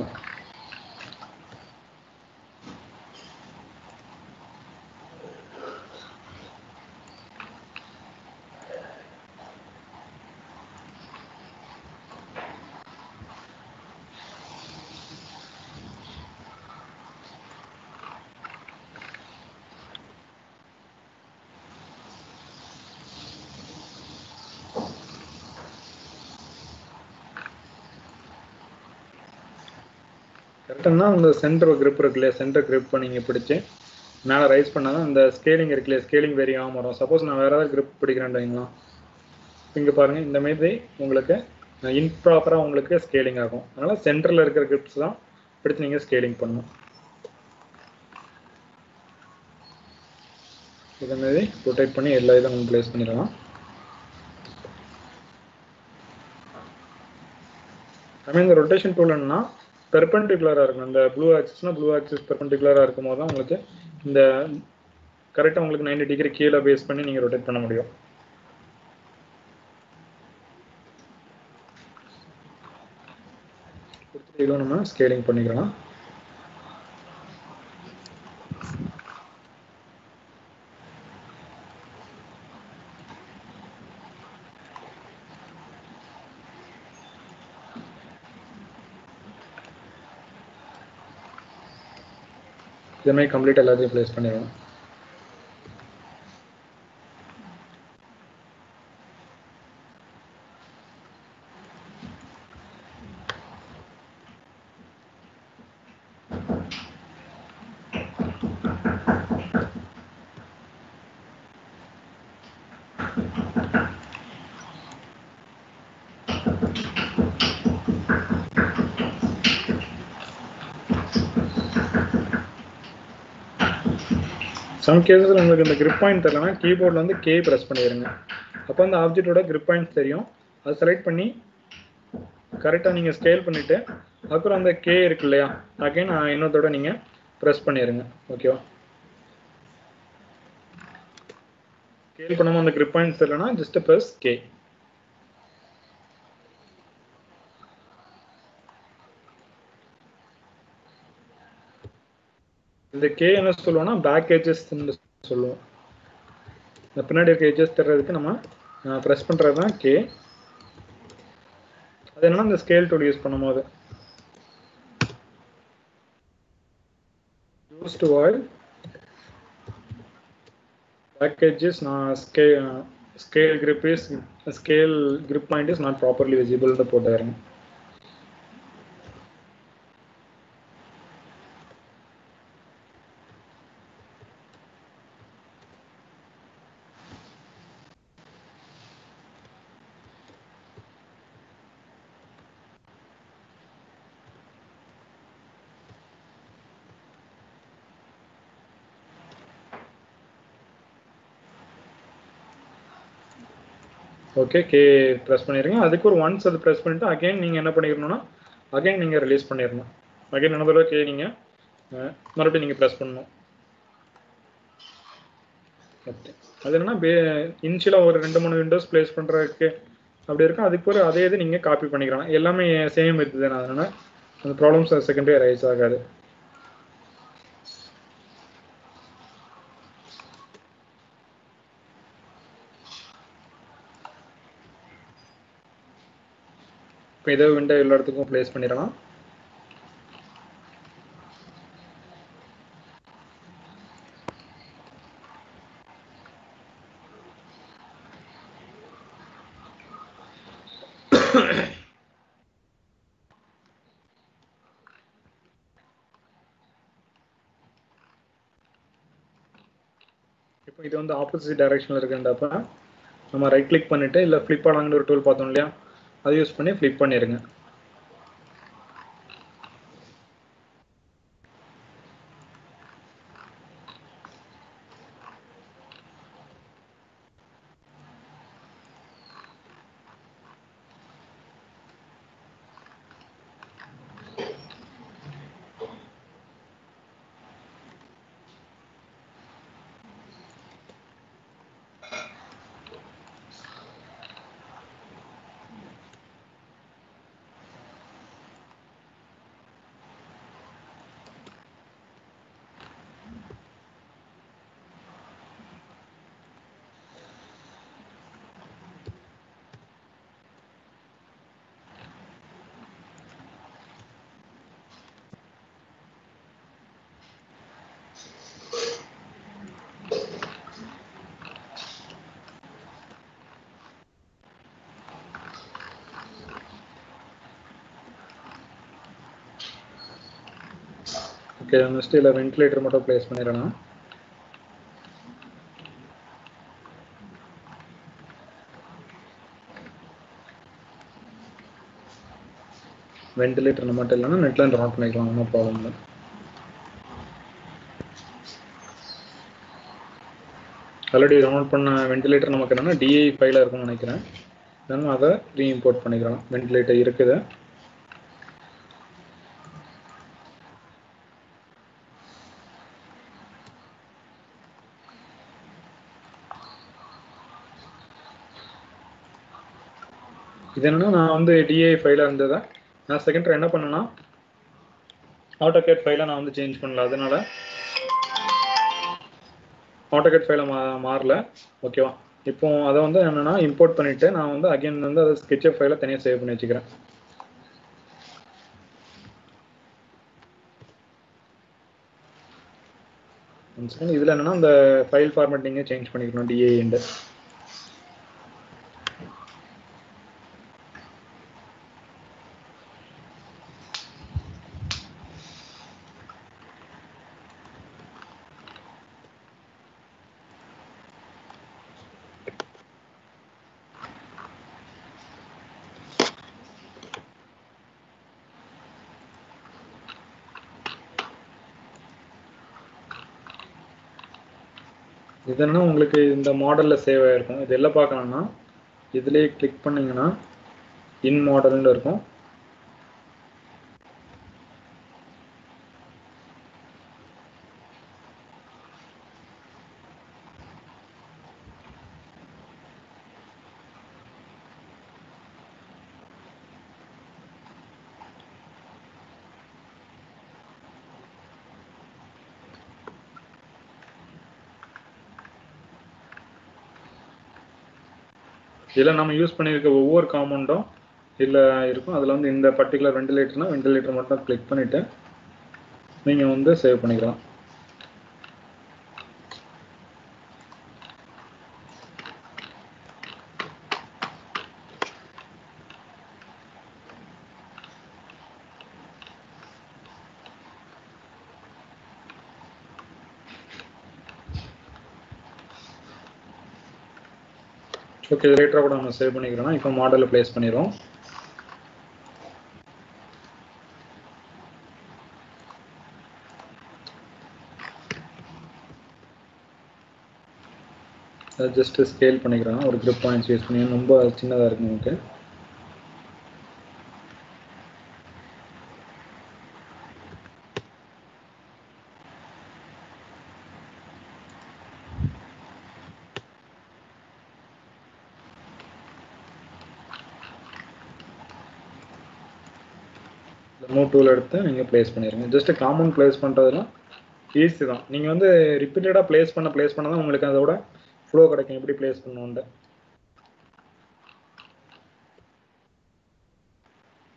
கரெக்டானா அந்த சென்டர் grip இருக்கு இல்லையா சென்டர் grip நீங்கள் பிடிச்சி மேலே ரைஸ் பண்ணால் தான் அந்த ஸ்கேலிங் இருக்கு இல்லையா ஸ்கேலிங் வெரி ஆகாம வரும் சப்போஸ் நான் வேறு ஏதாவது grip பிடிக்கிறேன் வைங்களா இங்கே பாருங்கள் இந்த மாதிரி உங்களுக்கு இன்ப்ராப்பராக உங்களுக்கு ஸ்கேலிங் ஆகும் அதனால் சென்டரில் இருக்கிற கிரிப்ஸ் தான் பிடிச்சி நீங்கள் ஸ்கேலிங் பண்ணணும் இதே மாதிரி ரொட்டேட் பண்ணி எல்லா இதை நம்ம ப்ளேஸ் பண்ணிடலாம் ஐ இந்த ரொட்டேஷன் டூல் என்னன்னா பெர்பெண்டிகுலராக இருக்கும் இந்த ப்ளூ ஆக்சிஸ்னா ப்ளூ ஆக்சிஸ் பெர்பெண்டிகுலராக இருக்கும் போது தான் உங்களுக்கு இந்த கரெக்டாக உங்களுக்கு 90 டிகிரி கீழே பேஸ் பண்ணி நீங்கள் ரொட்டேட் பண்ண முடியும் கொடுத்துட்டு இதில் நம்ம ஸ்கேலிங் பண்ணிக்கலாம் இதே மாதிரி கம்ப்ளீட் எல்லாத்தையும் ப்ளேஸ் பண்ணிடுவோம் சம் கேசஸில் உங்களுக்கு இந்த grip பாயிண்ட் தெரியலனா கீபோர்டில் வந்து கே ப்ரெஸ் பண்ணிடுங்க அப்போ அந்த ஆப்ஜெக்டோட grip பாயிண்ட் தெரியும் அதை செலக்ட் பண்ணி கரெக்டாக நீங்கள் ஸ்கேல் பண்ணிவிட்டு அப்புறம் அந்த கே இருக்கு இல்லையா அகைன் இன்னொருத்தோட நீங்கள் ப்ரெஸ் பண்ணிடுங்க ஓகேவா ஸ்கேல் பண்ணாமல் அந்த grip பாயிண்ட் தெரியலனா ஜஸ்ட் ப்ரெஸ் கே இந்த கே என்ன சொல்லுவோம்னா பேக் ஏஜஸ் சொல்லுவோம் இந்த பின்னாடி இருக்க ஏஜஸ் தர்றதுக்கு நம்ம ப்ரெஸ் பண்ணுறது தான் கே அது என்னன்னா இந்த ஸ்கேல் டூல் யூஸ் பண்ணும்போது யூஸ் டு வாயில் பேக் ஏஜஸ் நான் ஸ்கே scale grip is scale grip point is not properly visible போட்டுக்கிறேன் ஓகே கே ப்ரெஸ் பண்ணிடுங்க அதுக்கு ஒரு ஒன்ஸ் அது ப்ரெஸ் பண்ணிட்டு அகைன் நீங்கள் என்ன பண்ணிடணும்னா அகைன் நீங்கள் ரிலீஸ் பண்ணிடணும் அகைன் என்ன தடவை கே நீங்கள் மறுபடியும் நீங்கள் ப்ரெஸ் பண்ணணும் ஓகே அது என்னன்னா பே இனிஷியலாக ஒரு ரெண்டு மூணு விண்டோஸ் ப்ளேஸ் பண்ணுறதுக்கு அப்படி இருக்கும் அதுக்கு ஒரு அதே இது நீங்கள் காப்பி பண்ணிக்கலாம் எல்லாமே சேம் இது தானே அதனால் அந்த ப்ராப்ளம்ஸ் செகண்டரி ரைஸ் ஆகாது இப்போ இதே விண்டோ எல்லா இடத்துக்கும் ப்ளேஸ் பண்ணிடலாம் இப்போ இது வந்து ஆப்போசிட் டைரக்ஷனில் இருக்குன்றப்ப நம்ம ரைட் கிளிக் பண்ணிட்டு இல்லை ஃப்ளிப் ஆனாங்கன்னு ஒரு டூல் பார்த்தோம் இல்லையா அதை யூஸ் பண்ணி ஃப்ளிப் பண்ணிடுங்க ஓகே நெக்ஸ்ட் இதில் வென்டிலேட்டர் மட்டும் ப்ளேஸ் பண்ணிடலாம் வென்டிலேட்டர் மட்டும் இல்லைன்னா நெட்டில் ரவுண்ட் பண்ணிக்கலாம் ஒன்றும் ப்ராப்ளம் இல்லை ஆல்ரெடி டவுன்லோட் பண்ண வென்டிலேட்டர் நமக்கு என்னன்னா டிஐ ஃபைலாக இருக்கும்னு நினைக்கிறேன் நம்ம அதை ரீ இம்போர்ட் பண்ணிக்கலாம் வென்டிலேட்டர் இருக்குது இது என்னன்னா நான் வந்து டிஐ ஃபைலாக இருந்ததை நான் செகண்ட் என்ன பண்ணேன்னா ஆட்டோகேட் ஃபைலை நான் வந்து சேஞ்ச் பண்ணல அதனால ஆட்டோகேட் ஃபைலை மா மாறல ஓகேவா இப்போ அதை வந்து என்னன்னா இம்போர்ட் பண்ணிட்டு நான் வந்து அகைன் வந்து அதை ஸ்கெட்ச் ஃபைலை தனியாக சேவ் பண்ணி வச்சுக்கிறேன் இதில் என்னன்னா அந்த ஃபைல் ஃபார்மேட்டிங்கே சேஞ்ச் பண்ணிக்கணும் டிஏ எண்டு இது என்னன்னா உங்களுக்கு இந்த மாடலில் சேவ் ஆயிருக்கும் இது எல்லாம் பார்க்கணும்னா இதுலேயே கிளிக் பண்ணீங்கன்னா இன் மாடல்னு இருக்கும் இதில் நம்ம யூஸ் பண்ணியிருக்க ஒவ்வொரு காம்பவுண்டும் இதில் இருக்கும் அதில் வந்து இந்த பர்டிகுலர் வெண்டிலேட்டர்னா வெண்டிலேட்டர் மட்டும் கிளிக் பண்ணிவிட்டு நீங்கள் வந்து சேவ் பண்ணிக்கலாம் ஓகே லேட்டராக கூட நம்ம சேவ் பண்ணிக்கிறோம் இப்போ மாடலில் ப்ளேஸ் பண்ணிடுறோம் ஜஸ்ட் ஸ்கேல் பண்ணிக்கிறோம் ஒரு grip பாயிண்ட்ஸ் யூஸ் பண்ணி ரொம்ப சின்னதாக இருக்கு நமக்கு மூவ் டூல் எடுத்து நீங்கள் ப்ளேஸ் பண்ணிடுங்க ஜஸ்ட் காமன் ப்ளேஸ் பண்ணுறதுலாம் ஈஸி தான் நீங்கள் வந்து ரிப்பீட்டடாக ப்ளேஸ் பண்ண ப்ளேஸ் பண்ண தான் உங்களுக்கு அதோட ஃப்ளோ கிடைக்கும் எப்படி ப்ளேஸ் பண்ணணுன்ட்டு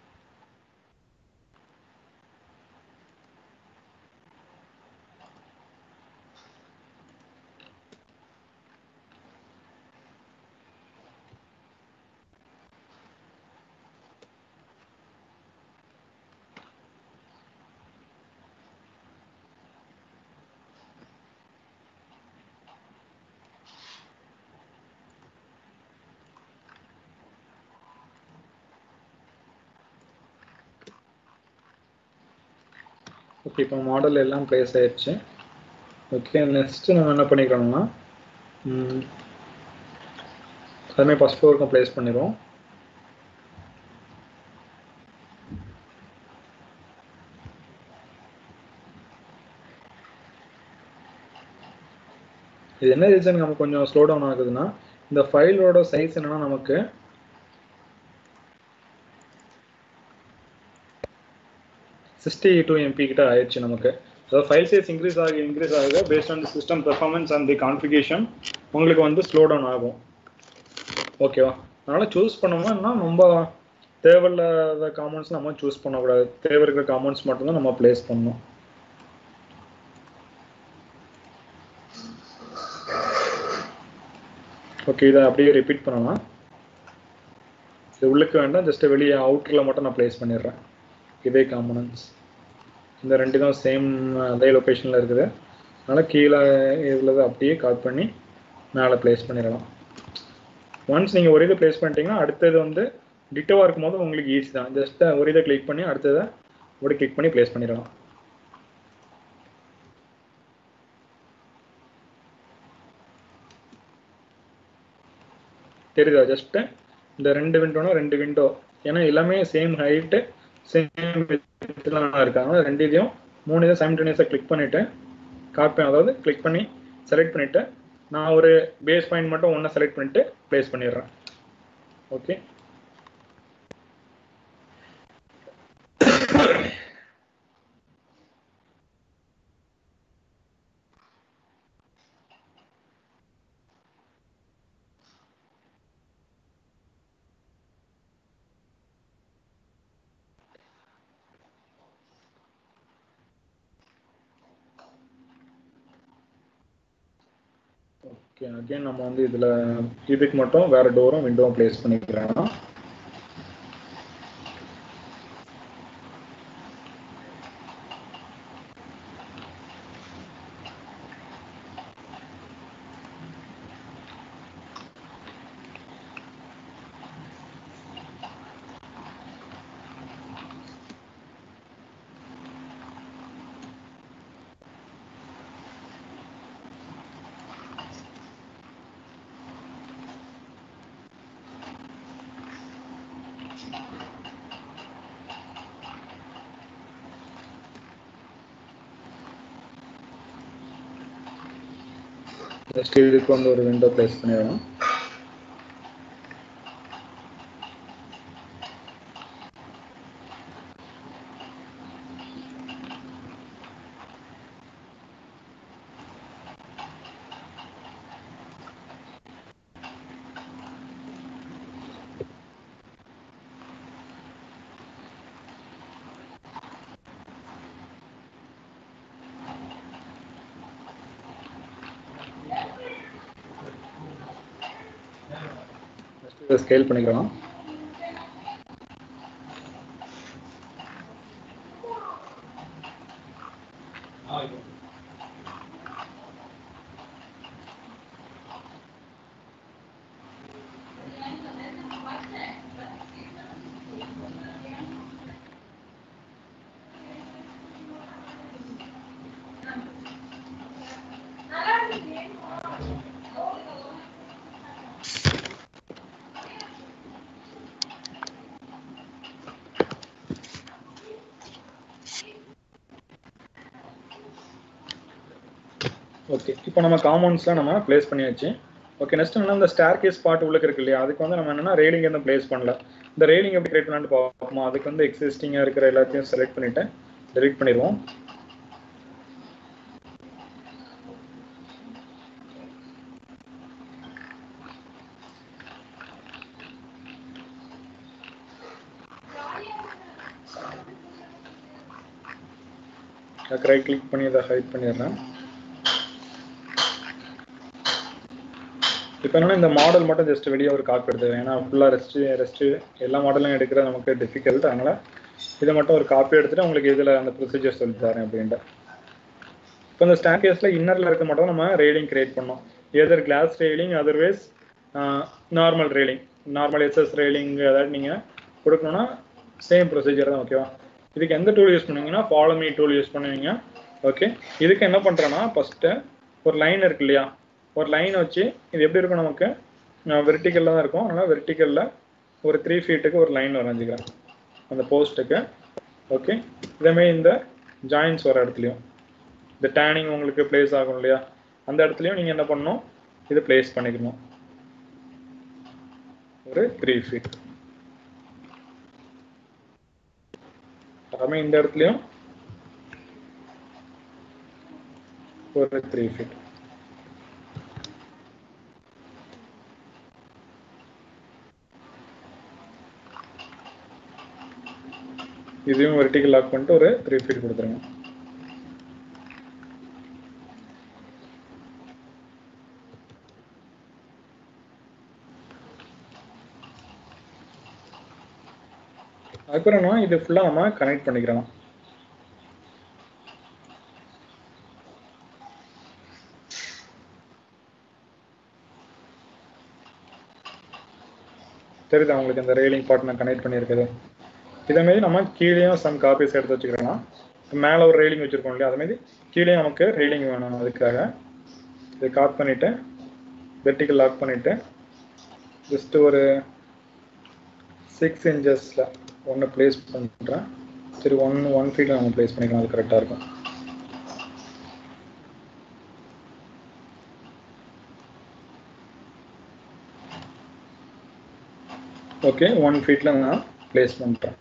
ஓகே இப்போ மாடல் எல்லாம் ப்ளேஸ் ஆயிடுச்சு ஓகே நெக்ஸ்ட் நம்ம என்ன பண்ணிக்கிறோம்னா ம், அதுமாதிரி ஃபஸ்ட் ஃப்ளோருக்கும் ப்ளேஸ் பண்ணிடுவோம் இது என்ன ரீசன் நமக்கு கொஞ்சம் ஸ்லோ டவுன் ஆகுதுன்னா இந்த ஃபைலோட சைஸ் என்னன்னா நமக்கு சிக்ஸ்டி டூ எம்பி கிட்ட ஆயிடுச்சு நமக்கு அதாவது ஃபைல் சைஸ் இன்க்ரீஸ் ஆக இன்க்ரீஸ் ஆக based on the system performance and the configuration உங்களுக்கு வந்து ஸ்லோ டவுன் ஆகும் ஓகேவா அதனால சூஸ் பண்ணோம்னா ரொம்ப தேவையில்லாத காமெண்ட்ஸ் நம்ம சூஸ் பண்ணக்கூடாது தேவை இருக்கிற காமெண்ட்ஸ் மட்டும்தான் நம்ம ப்ளேஸ் பண்ணணும் ஓகே இதை அப்படியே ரிப்பீட் பண்ணலாம் இது உள்ளுக்கு வேண்டாம் ஜஸ்ட் வெளியே அவுட்டரில் மட்டும் நான் ப்ளேஸ் பண்ணிடுறேன் இதே காம்பனன்ஸ் இந்த ரெண்டு தான் சேம் அதே லொக்கேஷனில் இருக்குது அதனால் கீழே இதில் அப்படியே கால் பண்ணி மேலே ப்ளேஸ் பண்ணிடலாம் ஒன்ஸ் நீங்கள் ஒரு இதை ப்ளேஸ் பண்ணிட்டீங்கன்னா அடுத்தது வந்து டிட்டோவாக இருக்கும் போது உங்களுக்கு ஈஸி தான் ஜஸ்ட் ஒரு இதை கிளிக் பண்ணி அடுத்ததை ஒரு கிளிக் பண்ணி ப்ளேஸ் பண்ணிடலாம் தெரியுதா ஜஸ்ட் இந்த ரெண்டு விண்டோனா ரெண்டு விண்டோ ஏன்னா எல்லாமே சேம் ஹைட்டு சேம் இதெல்லாம் இருக்காங்க ரெண்டு இதையும் மூணு இதை சைமல்டேனியஸாக கிளிக் பண்ணிட்டு காப்பி அதாவது கிளிக் பண்ணி செலக்ட் பண்ணிட்டு நான் ஒரு பேஸ் பாயிண்ட் மட்டும் ஒன்றை செலக்ட் பண்ணிட்டு ப்ளேஸ் பண்ணிடுறேன் ஓகே ஓகே அகைன் நம்ம வந்து இதில் இதுக்கு மட்டும் வேற டோரும் விண்டோவும் ப்ளேஸ் பண்ணிக்கிறேன் ஜஸ்ட் இதுக்கு வந்து ஒரு விண்டோ ப்ளேஸ் பண்ணிடலாம் ஜஸ்ட் இதை ஸ்கேல் பண்ணிக்கலாம் ஓகே இப்போ நம்ம காம்பவுண்ட்ஸ்லாம் நம்ம ப்ளேஸ் பண்ணியாச்சு ஓகே நெக்ஸ்ட் என்ன இந்த ஸ்டார் கேஸ் பார்ட் உள்ளுக்கு இருக்கு இல்லையா அதுக்கு வந்து நம்ம என்னன்னா ரெயிலிங் எதுவும் ப்ளேஸ் பண்ணல இந்த ரெயிலிங் எப்படி கிரியேட் பண்ணலான்னு பார்ப்போமா அதுக்கு வந்து எக்ஸிஸ்டிங்காக இருக்கிற எல்லாத்தையும் செலக்ட் பண்ணிட்டு டெலிட் பண்ணிடுவோம் ரைட் கிளிக் பண்ணி இதை ஹைட் பண்ணிடுறேன் இப்போ என்னன்னா இந்த மாடல் மட்டும் ஜஸ்ட் வெளியே ஒரு காப்பி எடுத்து ஏன்னா ஃபுல்லாக ரெஸ்ட் ரெஸ்ட் எல்லா மாடலும் எடுக்கிறது நமக்கு டிஃபிகல்ட் அதனால இதை மட்டும் ஒரு காப்பி எடுத்துட்டு உங்களுக்கு இதில் அந்த ப்ரொசீஜர் சொல்லி தரேன் அப்படின்ட்டு இப்போ இந்த ஸ்டாண்ட் கேஸில் இன்னரில் இருக்க மட்டும் நம்ம ரெயிலிங் கிரியேட் பண்ணோம் either glass railing otherwise normal railing normal SS railing ஏதாவது நீங்கள் கொடுக்கணும்னா சேம் ப்ரொசீஜர் தான் ஓகேவா இதுக்கு எந்த டூல் யூஸ் பண்ணுவீங்கன்னா ஃபாலோ மீ டூல் யூஸ் பண்ணுவீங்க ஓகே இதுக்கு என்ன பண்ணுறேன்னா ஃபஸ்ட்டு ஒரு லைன் இருக்கு இல்லையா ஒரு லைன் வச்சு இது எப்படி இருக்கும் நமக்கு வெர்டிக்கலில் தான் இருக்கும் அதனால் வெர்டிக்கலில் ஒரு த்ரீ ஃபீட்டுக்கு ஒரு லைன் வரைஞ்சிக்கிறேன் அந்த போஸ்ட்டுக்கு ஓகே இதேமாரி இந்த ஜாயின்ஸ் வர இடத்துலையும் இந்த டேனிங் உங்களுக்கு பிளேஸ் ஆகும் இல்லையா அந்த இடத்துலையும் நீங்கள் என்ன பண்ணணும் இது பிளேஸ் பண்ணிக்கணும் ஒரு த்ரீ ஃபீட் எல்லாமே இந்த இடத்துலையும் ஒரு த்ரீ ஃபீட் இதையும் வெர்டிக்கல் லாக் பண்ணிட்டு ஒரு த்ரீ ஃபீட் கொடுத்துருங்க அதுக்கப்புறம் இது ஃபுல்லாக நம்ம கனெக்ட் பண்ணிக்கிறோம் தெரியுதா உங்களுக்கு இந்த ரெயிலிங் பார்ட் நான் கனெக்ட் பண்ணியிருக்குது இதே மாதிரி நம்ம கீழேயும் சம் காப்பீஸ் எடுத்து வச்சுக்கிறோம் மேலே ஒரு ரெயிலிங் வச்சுருக்கோம் இல்லையா அதே மாதிரி கீழே நமக்கு ரெயிலிங் வேணும் அதுக்காக இதை காட் பண்ணிவிட்டு வெர்டிக்கல் லாக் பண்ணிவிட்டு ஜஸ்ட் ஒரு சிக்ஸ் இன்ச்சஸில் ஒன்று ப்ளேஸ் பண்ணுறேன் சரி ஒன் ஒன் ஃபீட்டில் நம்ம ப்ளேஸ் பண்ணிக்கலாம் அது கரெக்டாக இருக்கும் ஓகே ஒன் ஃபீட்டில் நான் ப்ளேஸ் பண்ணுறேன்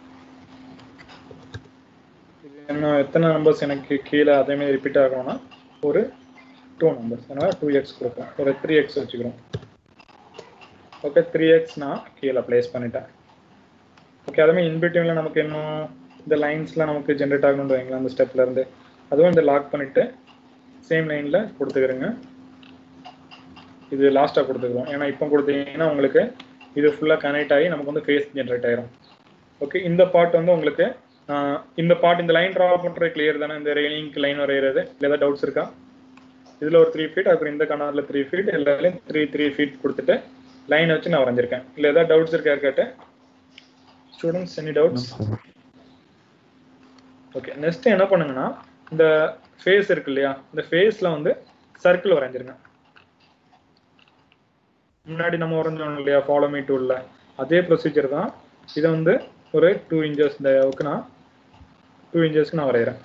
இது என்ன எத்தனை நம்பர்ஸ் எனக்கு கீழே அதேமாதிரி ரிப்பீட் ஆகணும்னா ஒரு டூ நம்பர்ஸ் அதனால் டூ எக்ஸ் கொடுப்போம் ஒரு த்ரீ எக்ஸ் வச்சுக்கிறோம் ஓகே த்ரீ எக்ஸ் நான் கீழே ப்ளேஸ் பண்ணிட்டேன் ஓகே அதுமாதிரி இன்பிட்வீனில் நமக்கு இன்னும் இந்த லைன்ஸ்லாம் நமக்கு ஜென்ரேட் ஆகணும்னு வைங்களேன் அந்த ஸ்டெப்ல இருந்து அதுவும் இந்த லாக் பண்ணிவிட்டு சேம் லைனில் கொடுத்துக்கிறேங்க இது லாஸ்ட்டாக கொடுத்துக்கிறோம் ஏன்னா இப்போ கொடுத்தீங்கன்னா உங்களுக்கு இது ஃபுல்லாக கனெக்ட் ஆகி நமக்கு வந்து ஃபேஸ் ஜென்ரேட் ஆயிரும் ஓகே இந்த பார்ட் வந்து உங்களுக்கு ஆஹ், இந்த பார்ட் இந்த லைன் ட்ரா பண்ணுறது கிளியர் தானே இந்த ரெயிலிங்க்கு லைன் வரைகிறது இல்லை ஏதாவது டவுட்ஸ் இருக்கா இதில் ஒரு த்ரீ ஃபீட் அப்புறம் இந்த கனாரில் த்ரீ ஃபீட் எல்லாத்துலேயும் த்ரீ த்ரீ ஃபீட் கொடுத்துட்டு லைன் வச்சு நான் வரைஞ்சிருக்கேன் இல்லை ஏதாவது டவுட்ஸ் இருக்கா கேட்டு students any doubts okay next என்ன பண்ணுங்கன்னா இந்த ஃபேஸ் இருக்கு இல்லையா இந்த ஃபேஸில் வந்து சர்க்கிள் வரைஞ்சிருங்க முன்னாடி நம்ம வரைஞ்சோம் இல்லையா ஃபாலோ மீ டூலில் அதே ப்ரொசீஜர் தான் இதை வந்து ஒரு டூ இன்ச்சஸ் இந்த அளவுக்கு நான் டூ இன்ச்சஸ்க்கு நான் வரைகிறேன்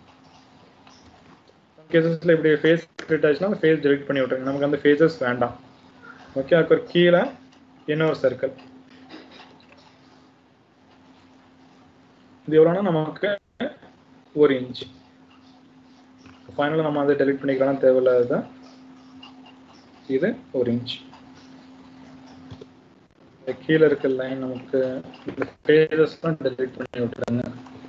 கேசஸில் இப்படி ஃபேஸ் கிரியேட் ஆச்சுன்னா அந்த ஃபேஸ் டெலிட் பண்ணி விட்ருங்க நமக்கு அந்த ஃபேஸஸ் வேண்டாம் ஓகே அதுக்கு கீழே இன்னொரு சர்க்கிள் இது எவ்வளோனா நமக்கு ஒரு இன்ச் ஃபைனலாக நம்ம அதை டெலிட் பண்ணிக்கலாம் தேவையில்லாதது இது ஒரு இன்ச் கீழே இருக்க லைன் நமக்கு இந்த ஃபேஸஸ்லாம் டெலிட் பண்ணி விட்டுருங்க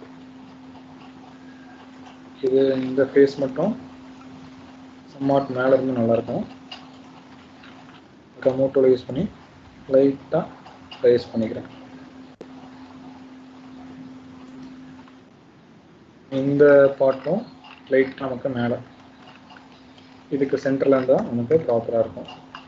இது இந்த ஃபேஸ் மட்டும் சம்மாட் மேலே இருந்து நல்லா இருக்கும் கமோட்டோல யூஸ் பண்ணி லைட்டாக ரைஸ் பண்ணிக்கிறேன் இந்த பார்ட்டும் லைட் நமக்கு மேலே இதுக்கு சென்டரில் இருந்தால் நமக்கு ப்ராப்பராக இருக்கும்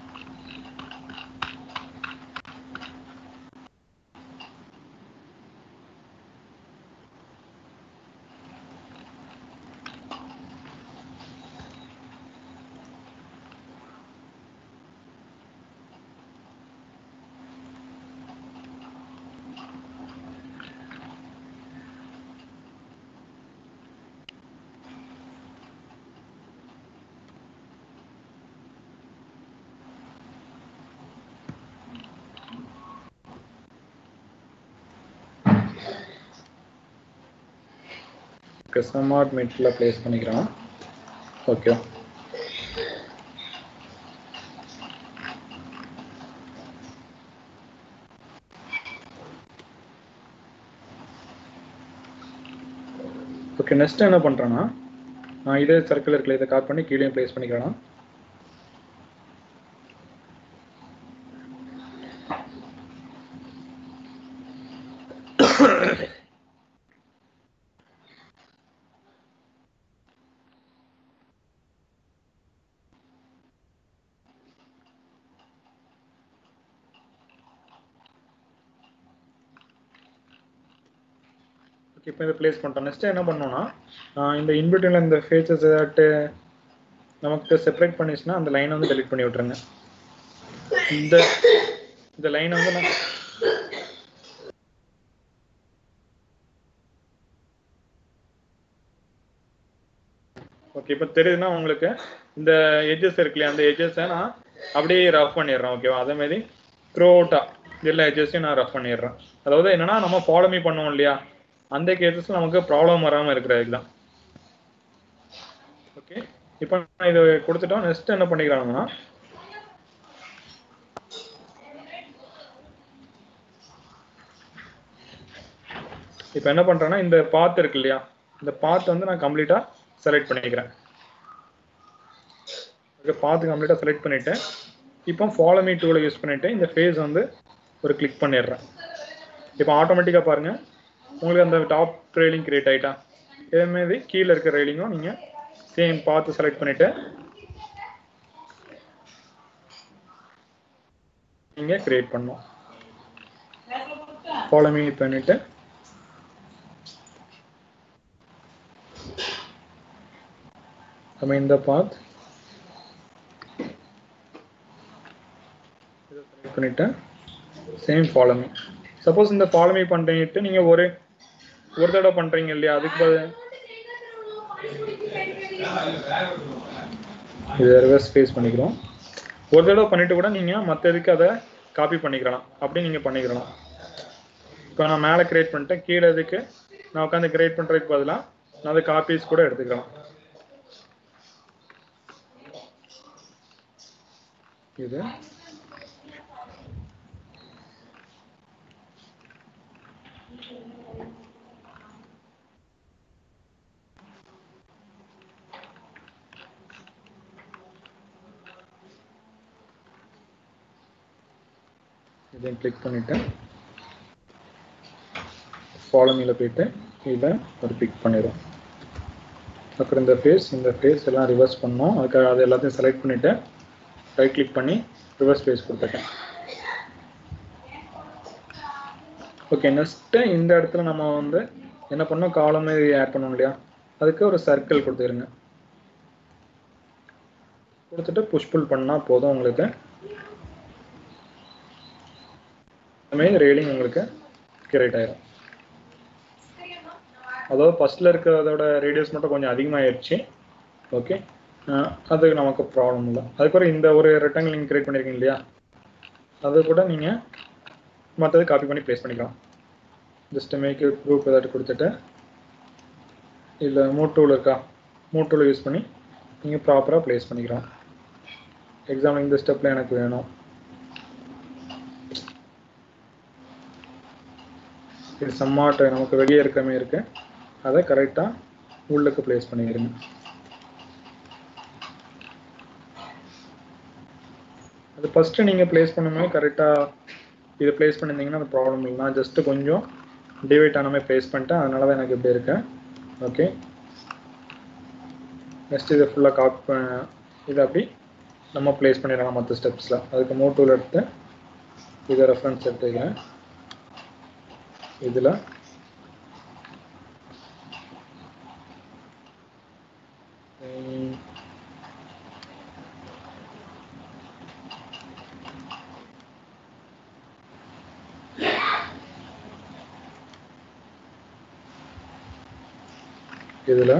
ஸ்மார்ட் மீட்டரில் ப்ளேஸ் பண்ணிக்கிறோம் ஓகே ஓகே நெக்ஸ்ட் என்ன பண்ணுறேன்னா நான் இதே சர்க்கிள் இருக்குல்ல இதை காட் பண்ணி கீழே ப்ளேஸ் பண்ணிக்கிறேன் ஓகே இப்போ இதை ப்ளேஸ் பண்ணிட்டோம் நெக்ஸ்ட் என்ன பண்ணோம்னா ஆஹ் இந்த இன்பிட்வீனில் இந்த ஃபேச்சஸ் ஏதாட்டு நமக்கு செப்பரேட் பண்ணிச்சுன்னா அந்த லைனை வந்து delete பண்ணி விட்டுருங்க இந்த இந்த லைனை வந்து நான் ஓகே இப்போ தெரியுதுன்னா உங்களுக்கு இந்த எட்ஜஸ் இருக்கு இல்லையா அந்த எட்ஜஸை நான் அப்படியே ரஃப் பண்ணிடுறேன் ஓகேவா அதே மாதிரி த்ரூ அவுட்டா எல்லா எட்ஜஸையும் நான் ரஃப் பண்ணிடுறேன் அதாவது என்னன்னா நம்ம ஃபாலோமி பண்ணுவோம் இல்லையா அந்த கேசஸ் நமக்கு ப்ராப்ளம் வராமல் இருக்கிறதுக்கு தான் ஓகே இப்போ நான் இது கொடுத்துட்டோம் நெக்ஸ்ட் என்ன பண்ணிக்கிறாங்கன்னா இப்போ என்ன பண்றேன்னா இந்த பாத் இருக்கு இல்லையா இந்த பாத் வந்து நான் கம்ப்ளீட்டா செலக்ட் பண்ணிக்கிறேன் ஓகே பாத்து கம்ப்ளீட்டா செலக்ட் பண்ணிட்டு இப்போ ஃபாலோ மீ டூலை யூஸ் பண்ணிட்டு இந்த ஃபேஸ் வந்து ஒரு கிளிக் பண்ணிடுறேன் இப்போ ஆட்டோமேட்டிக்காக பாருங்க உங்களுக்கு அந்த டாப் ரெயிலிங் கிரியேட் ஆயிட்டா இதே மாதிரி கீழே இருக்க ரெயிலிங்கும் நீங்கள் சேம் பார்த்து செலக்ட் பண்ணிட்டு நீங்கள் கிரியேட் பண்ணணும் ஃபாலோ மீ பண்ணிட்டு நம்ம இந்த பாத் இதை செலக்ட் பண்ணிட்டு சேம் ஃபாலோ மீ சப்போஸ் இந்த ஃபாலோ மீ பண்ணிட்டு நீங்க ஒரு ஒரு தடவை பண்றீங்க இல்லையா அதுக்கு பதில் இதை ரிவர்ஸ் ஃபேஸ் பண்ணிக்கிறோம் ஒரு தடவை பண்ணிட்டு கூட நீங்க மற்ற இதுக்கு அதை காப்பி பண்ணிக்கலாம் அப்படி நீங்க பண்ணிக்கலாம் இப்போ நான் மேலே கிரியேட் பண்ணிட்டேன் கீழே இதுக்கு நான் உட்காந்து கிரியேட் பண்றதுக்கு பதிலாக நான் அதை காப்பீஸ் கூட எடுத்துக்கலாம் இது இதையும் கிளிக் பண்ணிட்டு ஃபாலோ மீல போயிட்டு இதை ஒரு பிக் பண்ணிடும் அப்புறம் இந்த ஃபேஸ் இந்த ஃபேஸ் எல்லாம் ரிவர்ஸ் பண்ணோம் அதுக்காக அது எல்லாத்தையும் செலக்ட் பண்ணிட்டு ரைட் கிளிக் பண்ணி ரிவர்ஸ் ஃபேஸ் கொடுத்துட்டேன் ஓகே நெக்ஸ்ட்டு இந்த இடத்துல நம்ம வந்து என்ன பண்ணோம் காலம் ஆட் பண்ணோம் இல்லையா அதுக்கு ஒரு சர்க்கிள் கொடுத்துருங்க கொடுத்துட்டு புஷ் புல் பண்ணால் போதும் உங்களுக்கு அதுமாதிரி ரெயிலிங் உங்களுக்கு கிரியேட் ஆயிரும் அதாவது ஃபர்ஸ்ட்ல இருக்கிறதோட ரேடியஸ் மட்டும் கொஞ்சம் அதிகமாகிடுச்சு ஓகே அது நமக்கு ப்ராப்ளம் இல்லை அதுக்கப்புறம் இந்த ஒரு ரெக்டாங்கிள் நீங்கள் கிரியேட் பண்ணியிருக்கீங்க இல்லையா அது கூட நீங்கள் மற்றது காப்பி பண்ணி ப்ளேஸ் பண்ணிக்கலாம் ஜஸ்ட் மேக் குரூப் ஏதாட்டு கொடுத்துட்டு இல்லை மூட் டூல் இருக்கா மூட் டூலை யூஸ் பண்ணி நீங்கள் ப்ராப்பராக ப்ளேஸ் பண்ணிக்கலாம் எக்ஸாம்பிள் இந்த ஸ்டெப்பில் எனக்கு வேணும் இது சம்மாட்டு நமக்கு வெளியே இருக்க மாதிரி இருக்கு அதை கரெக்டாக உள்ளுக்கு ப்ளேஸ் பண்ணிடுங்க அது ஃபஸ்ட்டு நீங்கள் ப்ளேஸ் பண்ணும்போது கரெக்டாக இதை ப்ளேஸ் பண்ணியிருந்தீங்கன்னா அது ப்ராப்ளம் இல்லை நான் ஜஸ்ட்டு கொஞ்சம் டிவைட் ஆன மாதிரி ப்ளேஸ் பண்ணிட்டேன் அதனால தான் எனக்கு இப்படி இருக்கேன் ஓகே நெக்ஸ்ட் இதை ஃபுல்லாக காப்பி இதை அப்படி நம்ம ப்ளேஸ் பண்ணிடலாம் மற்ற ஸ்டெப்ஸில் அதுக்கு மூ டூல் எடுத்து இதை ரெஃபரன்ஸ் எடுத்துக்கிறேன் இதில் இதில்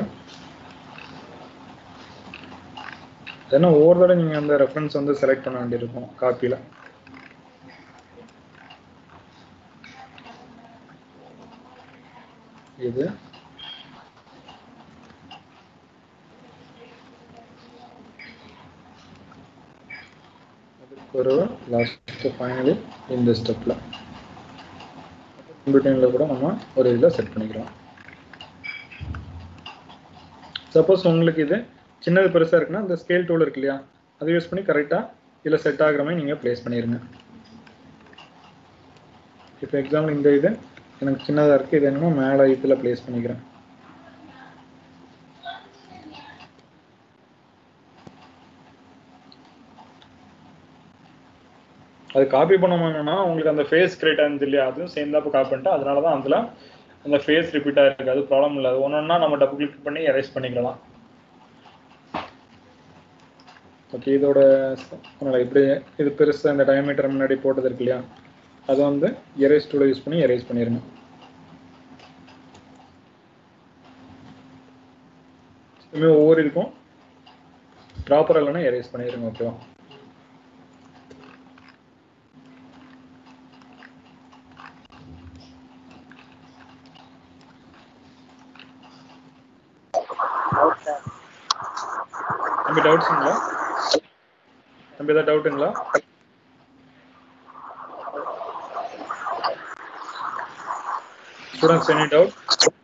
ஏன்னா ஒவ்வொரு தடவை நீங்கள் அந்த ரெஃபரன்ஸ் வந்து செலக்ட் பண்ண வேண்டியிருக்கும் காப்பியில் இது அதுக்கு ஒரு லாஸ்ட் ஃபைனலி இந்த ஸ்டெப்பில் இன்பிட்வீனில் கூட நம்ம ஒரு இதில் செட் பண்ணிக்கலாம் சப்போஸ் உங்களுக்கு இது சின்னது பெருசாக இருக்குன்னா இந்த ஸ்கேல் டூல் இருக்கு இல்லையா அதை யூஸ் பண்ணி கரெக்டாக இதில் செட் ஆகுற மாதிரி நீங்கள் ப்ளேஸ் பண்ணிடுங்க இப்போ எக்ஸாம்பிள் இந்த இது எனக்கு சின்னதாக இருக்குது இது என்னமோ மேலே இதில் ப்ளேஸ் பண்ணிக்கிறேன் அது காப்பி பண்ணோம்னா உங்களுக்கு அந்த ஃபேஸ் கிரியேட் ஆனது இல்லையா அதுவும் சேர்ந்தாப்பு காப்பி பண்ணிட்டு அதனால தான் அதில் அந்த ஃபேஸ் ரிப்பீட் ஆயிருக்கு அது ப்ராப்ளம் இல்லை அது ஒன்று நம்ம டபுள் கிளிக் பண்ணி எரேஸ் பண்ணிக்கலாம் ஓகே இதோட அதனால இப்படி இது பெருசாக இந்த டயமீட்டர் முன்னாடி போட்டது இருக்கு இல்லையா அதை வந்து எரேஸ் டூலை யூஸ் பண்ணி எரேஸ் பண்ணிடுங்க இதுமே ஒவ்வொரு இருக்கும் ப்ராப்பராக இல்லைன்னா எரேஸ் பண்ணிடுங்க ஓகேவா தம்பி டவுட்ஸுங்களா தம்பி ஏதாவது டவுட்டுங்களா ஸ்டூடெண்ட்ஸ் எனி டவுட்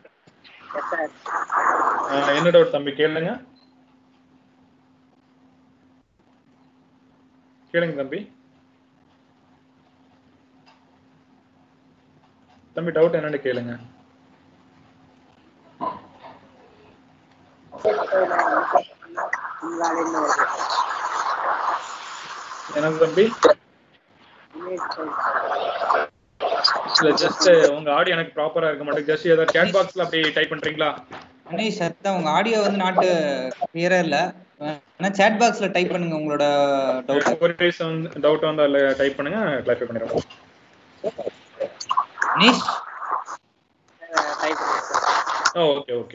என்ன டவுட் தம்பி கேளுங்க கேளுங்க தம்பி தம்பி டவுட் என்னன்னு கேளுங்க எனக்கு தம்பி இல்ல ஜஸ்ட் உங்க ஆடியோ எனக்கு ப்ராப்பரா இருக்க மாட்டேங்குது ஜஸ்ட் ஏதாவது கேட் பாக்ஸ்ல அப்படி டைப் பண்றீங்களா கணேஷ் சத்தம் உங்க ஆடியோ வந்து நாட்டு கிளியரா இல்ல ஆனா சேட் பாக்ஸ்ல டைப் பண்ணுங்க உங்களோட டவுட் ஒரு வந்து டவுட் வந்து அதுல டைப் பண்ணுங்க கிளாரிஃபை பண்ணிடுவோம் கணேஷ் ஓகே ஓகே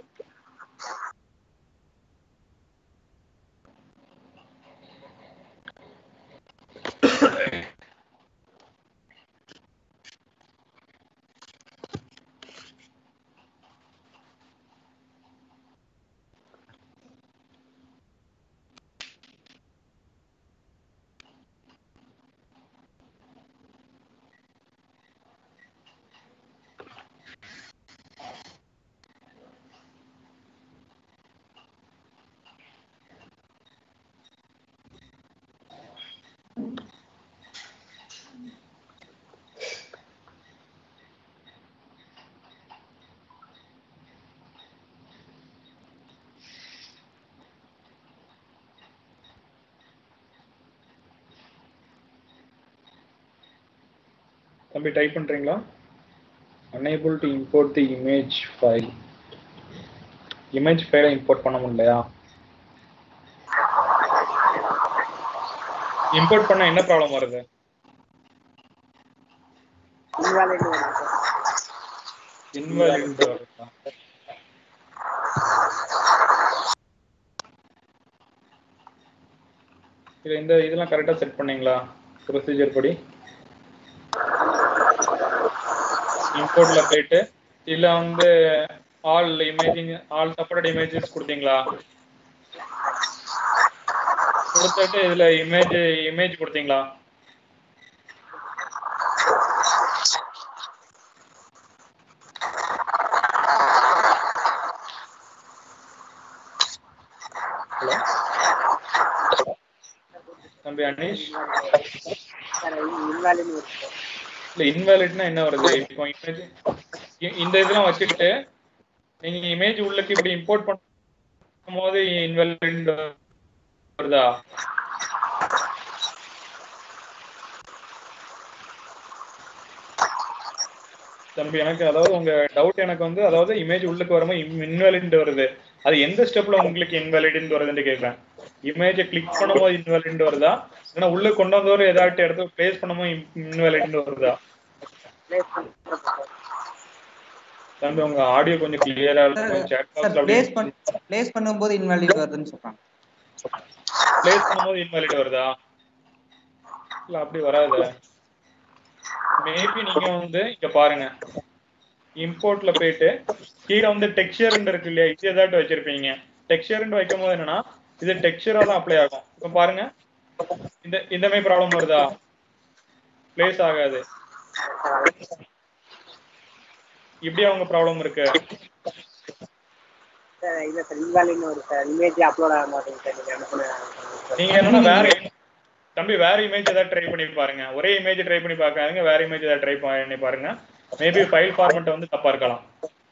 தம்பி டைப் பண்றீங்களா unable to import the image file image ஃபைலை இம்போர்ட் பண்ண முடியலையா இம்போர்ட் பண்ண என்ன ப்ராப்ளம் வருது இன்வாலிட் வருதா இது இந்த இதெல்லாம் கரெக்டா செட் பண்ணீங்களா ப்ரொசீஜர் படி இம்போர்ட்ல போயிட்டு இதுல வந்து all imaging all separate images கொடுத்தீங்களா கொடுத்துட்டு இதுல இமேஜ் இமேஜ் கொடுத்தீங்களா ஹலோ தம்பி அனீஷ் இல்ல இன்வாலிட்னா என்ன வருது இப்போ இமேஜ் இந்த இதெல்லாம் வச்சுக்கிட்டு நீங்க இமேஜ் உள்ளக்கு இப்படி இம்போர்ட் பண்ணும்போது இன்வாலிட் வருதா தம்பி எனக்கு அதாவது உங்க டவுட் எனக்கு வந்து அதாவது இமேஜ் உள்ளுக்கு வரும்போது இன்வாலிட் வருது அது எந்த ஸ்டெப்ல உங்களுக்கு இன்வாலிட் வருதுன்னு கேக்குறேன் இமேஜை கிளிக் பண்ணும்போது இன்வாலிட் வருதா இல்லைன்னா உள்ள கொண்டு வந்தவரை ஏதாட்டு இடத்துல பிளேஸ் பண்ணும்போது இன்வாலிட் வருதா தம்பி உங்க ஆடியோ கொஞ்சம் கிளியரா இருக்கும் chat box ல பிளேஸ் அப்படியே பண்ண பிளேஸ் பண்ணும்போது இன்வாலிட் வருதுன்னு சொல்றாங்க பிளேஸ் பண்ணும்போது இன்வாலிட் வருதா இல்ல அப்படி வராது மேபி நீங்க வந்து இங்க பாருங்க இம்போர்ட்ல போயிட்டு கீழே வந்து டெக்ஸ்சர் இருக்கு இல்லையா இது ஏதாட்டு வச்சிருப்பீங்க டெக்ஸ்சர் வைக்கும் போது என்னன்னா இது டெக்ஸ்சரா தான் அப்ளை ஆகும் இப்ப பாருங்க இந்த இந்த மாதிரி ப்ராப்ளம் வருதா பிளேஸ் ஆகாது இப்படி அவங்க ப்ராப்ளம் இருக்கு இல்ல சார் இன்வாலிட்னு வரும் சார் இமேஜ் அப்லோட் ஆக மாட்டேங்குது சார் நீங்க அனுப்புன நீங்க என்னன்னா வேற தம்பி வேற இமேஜ் ஏதாவது ட்ரை பண்ணி பாருங்க ஒரே இமேஜ் ட்ரை பண்ணி பார்க்காதீங்க வேற இமேஜ் ஏதாவது ட்ரை பண்ணி பாருங்க மேபி ஃபைல் ஃபார்மட் வந்து தப்பா இருக்கலாம்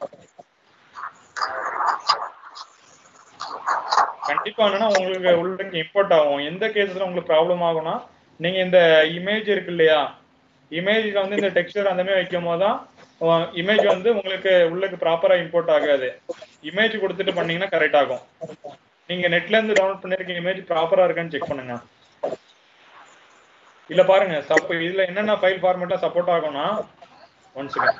கண்டிப்பா என்னன்னா உங்களுக்கு உள்ளுக்கு இம்போர்ட் ஆகும் எந்த கேஸ்ல உங்களுக்கு ப்ராப்ளம் ஆகும்னா நீங்க இந்த இமேஜ் இருக்கு இல்லையா இமேஜ்ல வந்து இந்த டெக்ஸ்சர் அந்த மாதிரி வைக்கும் போது தான் இமேஜ் வந்து உங்களுக்கு உள்ளுக்கு ப்ராப்பரா இம்போர்ட் ஆகாது இமேஜ் கொடுத்துட்டு பண்ணீங்கன்னா கரெக்ட் ஆகும் நீங்க நெட்ல இருந்து டவுன்லோட் பண்ணிருக்க இமேஜ் ப்ராப்பரா இருக்கான்னு செக் பண்ணுங்க இல்ல பாருங்க சப்போ இதுல என்னென்ன ஃபைல் ஃபார்மேட்லாம் சப்போர்ட் ஆகும்னா ஒன் செகண்ட்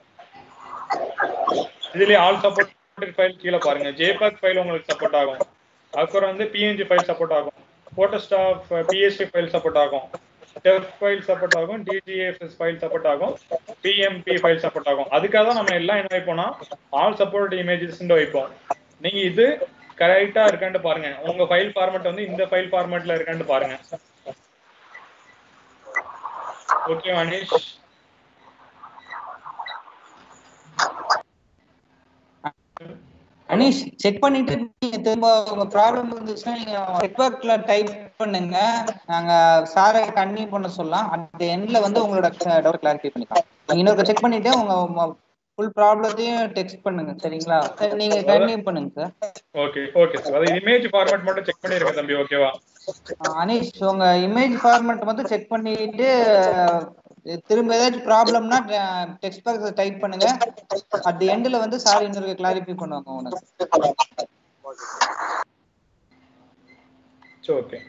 இதுலயே ஆல் சப்போர்ட் ஃபைல் கீழே பாருங்க ஜேபாக் ஃபைல் உங்களுக்கு சப்போர்ட் ஆகும் அதுக்கப்புறம் வந்து பிஎன்ஜி ஃபைல் சப்போர்ட் ஆகும் போட்டோஸ்டாப் பிஎஸ்டி ஃபைல் சப்போர்ட் ஆகும் டெஃப் ஃபைல் சப்போர்ட் ஆகும் டிஜிஎஃப்எஸ் ஃபைல் சப்போர்ட் ஆகும் பிஎம்பி ஃபைல் சப்போர்ட் ஆகும் அதுக்காக தான் நம்ம எல்லாம் என்ன வைப்போம்னா ஆல் சப்போர்ட் இமேஜஸ் வைப்போம் நீங்க இது கரெக்டா இருக்கான்னு பாருங்க உங்க ஃபைல் ஃபார்மேட் வந்து இந்த ஃபைல் ஃபார்மேட்ல இருக்கான்னு பாருங்க ஓகே மனிஷ் அனீஷ் செக் பண்ணிட்டு நீங்க திரும்ப உங்க ப்ராப்ளம் இருந்துச்சுன்னா நீங்க நெட்வொர்க்ல டைப் பண்ணுங்க நாங்க சாரை கன்டினியூ பண்ண சொல்லலாம் அந்த எண்ட்ல வந்து உங்களோட டவுட் கிளாரிஃபை பண்ணிக்கலாம் நீங்க இன்னொரு செக் பண்ணிட்டு உங்க ஃபுல் ப்ராப்ளத்தையும் டெக்ஸ்ட் பண்ணுங்க சரிங்களா சரி நீங்க கன்டினியூ பண்ணுங்க சார் ஓகே ஓகே சார் அது இமேஜ் ஃபார்மேட் மட்டும் செக் பண்ணிருக்கேன் தம்பி ஓகேவா அனீஷ் உங்க இமேஜ் ஃபார்மேட் வந்து செக் பண்ணிட்டு அஹ், திரும்ப ஏதாச்சும் ப்ராப்ளம்னா டெக்ஸ்ட் பாக்ஸ் டைப் பண்ணுங்க அட் தி எண்ட்ல வந்து சார் இன்னொரு கிளாரிஃபை பண்ணுவாங்க உனக்கு சரி ஓகே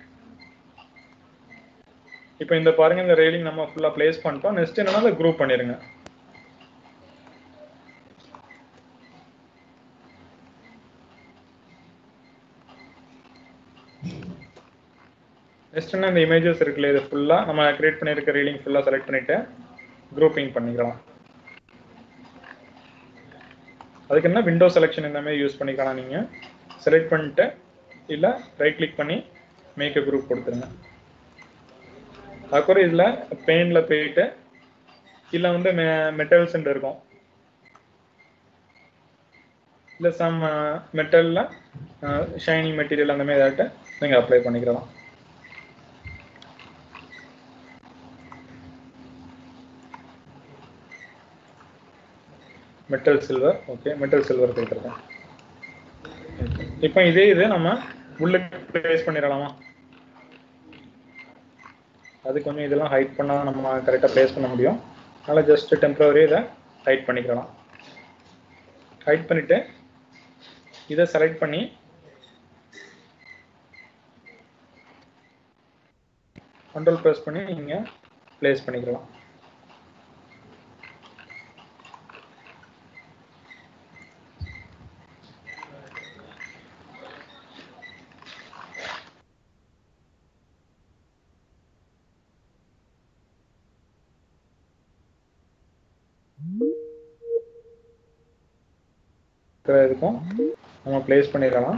இப்போ இந்த பாருங்க இந்த ரெயிலிங் நம்ம ஃபுல்லா ப்ளேஸ் பண்ணிட்டோம் நெக்ஸ்ட் என்னன்னா அதை குரூப் பண்ணிருங்க நெக்ஸ்ட் என்ன இந்த இமேஜஸ் இருக்குல்ல இது ஃபுல்லா நம்ம கிரியேட் பண்ணிருக்க ரீலிங் ஃபுல்லா செலக்ட் பண்ணிட்டு குரூப்பிங் பண்ணிக்கலாம் அதுக்கு என்ன விண்டோ செலெக்ஷன் இந்த மாதிரி யூஸ் பண்ணிக்கலாம் நீங்க செலக்ட் பண்ணிட்டு இல்ல ரைட் கிளிக் பண்ணி மேக் a குரூப் கொடுத்துருங்க அதுக்கப்புறம் இதுல பெயின்ல போயிட்டு இல்ல வந்து மெட்டல்ஸ் இருக்கும் இல்ல சம் மெட்டல்ல ஷைனிங் மெட்டீரியல் அந்த மாதிரி ஏதாட்டு நீங்க அப்ளை பண்ணிக்கலாம் metal silver okay metal silver கொடுத்துருக்கேன் இப்போ இதே இது நம்ம உள்ள ப்ளேஸ் பண்ணிடலாமா அது கொஞ்சம் இதெல்லாம் ஹைட் பண்ணா நம்ம கரெக்டாக ப்ளேஸ் பண்ண முடியும் அதனால் ஜஸ்ட் டெம்பரவரி இதை ஹைட் பண்ணிக்கலாம் ஹைட் பண்ணிட்டு இதை செலக்ட் பண்ணி கண்ட்ரோல் ப்ரெஸ் பண்ணி நீங்கள் ப்ளேஸ் பண்ணிக்கலாம் இருக்கிற இதுக்கும் நம்ம ப்ளேஸ் பண்ணிடலாம்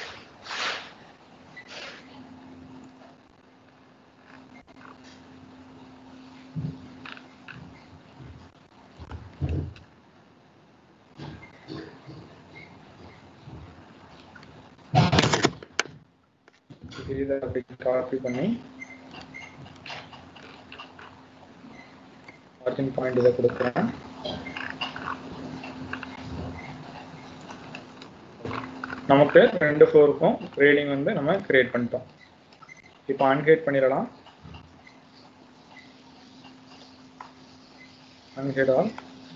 இதை அப்படி காப்பி பண்ணி மார்ஜின் பாயிண்ட் இதை கொடுக்குறேன் நமக்கு ரெண்டு ஃப்ளோருக்கும் ரேலிங் வந்து நம்ம கிரியேட் பண்ணிட்டோம் இப்போ அன்ஹைட் பண்ணிடலாம் அன்ஹைட் ஆல்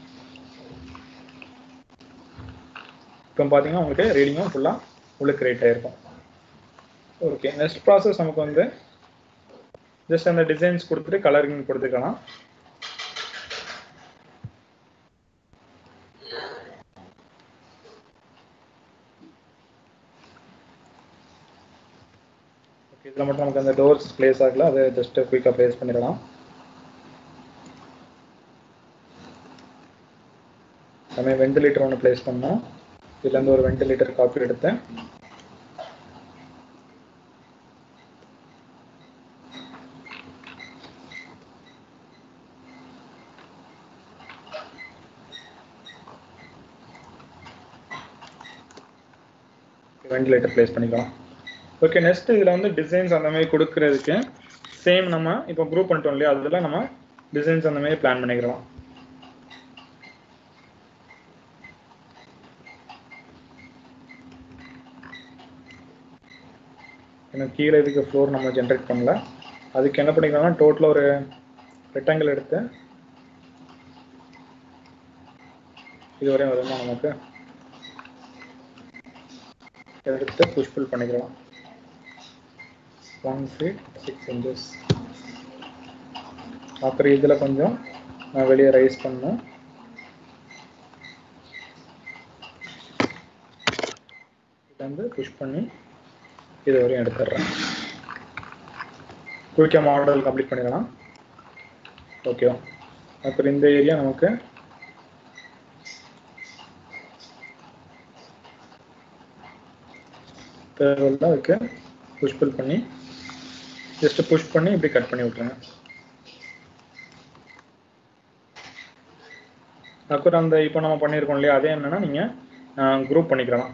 இப்போ பார்த்தீங்கன்னா உங்களுக்கு ரீடிங்கும் ஃபுல்லாக உள்ள கிரியேட் ஆயிருக்கும் ஓகே நெக்ஸ்ட் ப்ராசஸ் நமக்கு வந்து ஜஸ்ட் அந்த டிசைன்ஸ் கொடுத்துட்டு கலரிங் கொடுத்துக்கலாம் ஓகே இதில் மட்டும் நமக்கு அந்த டோர்ஸ் பிளேஸ் ஆகல அதை ஜஸ்ட் குயிக்காக பிளேஸ் பண்ணிடலாம் நம்ம வெண்டிலேட்டர் ஒன்று பிளேஸ் பண்ணோம் இதுலேருந்து ஒரு வெண்டிலேட்டர் காப்பி எடுத்தேன் வெண்டிலேட்டர் பிளேஸ் பண்ணிக்கலாம் ஓகே நெக்ஸ்ட் இதில் வந்து டிசைன்ஸ் அந்த மாதிரி கொடுக்கறதுக்கு சேம் நம்ம இப்போ குரூப் பண்ணிட்டோம் இல்லையா அதில் நம்ம டிசைன்ஸ் அந்த மாதிரி பிளான் பண்ணிக்கலாம் ஏன்னா கீழே இதுக்கு ஃப்ளோர் நம்ம ஜென்ரேட் பண்ணல அதுக்கு என்ன பண்ணிக்கலாம்னா டோட்டலாக ஒரு ரெக்டாங்கிள் எடுத்து இதுவரையும் வருமா நமக்கு எடுத்து புஷ் புல் பண்ணிக்கலாம் ஒன் ஃபீட் சிக்ஸ் இன்ச்சஸ் அப்புறம் இதில் கொஞ்சம் நான் வெளியே ரைஸ் பண்ணணும் இதுலேருந்து புஷ் பண்ணி இது வரையும் எடுத்துடுறேன் குயிக்காக மாடல் கம்ப்ளீட் பண்ணிடலாம் ஓகேவா அப்புறம் இந்த ஏரியா நமக்கு தேவையில்ல அதுக்கு புஷ் புல் பண்ணி ஜஸ்ட் புஷ் பண்ணி இப்படி கட் பண்ணி விட்டுருங்க அப்புறம் அந்த இப்போ நம்ம பண்ணியிருக்கோம் இல்லையா அதே என்னன்னா நீங்கள் குரூப் பண்ணிக்கலாம்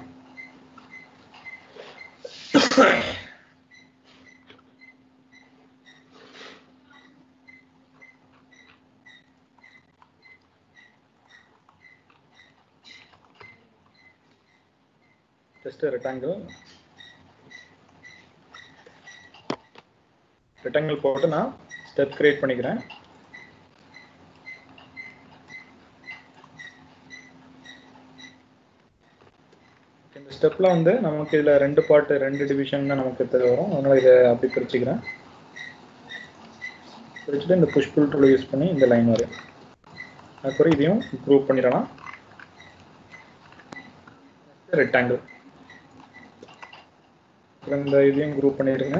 ஜஸ்ட் ரெக்டாங்கிள் ரெக்டாங்கிள் போட்டு நான் ஸ்டெப் கிரியேட் பண்ணிக்கிறேன் இந்த ஸ்டெப்ல வந்து நமக்கு இதுல ரெண்டு பார்ட் ரெண்டு டிவிஷன் தான் நமக்கு தெரிய வரும் அதனால இதை அப்படி பிரிச்சுக்கிறேன் பிரிச்சுட்டு இந்த புஷ் புல் டூல் யூஸ் பண்ணி இந்த லைன் வரும் அதுக்கப்புறம் இதையும் குரூப் பண்ணிடலாம் ரெக்டாங்கிள் அப்புறம் இந்த இதையும் குரூப் பண்ணிடுங்க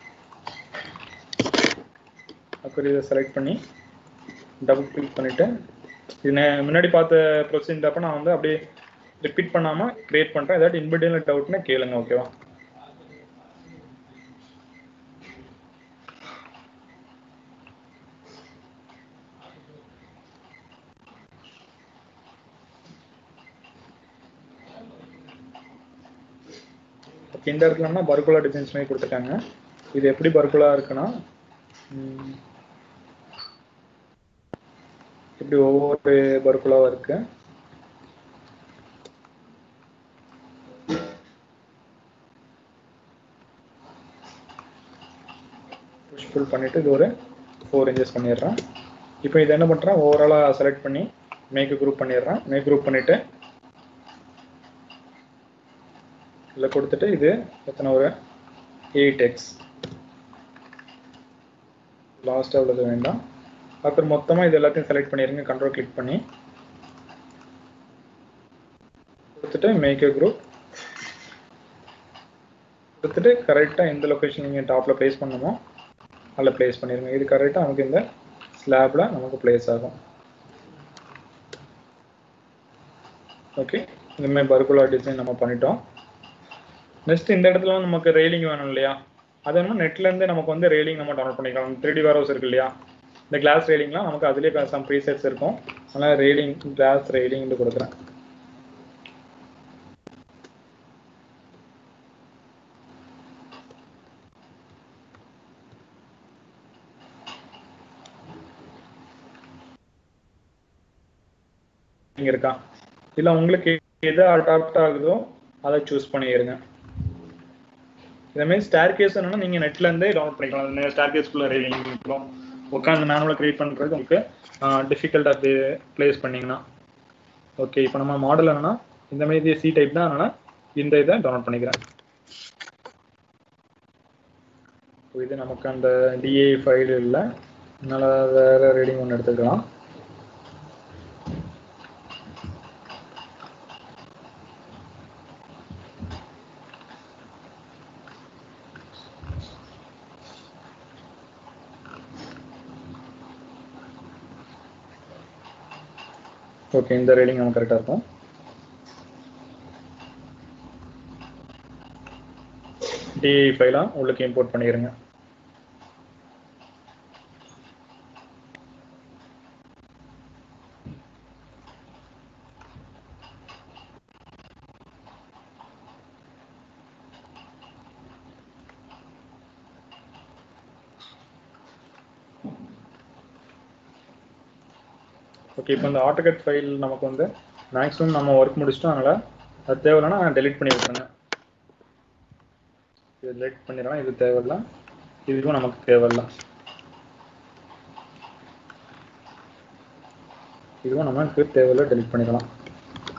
அப்புறம் இதை செலக்ட் பண்ணி டபுள் கிளிக் பண்ணிட்டு இது நான் முன்னாடி பார்த்த ப்ரொசீஜர் அப்போ நான் வந்து அப்படியே ரிப்பீட் பண்ணாம கிரியேட் பண்றேன் ஏதாச்சும் இன்பிடியல் டவுட்னா கேளுங்க ஓகேவா ஓகே இந்த இடத்துலனா பர்குலா டிசைன்ஸ் மாதிரி கொடுத்துருக்காங்க இது எப்படி பர்குலா இருக்குன்னா ம், இப்படி ஒவ்வொரு பர்குலாவா இருக்கு புஷ் புல் பண்ணிட்டு இது ஒரு ஃபோர் இன்ச்சஸ் பண்ணிடுறேன் இப்போ இது என்ன பண்ணுறேன் ஓவராலாக செலக்ட் பண்ணி மேக் குரூப் பண்ணிடுறேன் மேக் குரூப் பண்ணிட்டு இதில் கொடுத்துட்டு இது எத்தனை ஒரு எயிட் எக்ஸ் லாஸ்ட்டாக உள்ளது வேண்டாம் அப்புறம் மொத்தமாக இது எல்லாத்தையும் செலக்ட் பண்ணிடுங்க கண்ட்ரோல் கிளிக் பண்ணி கொடுத்துட்டு மேக் குரூப் கொடுத்துட்டு கரெக்டாக எந்த லொக்கேஷன் நீங்கள் டாப்பில் ப்ளேஸ் பண்ணணுமோ அதில் ப்ளேஸ் பண்ணிடுங்க இது கரெக்டாக நமக்கு இந்த ஸ்லாபில் நமக்கு ப்ளேஸ் ஆகும் ஓகே இதுமாதிரி பர்குலா டிசைன் நம்ம பண்ணிட்டோம் நெக்ஸ்ட் இந்த இடத்துல நமக்கு ரெயிலிங் வேணும் இல்லையா அது என்ன நெட்லேருந்து நமக்கு வந்து ரெயிலிங் நம்ம டவுன்லோட் பண்ணிக்கலாம் த்ரீ டி வேர்ஹவுஸ் இருக்கு இல்லையா இந்த கிளாஸ் ரெயிலிங்லாம் நமக்கு அதுலேயே சம் ப்ரீசெட்ஸ் இருக்கும் அதனால் ரெயிலிங் கிளாஸ் ரெயிலிங்னு கொடுக்குறேன் இங்க இருக்கா இல்ல உங்களுக்கு எது அடாப்ட் ஆகுதோ அதை சூஸ் பண்ணிடுங்க இதே மாதிரி ஸ்டார் கேஸ் என்னன்னா நீங்க நெட்ல இருந்தே டவுன்லோட் பண்ணிக்கலாம் ஸ்டார் கேஸ்க்குள்ள ரெயிலிங் இருக்கும் உட்காந்து மேனுவலாக கிரியேட் பண்றது உங்களுக்கு டிஃபிகல்ட்டாக அப்படி பிளேஸ் பண்ணீங்கன்னா ஓகே இப்போ நம்ம மாடல் என்னன்னா இந்த மாதிரி சி டைப் தான் அதனால இந்த இதை டவுன்லோட் பண்ணிக்கிறேன் இப்போ இது நமக்கு அந்த டிஏ ஃபைல் இல்லை அதனால வேற ரீடிங் ஒன்று எடுத்துக்கலாம் ஓகே இந்த ரீடிங் நமக்கு கரெக்டாக இருக்கும் டிஐ ஃபைலாக உள்ளுக்கு இம்போர்ட் பண்ணிடுங்க ஓகே இப்போ இந்த ஆட்டோகட் ஃபைல் நமக்கு வந்து மேக்ஸிமம் நம்ம ஒர்க் முடிச்சிட்டோம் அதனால் அது தேவையில்லைன்னா டெலிட் பண்ணி விட்டுருங்க இது டெலிட் பண்ணிடலாம் இது தேவையில்ல இதுவும் நமக்கு தேவையில்ல இதுவும் நமக்கு தேவையில்ல டெலிட் பண்ணிடலாம்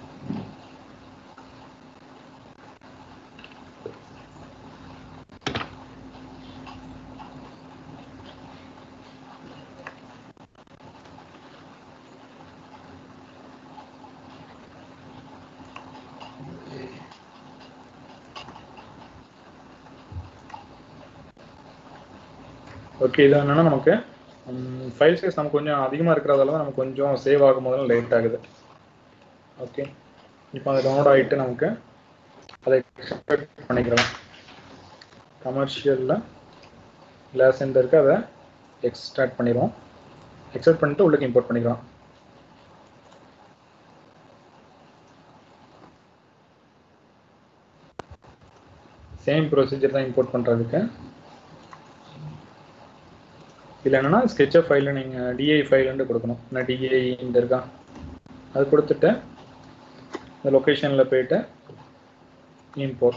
ஓகே இது என்னன்னா நமக்கு ஃபைல் சைஸ் நமக்கு கொஞ்சம் அதிகமாக இருக்கிறதால நமக்கு கொஞ்சம் சேவ் ஆகும் போதெல்லாம் லேட் ஆகுது ஓகே இப்போ அது டவுன்லோட் ஆகிட்டு நமக்கு அதை எக்ஸ்ட்ராக்ட் பண்ணிக்கலாம் கமர்ஷியலில் கிளாஸ் எந்த இருக்கு அதை எக்ஸ்ட்ராக்ட் பண்ணிடுவோம் எக்ஸ்ட்ராக்ட் பண்ணிட்டு உள்ளுக்கு இம்போர்ட் பண்ணிக்கலாம் சேம் ப்ரொசீஜர் தான் இம்போர்ட் பண்ணுறதுக்கு இதில் என்னன்னா ஸ்கெட்சப் ஃபைலில் நீங்கள் டிஐ ஃபைலுன்னு கொடுக்கணும் நான் டிஐ இந்த இருக்கா அது கொடுத்துட்டு இந்த லொக்கேஷனில் போயிட்டு இம்போர்ட்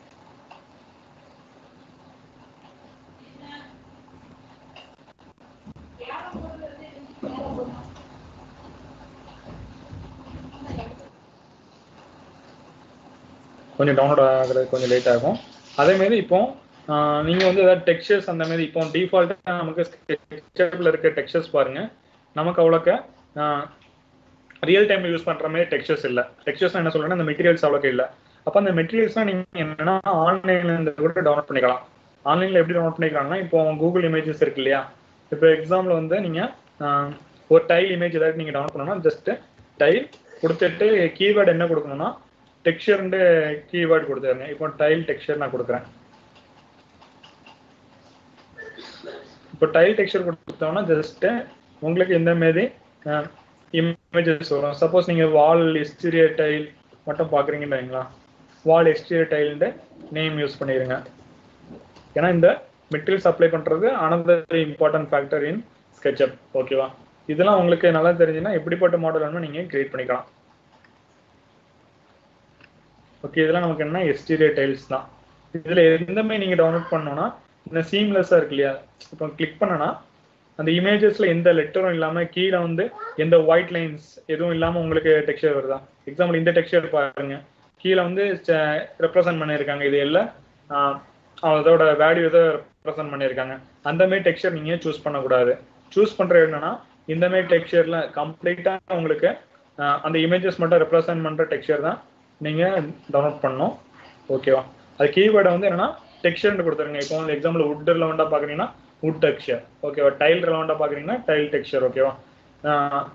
கொஞ்சம் டவுன்லோட் ஆகுறது கொஞ்சம் லேட் ஆகும் அதே மாதிரி இப்போ ஆஹ், நீங்க வந்து ஏதாவது டெக்ஸ்சர்ஸ் அந்த மாதிரி இப்போ டிஃபால்ட்டா நமக்கு ஸ்கெட்சப்ல இருக்க டெக்ஸ்சர்ஸ் பாருங்க நமக்கு அவ்வளோக்க ரியல் டைம்ல யூஸ் பண்ற மாதிரி டெக்ஸ்சர்ஸ் இல்ல டெக்ஸ்சர்ஸ் என்ன சொல்றேன்னா அந்த மெட்டீரியல்ஸ் அவ்வளோக்கு இல்ல அப்ப அந்த மெட்டீரியல்ஸ்லாம் நீங்க என்னன்னா ஆன்லைன்ல இருந்து கூட டவுன்லோட் பண்ணிக்கலாம் ஆன்லைன்ல எப்படி டவுன்லோட் பண்ணிக்கலாம்னா இப்போ கூகுள் இமேஜஸ் இருக்கு இல்லையா இப்போ எக்ஸாம்பிள் வந்து நீங்க ஆஹ், ஒரு டைல் இமேஜ் ஏதாவது நீங்க டவுன்லோட் பண்ணணும்னா ஜஸ்ட் டைல் கொடுத்துட்டு கீவேர்டு என்ன கொடுக்கணும்னா டெக்ஸ்சர்னு கீவேர்டு கொடுத்துருங்க இப்போ டைல் டெக்ஸ்சர் நான் கொடுக்குறேன் இப்போ டைல் டெக்ஸ்சர் கொடுத்தோம்னா ஜஸ்ட் உங்களுக்கு இந்த மாதிரி இமேஜஸ் வரும் சப்போஸ் நீங்க வால் எக்ஸ்டீரியர் டைல் மட்டும் பாக்குறீங்கன்னு வைங்களா வால் எக்ஸ்டீரியர் டைல்னு நேம் யூஸ் பண்ணிடுங்க ஏன்னா இந்த மெட்டீரியல்ஸ் அப்ளை பண்றது another important factor in SketchUp ஓகேவா இதெல்லாம் உங்களுக்கு நல்லா தெரிஞ்சுன்னா எப்படிப்பட்ட மாடல் வேணும் நீங்க கிரியேட் பண்ணிக்கலாம் ஓகே இதெல்லாம் நமக்கு என்ன எக்ஸ்டீரியர் டைல்ஸ் தான் இதுல எந்தமே நீங்க டவுன்லோட் பண்ணோம்னா இந்த சீம்லெஸ்ஸா இருக்கு இல்லையா இப்போ கிளிக் பண்ணனா அந்த இமேஜஸ்ல எந்த லெட்டரும் இல்லாம கீழே வந்து எந்த ஒயிட் லைன்ஸ் எதுவும் இல்லாம உங்களுக்கு டெக்ஸ்சர் வருதா எக்ஸாம்பிள் இந்த டெக்ஸ்சர் பாருங்க கீழே வந்து ரெப்ரசன்ட் பண்ணியிருக்காங்க இது எல்லாம் ஆஹ், அதோட வேல்யூ எதை ரெப்ரசன்ட் பண்ணியிருக்காங்க அந்த மாதிரி டெக்ஸ்சர் நீங்க சூஸ் பண்ணக்கூடாது சூஸ் பண்றது என்னன்னா இந்த மாதிரி டெக்ஸ்சர்ல கம்ப்ளீட்டா உங்களுக்கு ஆஹ், அந்த இமேஜஸ் மட்டும் ரெப்ரசன்ட் பண்ற டெக்ஸ்சர் தான் நீங்க டவுன்லோட் பண்ணணும் ஓகேவா அது கீவேர்டை வந்து என்னன்னா டெக்ஸ்சர்னு கொடுத்துருங்க இப்போ வந்து எக்ஸாம்பிள் வுட் ரெலவெண்டா பாக்குறீங்கன்னா வுட் டெக்ஸ்சர் ஓகேவா டைல் ரெலவெண்டா பாக்குறீங்கன்னா டைல் டெக்ஸ்சர் ஓகேவா ஆஹ்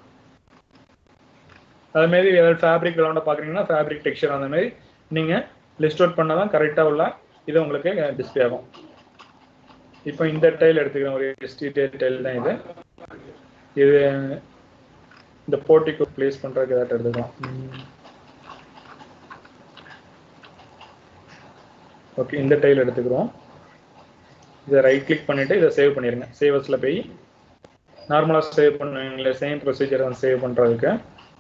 அது மாதிரி ஏதாவது ஃபேப்ரிக் ரெலவெண்டா பாக்குறீங்கன்னா ஃபேப்ரிக் டெக்ஸ்சர் அந்த மாதிரி நீங்க லிஸ்ட் அவுட் பண்ணாதான் கரெக்டா உள்ள இது உங்களுக்கு டிஸ்பிளே ஆகும் இப்போ இந்த டைல் எடுத்துக்கிறேன் ஒரு எஸ்டிடெயில் டைல் தான் இது இது இந்த போர்ட்டிக்கு ப்ளேஸ் பண்றதுக்கு ஏதாட்டும் எடுத்துக்கலாம் உம். ஓகே இந்த டைல் எடுத்துக்கிறோம் இதை ரைட் கிளிக் பண்ணிட்டு இதை சேவ் பண்ணிருங்க சேவஸ்ல போய் நார்மலா சேவ் பண்ணுவீங்களே சேம் ப்ரொசீஜர் தான் சேவ் பண்றதுக்கு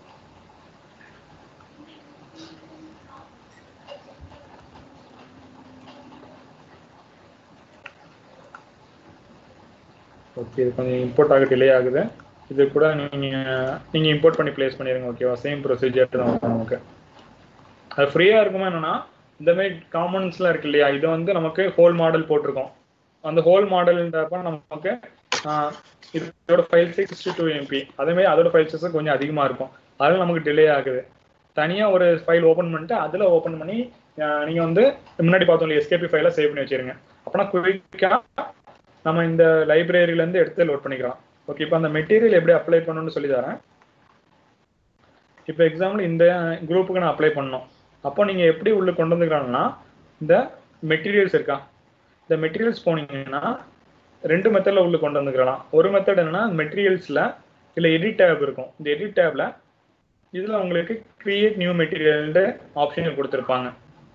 ஓகே இது கொஞ்சம் இம்போர்ட் ஆக டிலே ஆகுது இது கூட நீங்க நீங்க இம்போர்ட் பண்ணி ப்ளேஸ் பண்ணிருங்க ஓகேவா சேம் ப்ரொசீஜர் தான் வரும் நமக்கு அது ஃப்ரீயா இருக்குமா என்னன்னா இந்த மாதிரி காமன்ஸ்லாம் இருக்கு இல்லையா இது வந்து நமக்கு ஹோல் மாடல் போட்டிருக்கோம் அந்த ஹோல் மாடல்ன்றப்ப நமக்கு ஆஹ், இதோட file size sixty two MB அதே மாதிரி அதோட ஃபைல் சைஸ் கொஞ்சம் அதிகமா இருக்கும் அதில் நமக்கு டிலே ஆகுது தனியா ஒரு ஃபைல் ஓபன் பண்ணிட்டு அதுல ஓபன் பண்ணி ஆஹ், நீங்க வந்து முன்னாடி பார்த்தோம் இல்லையா எஸ்கேபி ஃபைலை சேவ் பண்ணி வச்சிருங்க அப்பனா குயிக்கா நம்ம இந்த லைப்ரரியில இருந்து எடுத்து லோட் பண்ணிக்கலாம் ஓகே இப்போ அந்த மெட்டீரியல் எப்படி அப்ளை பண்ணணும்னு சொல்லி தரேன் இப்போ எக்ஸாம்பிள் இந்த குரூப்புக்கு நான் அப்ளை பண்ணணும் அப்போ நீங்க எப்படி உள்ள கொண்டு வந்துக்கலாம்னா இந்த மெட்டீரியல்ஸ் இருக்கா இந்த மெட்டீரியல்ஸ் போனீங்கன்னா ரெண்டு மெத்தட்ல உள்ள கொண்டு வந்துக்கலாம் ஒரு மெத்தட் என்னன்னா மெட்டீரியல்ஸ்ல இதுல எடிட் டேப் இருக்கும் இந்த எடிட் டேப்ல இதுல உங்களுக்கு கிரியேட் நியூ மெட்டீரியல் ஆப்ஷன் கொடுத்துருப்பாங்க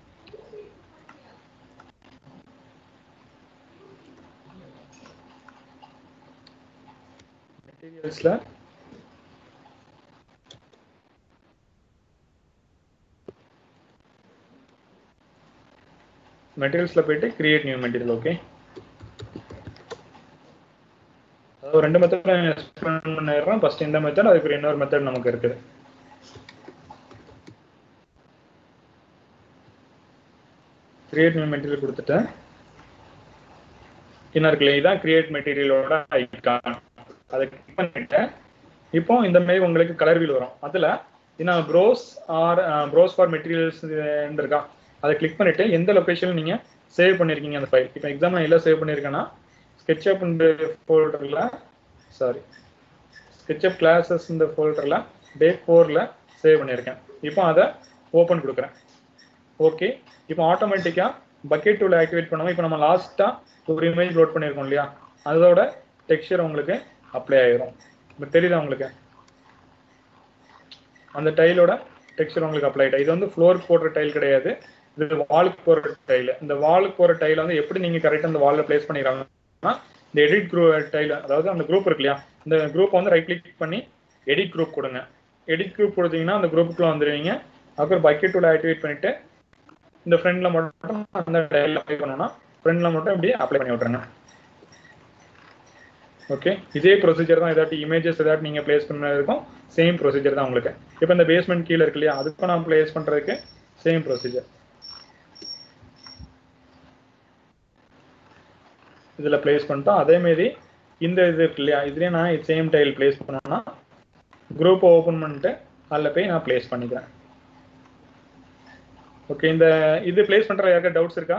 மெட்டீரியல்ஸ்ல மெட்டீரியல்ஸ்ல போயிட்டு கிரியேட் நியூ மெட்டீரியல் ஓகே அதாவது ரெண்டு மெத்தட் எக்ஸ்பிளைன் பண்ணிடுறேன் ஃபர்ஸ்ட் இந்த மெத்தட் அதுக்கு இன்னொரு மெத்தட் நமக்கு இருக்குது கிரியேட் நியூ மெட்டீரியல் கொடுத்துட்டேன் என்ன இருக்குல்ல இதான் கிரியேட் மெட்டீரியலோட ஐக்கான் அதை கிளிக் பண்ணிட்டேன் இப்போ இந்த மாதிரி உங்களுக்கு கலர் வீல் வரும் அதுல நான் browse or browse for materials இருக்கா அதை கிளிக் பண்ணிட்டு எந்த லொகேஷன்ல நீங்க சேவ் பண்ணிருக்கீங்க அந்த ஃபைல் இப்போ எக்ஸாம்பிள் எல்லாம் சேவ் பண்ணிருக்கேன்னா ஸ்கெட்சப் இந்த ஃபோல்டரில் சாரி ஸ்கெட்சப் கிளாஸஸ் இந்த ஃபோல்டரில் டே ஃபோரில் சேவ் பண்ணியிருக்கேன் இப்போ அதை ஓப்பன் கொடுக்குறேன் ஓகே இப்போ ஆட்டோமேட்டிக்காக பக்கெட் டூல் ஆக்டிவேட் பண்ணாமல் இப்போ நம்ம லாஸ்ட்டாக ஒரு இமேஜ் லோட் பண்ணியிருக்கோம் இல்லையா அதோட டெக்ஸ்சர் உங்களுக்கு அப்ளை ஆகிரும் இப்போ தெரியுதா உங்களுக்கு அந்த டைலோட டெக்ஸ்சர் உங்களுக்கு அப்ளை ஆகிடும் இது வந்து ஃப்ளோர் போடுற டைல் கிடையாது இது வாலுக்கு போகிற டைல் இந்த வாலுக்கு போகிற டைல் வந்து எப்படி நீங்கள் கரெக்டாக அந்த வாலில் ப்ளேஸ் பண்ணிடுறாங்கன்னா இந்த எடிட் குரூப் டைல் அதாவது அந்த குரூப் இருக்கு இல்லையா இந்த குரூப் வந்து ரைட் கிளிக் பண்ணி எடிட் குரூப் கொடுங்க எடிட் குரூப் கொடுத்தீங்கன்னா அந்த குரூப்புக்குள்ள வந்துடுவீங்க அப்புறம் பக்கெட் டூல் ஆக்டிவேட் பண்ணிட்டு இந்த ஃப்ரெண்ட்ல மட்டும் அந்த டைல் அப்ளை பண்ணணும்னா ஃப்ரெண்ட்ல மட்டும் இப்படி அப்ளை பண்ணி விட்ருங்க ஓகே இதே ப்ரொசீஜர் தான் ஏதாட்டி இமேஜஸ் ஏதாட்டி நீங்க பிளேஸ் பண்ணதுக்கும் சேம் ப்ரொசீஜர் தான் உங்களுக்கு இப்போ இந்த பேஸ்மெண்ட் கீழே இருக்கு இல்லையா அதுக்கும் நான் பிளேஸ் பண்றதுக்கு சேம் ப்ரொசீஜர் இதுல பிளேஸ் பண்ணிட்டோம் அதே மாதிரி இந்த இது இருக்கு இல்லையா இதுலயே நான் சேம் டைல் பிளேஸ் பண்ணோம்னா குரூப்பை ஓப்பன் பண்ணிட்டு அதில் போய் நான் பிளேஸ் பண்ணிக்கிறேன் ஓகே இந்த இது பிளேஸ் பண்ற யாருக்கா டவுட்ஸ் இருக்கா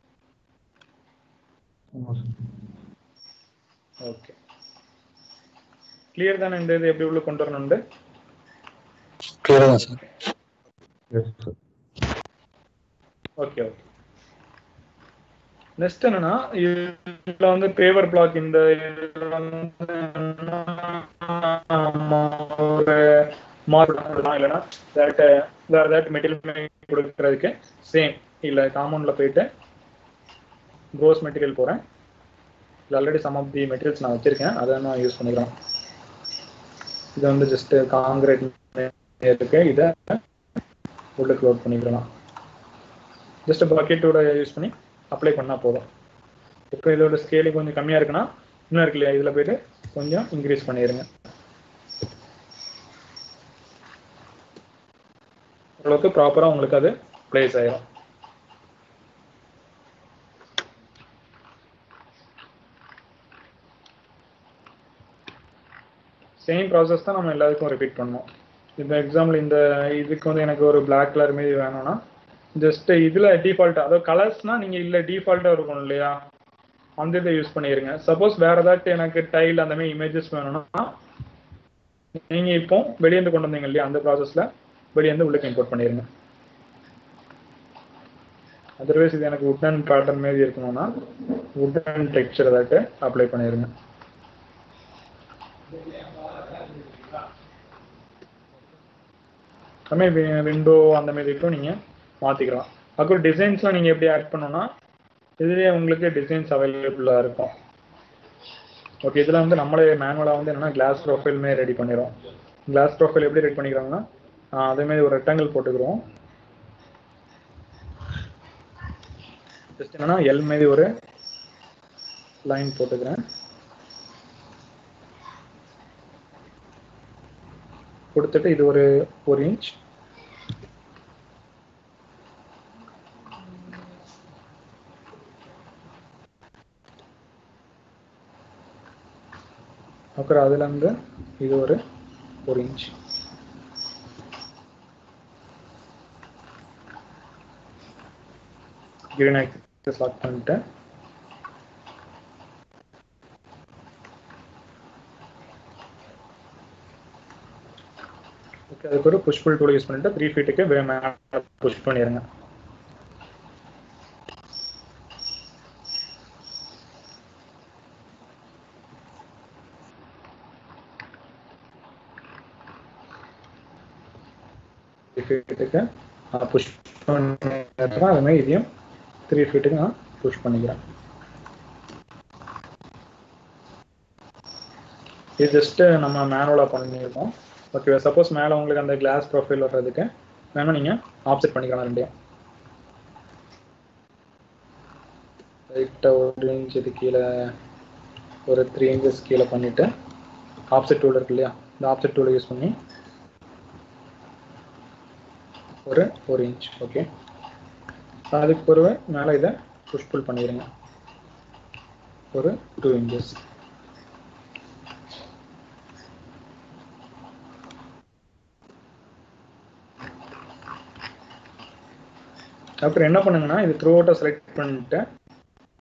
ஓகே கிளியர் தானே இந்த இது எப்படி உள்ள கொண்டு வரணும்னு கிளியரா தான் சார் ஓகே ஓகே நெக்ஸ்ட் என்னன்னா இதுல வந்து பேவர் பிளாக் இந்த இதுல வந்து நம்ம ஒரு மார்க் இல்லைன்னா that, வேற ஏதாட்டு மெட்டீரியல் கொடுக்கறதுக்கு சேம் இல்ல காம்பவுண்ட்ல போயிட்டு க்ரோஸ் மெட்டீரியல் போறேன் இது already some of the materials நான் வச்சிருக்கேன் அதை நான் யூஸ் பண்ணிக்கிறேன் இது வந்து ஜஸ்ட் காங்கிரீட் இருக்கு இதை உள்ளுக்கு லோட் பண்ணிக்கலாம் ஜஸ்ட் பக்கெட்டோட யூஸ் பண்ணி அப்ளை பண்ணால் போதும் இப்போ இதோட ஸ்கேலிங் கொஞ்சம் கம்மியாக இருக்குன்னா இன்னும் இருக்கு இல்லையா இதில் போயிட்டு கொஞ்சம் இன்க்ரீஸ் பண்ணிடுங்க ஓரளவுக்கு ப்ராப்பராக உங்களுக்கு அது ப்ளேஸ் ஆயிரும் சேம் ப்ராசஸ் தான் நம்ம எல்லாத்துக்கும் ரிப்பீட் பண்ணோம் இந்த எக்ஸாம்பிள் இந்த இதுக்கு வந்து எனக்கு ஒரு Black கலர் மாரி வேணும்னா ஜஸ்ட் இதுல டிஃபால்ட் அதாவது கலர்ஸ்னா நீங்க இல்ல டிஃபால்ட்டா இருக்கும் இல்லையா அந்த இதை யூஸ் பண்ணிருங்க சப்போஸ் வேற ஏதாச்சும் எனக்கு டைல் அந்த மாதிரி இமேஜஸ் வேணும்னா நீங்க இப்போ வெளியே இருந்து கொண்டு வந்தீங்க இல்லையா அந்த ப்ராசஸ்ல வெளியே இருந்து உள்ளுக்கு இம்போர்ட் பண்ணிருங்க அதர்வைஸ் இது எனக்கு உட்டன் பேட்டர்ன் மாதிரி இருக்கணும்னா உட்டன் டெக்ஸ்சர் ஏதாட்டு அப்ளை பண்ணிருங்க எல்லாமே விண்டோ அந்த மாதிரி இருக்கும் நீங்க மாத்திக்கலாம் அப்புறம் டிசைன்ஸ்லாம் நீங்க எப்படி ஆட் பண்ணணும்னா இதுலயே உங்களுக்கு டிசைன்ஸ் அவைலபிளா இருக்கும் ஓகே இதுல வந்து நம்மளே மேனுவலா வந்து என்னன்னா கிளாஸ் ப்ரொஃபைல்மே ரெடி பண்ணிடுறோம் கிளாஸ் ப்ரொஃபைல் எப்படி ரெடி பண்ணிக்கிறாங்கன்னா ஆஹ் அதே மாதிரி ஒரு ரெக்டாங்கிள் போட்டுக்கிறோம் ஜஸ்ட் என்னன்னா எல் மாதிரி ஒரு லைன் போட்டுக்கிறேன் கொடுத்துட்டு இது ஒரு ஒரு இன்ச் அப்புறம் அதுல இருந்து இது ஒரு ஒரு இன்ச் கிரீன் ஆக்சிஸ் லாக் பண்ணிட்டு ஓகே அதுக்கு ஒரு புஷ் புல் டூல் யூஸ் பண்ணிட்டு த்ரீ ஃபீட்டுக்கு மேலே புஷ் பண்ணிடுங்க ஃபீட்டுக்கு நான் புஷ் பண்ணிடுறேன் அது மாதிரி இதையும் த்ரீ ஃபீட்டுக்கு நான் புஷ் பண்ணிக்கிறேன் இது ஜஸ்ட் நம்ம மேனுவலாக பண்ணியிருக்கோம் ஓகே சப்போஸ் மேலே உங்களுக்கு அந்த கிளாஸ் ப்ரொஃபைல் வர்றதுக்கு வேணா நீங்கள் ஆப்செட் பண்ணிக்கலாம் ரெண்டையும் லைட்டாக ஒரு இன்ச் இது கீழே ஒரு த்ரீ இன்ச்சஸ் கீழே பண்ணிவிட்டு ஆப்செட் டூல் இருக்கு இல்லையா இந்த ஆப்செட் டூலை யூஸ் பண்ணி ஒரு ஒரு இன்ச் ஓகே அதுக்கு பிறகு மேலே இதை புஷ் புல் பண்ணிடுங்க ஒரு டூ இன்ச்சஸ் அப்புறம் என்ன பண்ணுங்கன்னா இது த்ரூ அவுட்டை செலக்ட் பண்ணிட்டு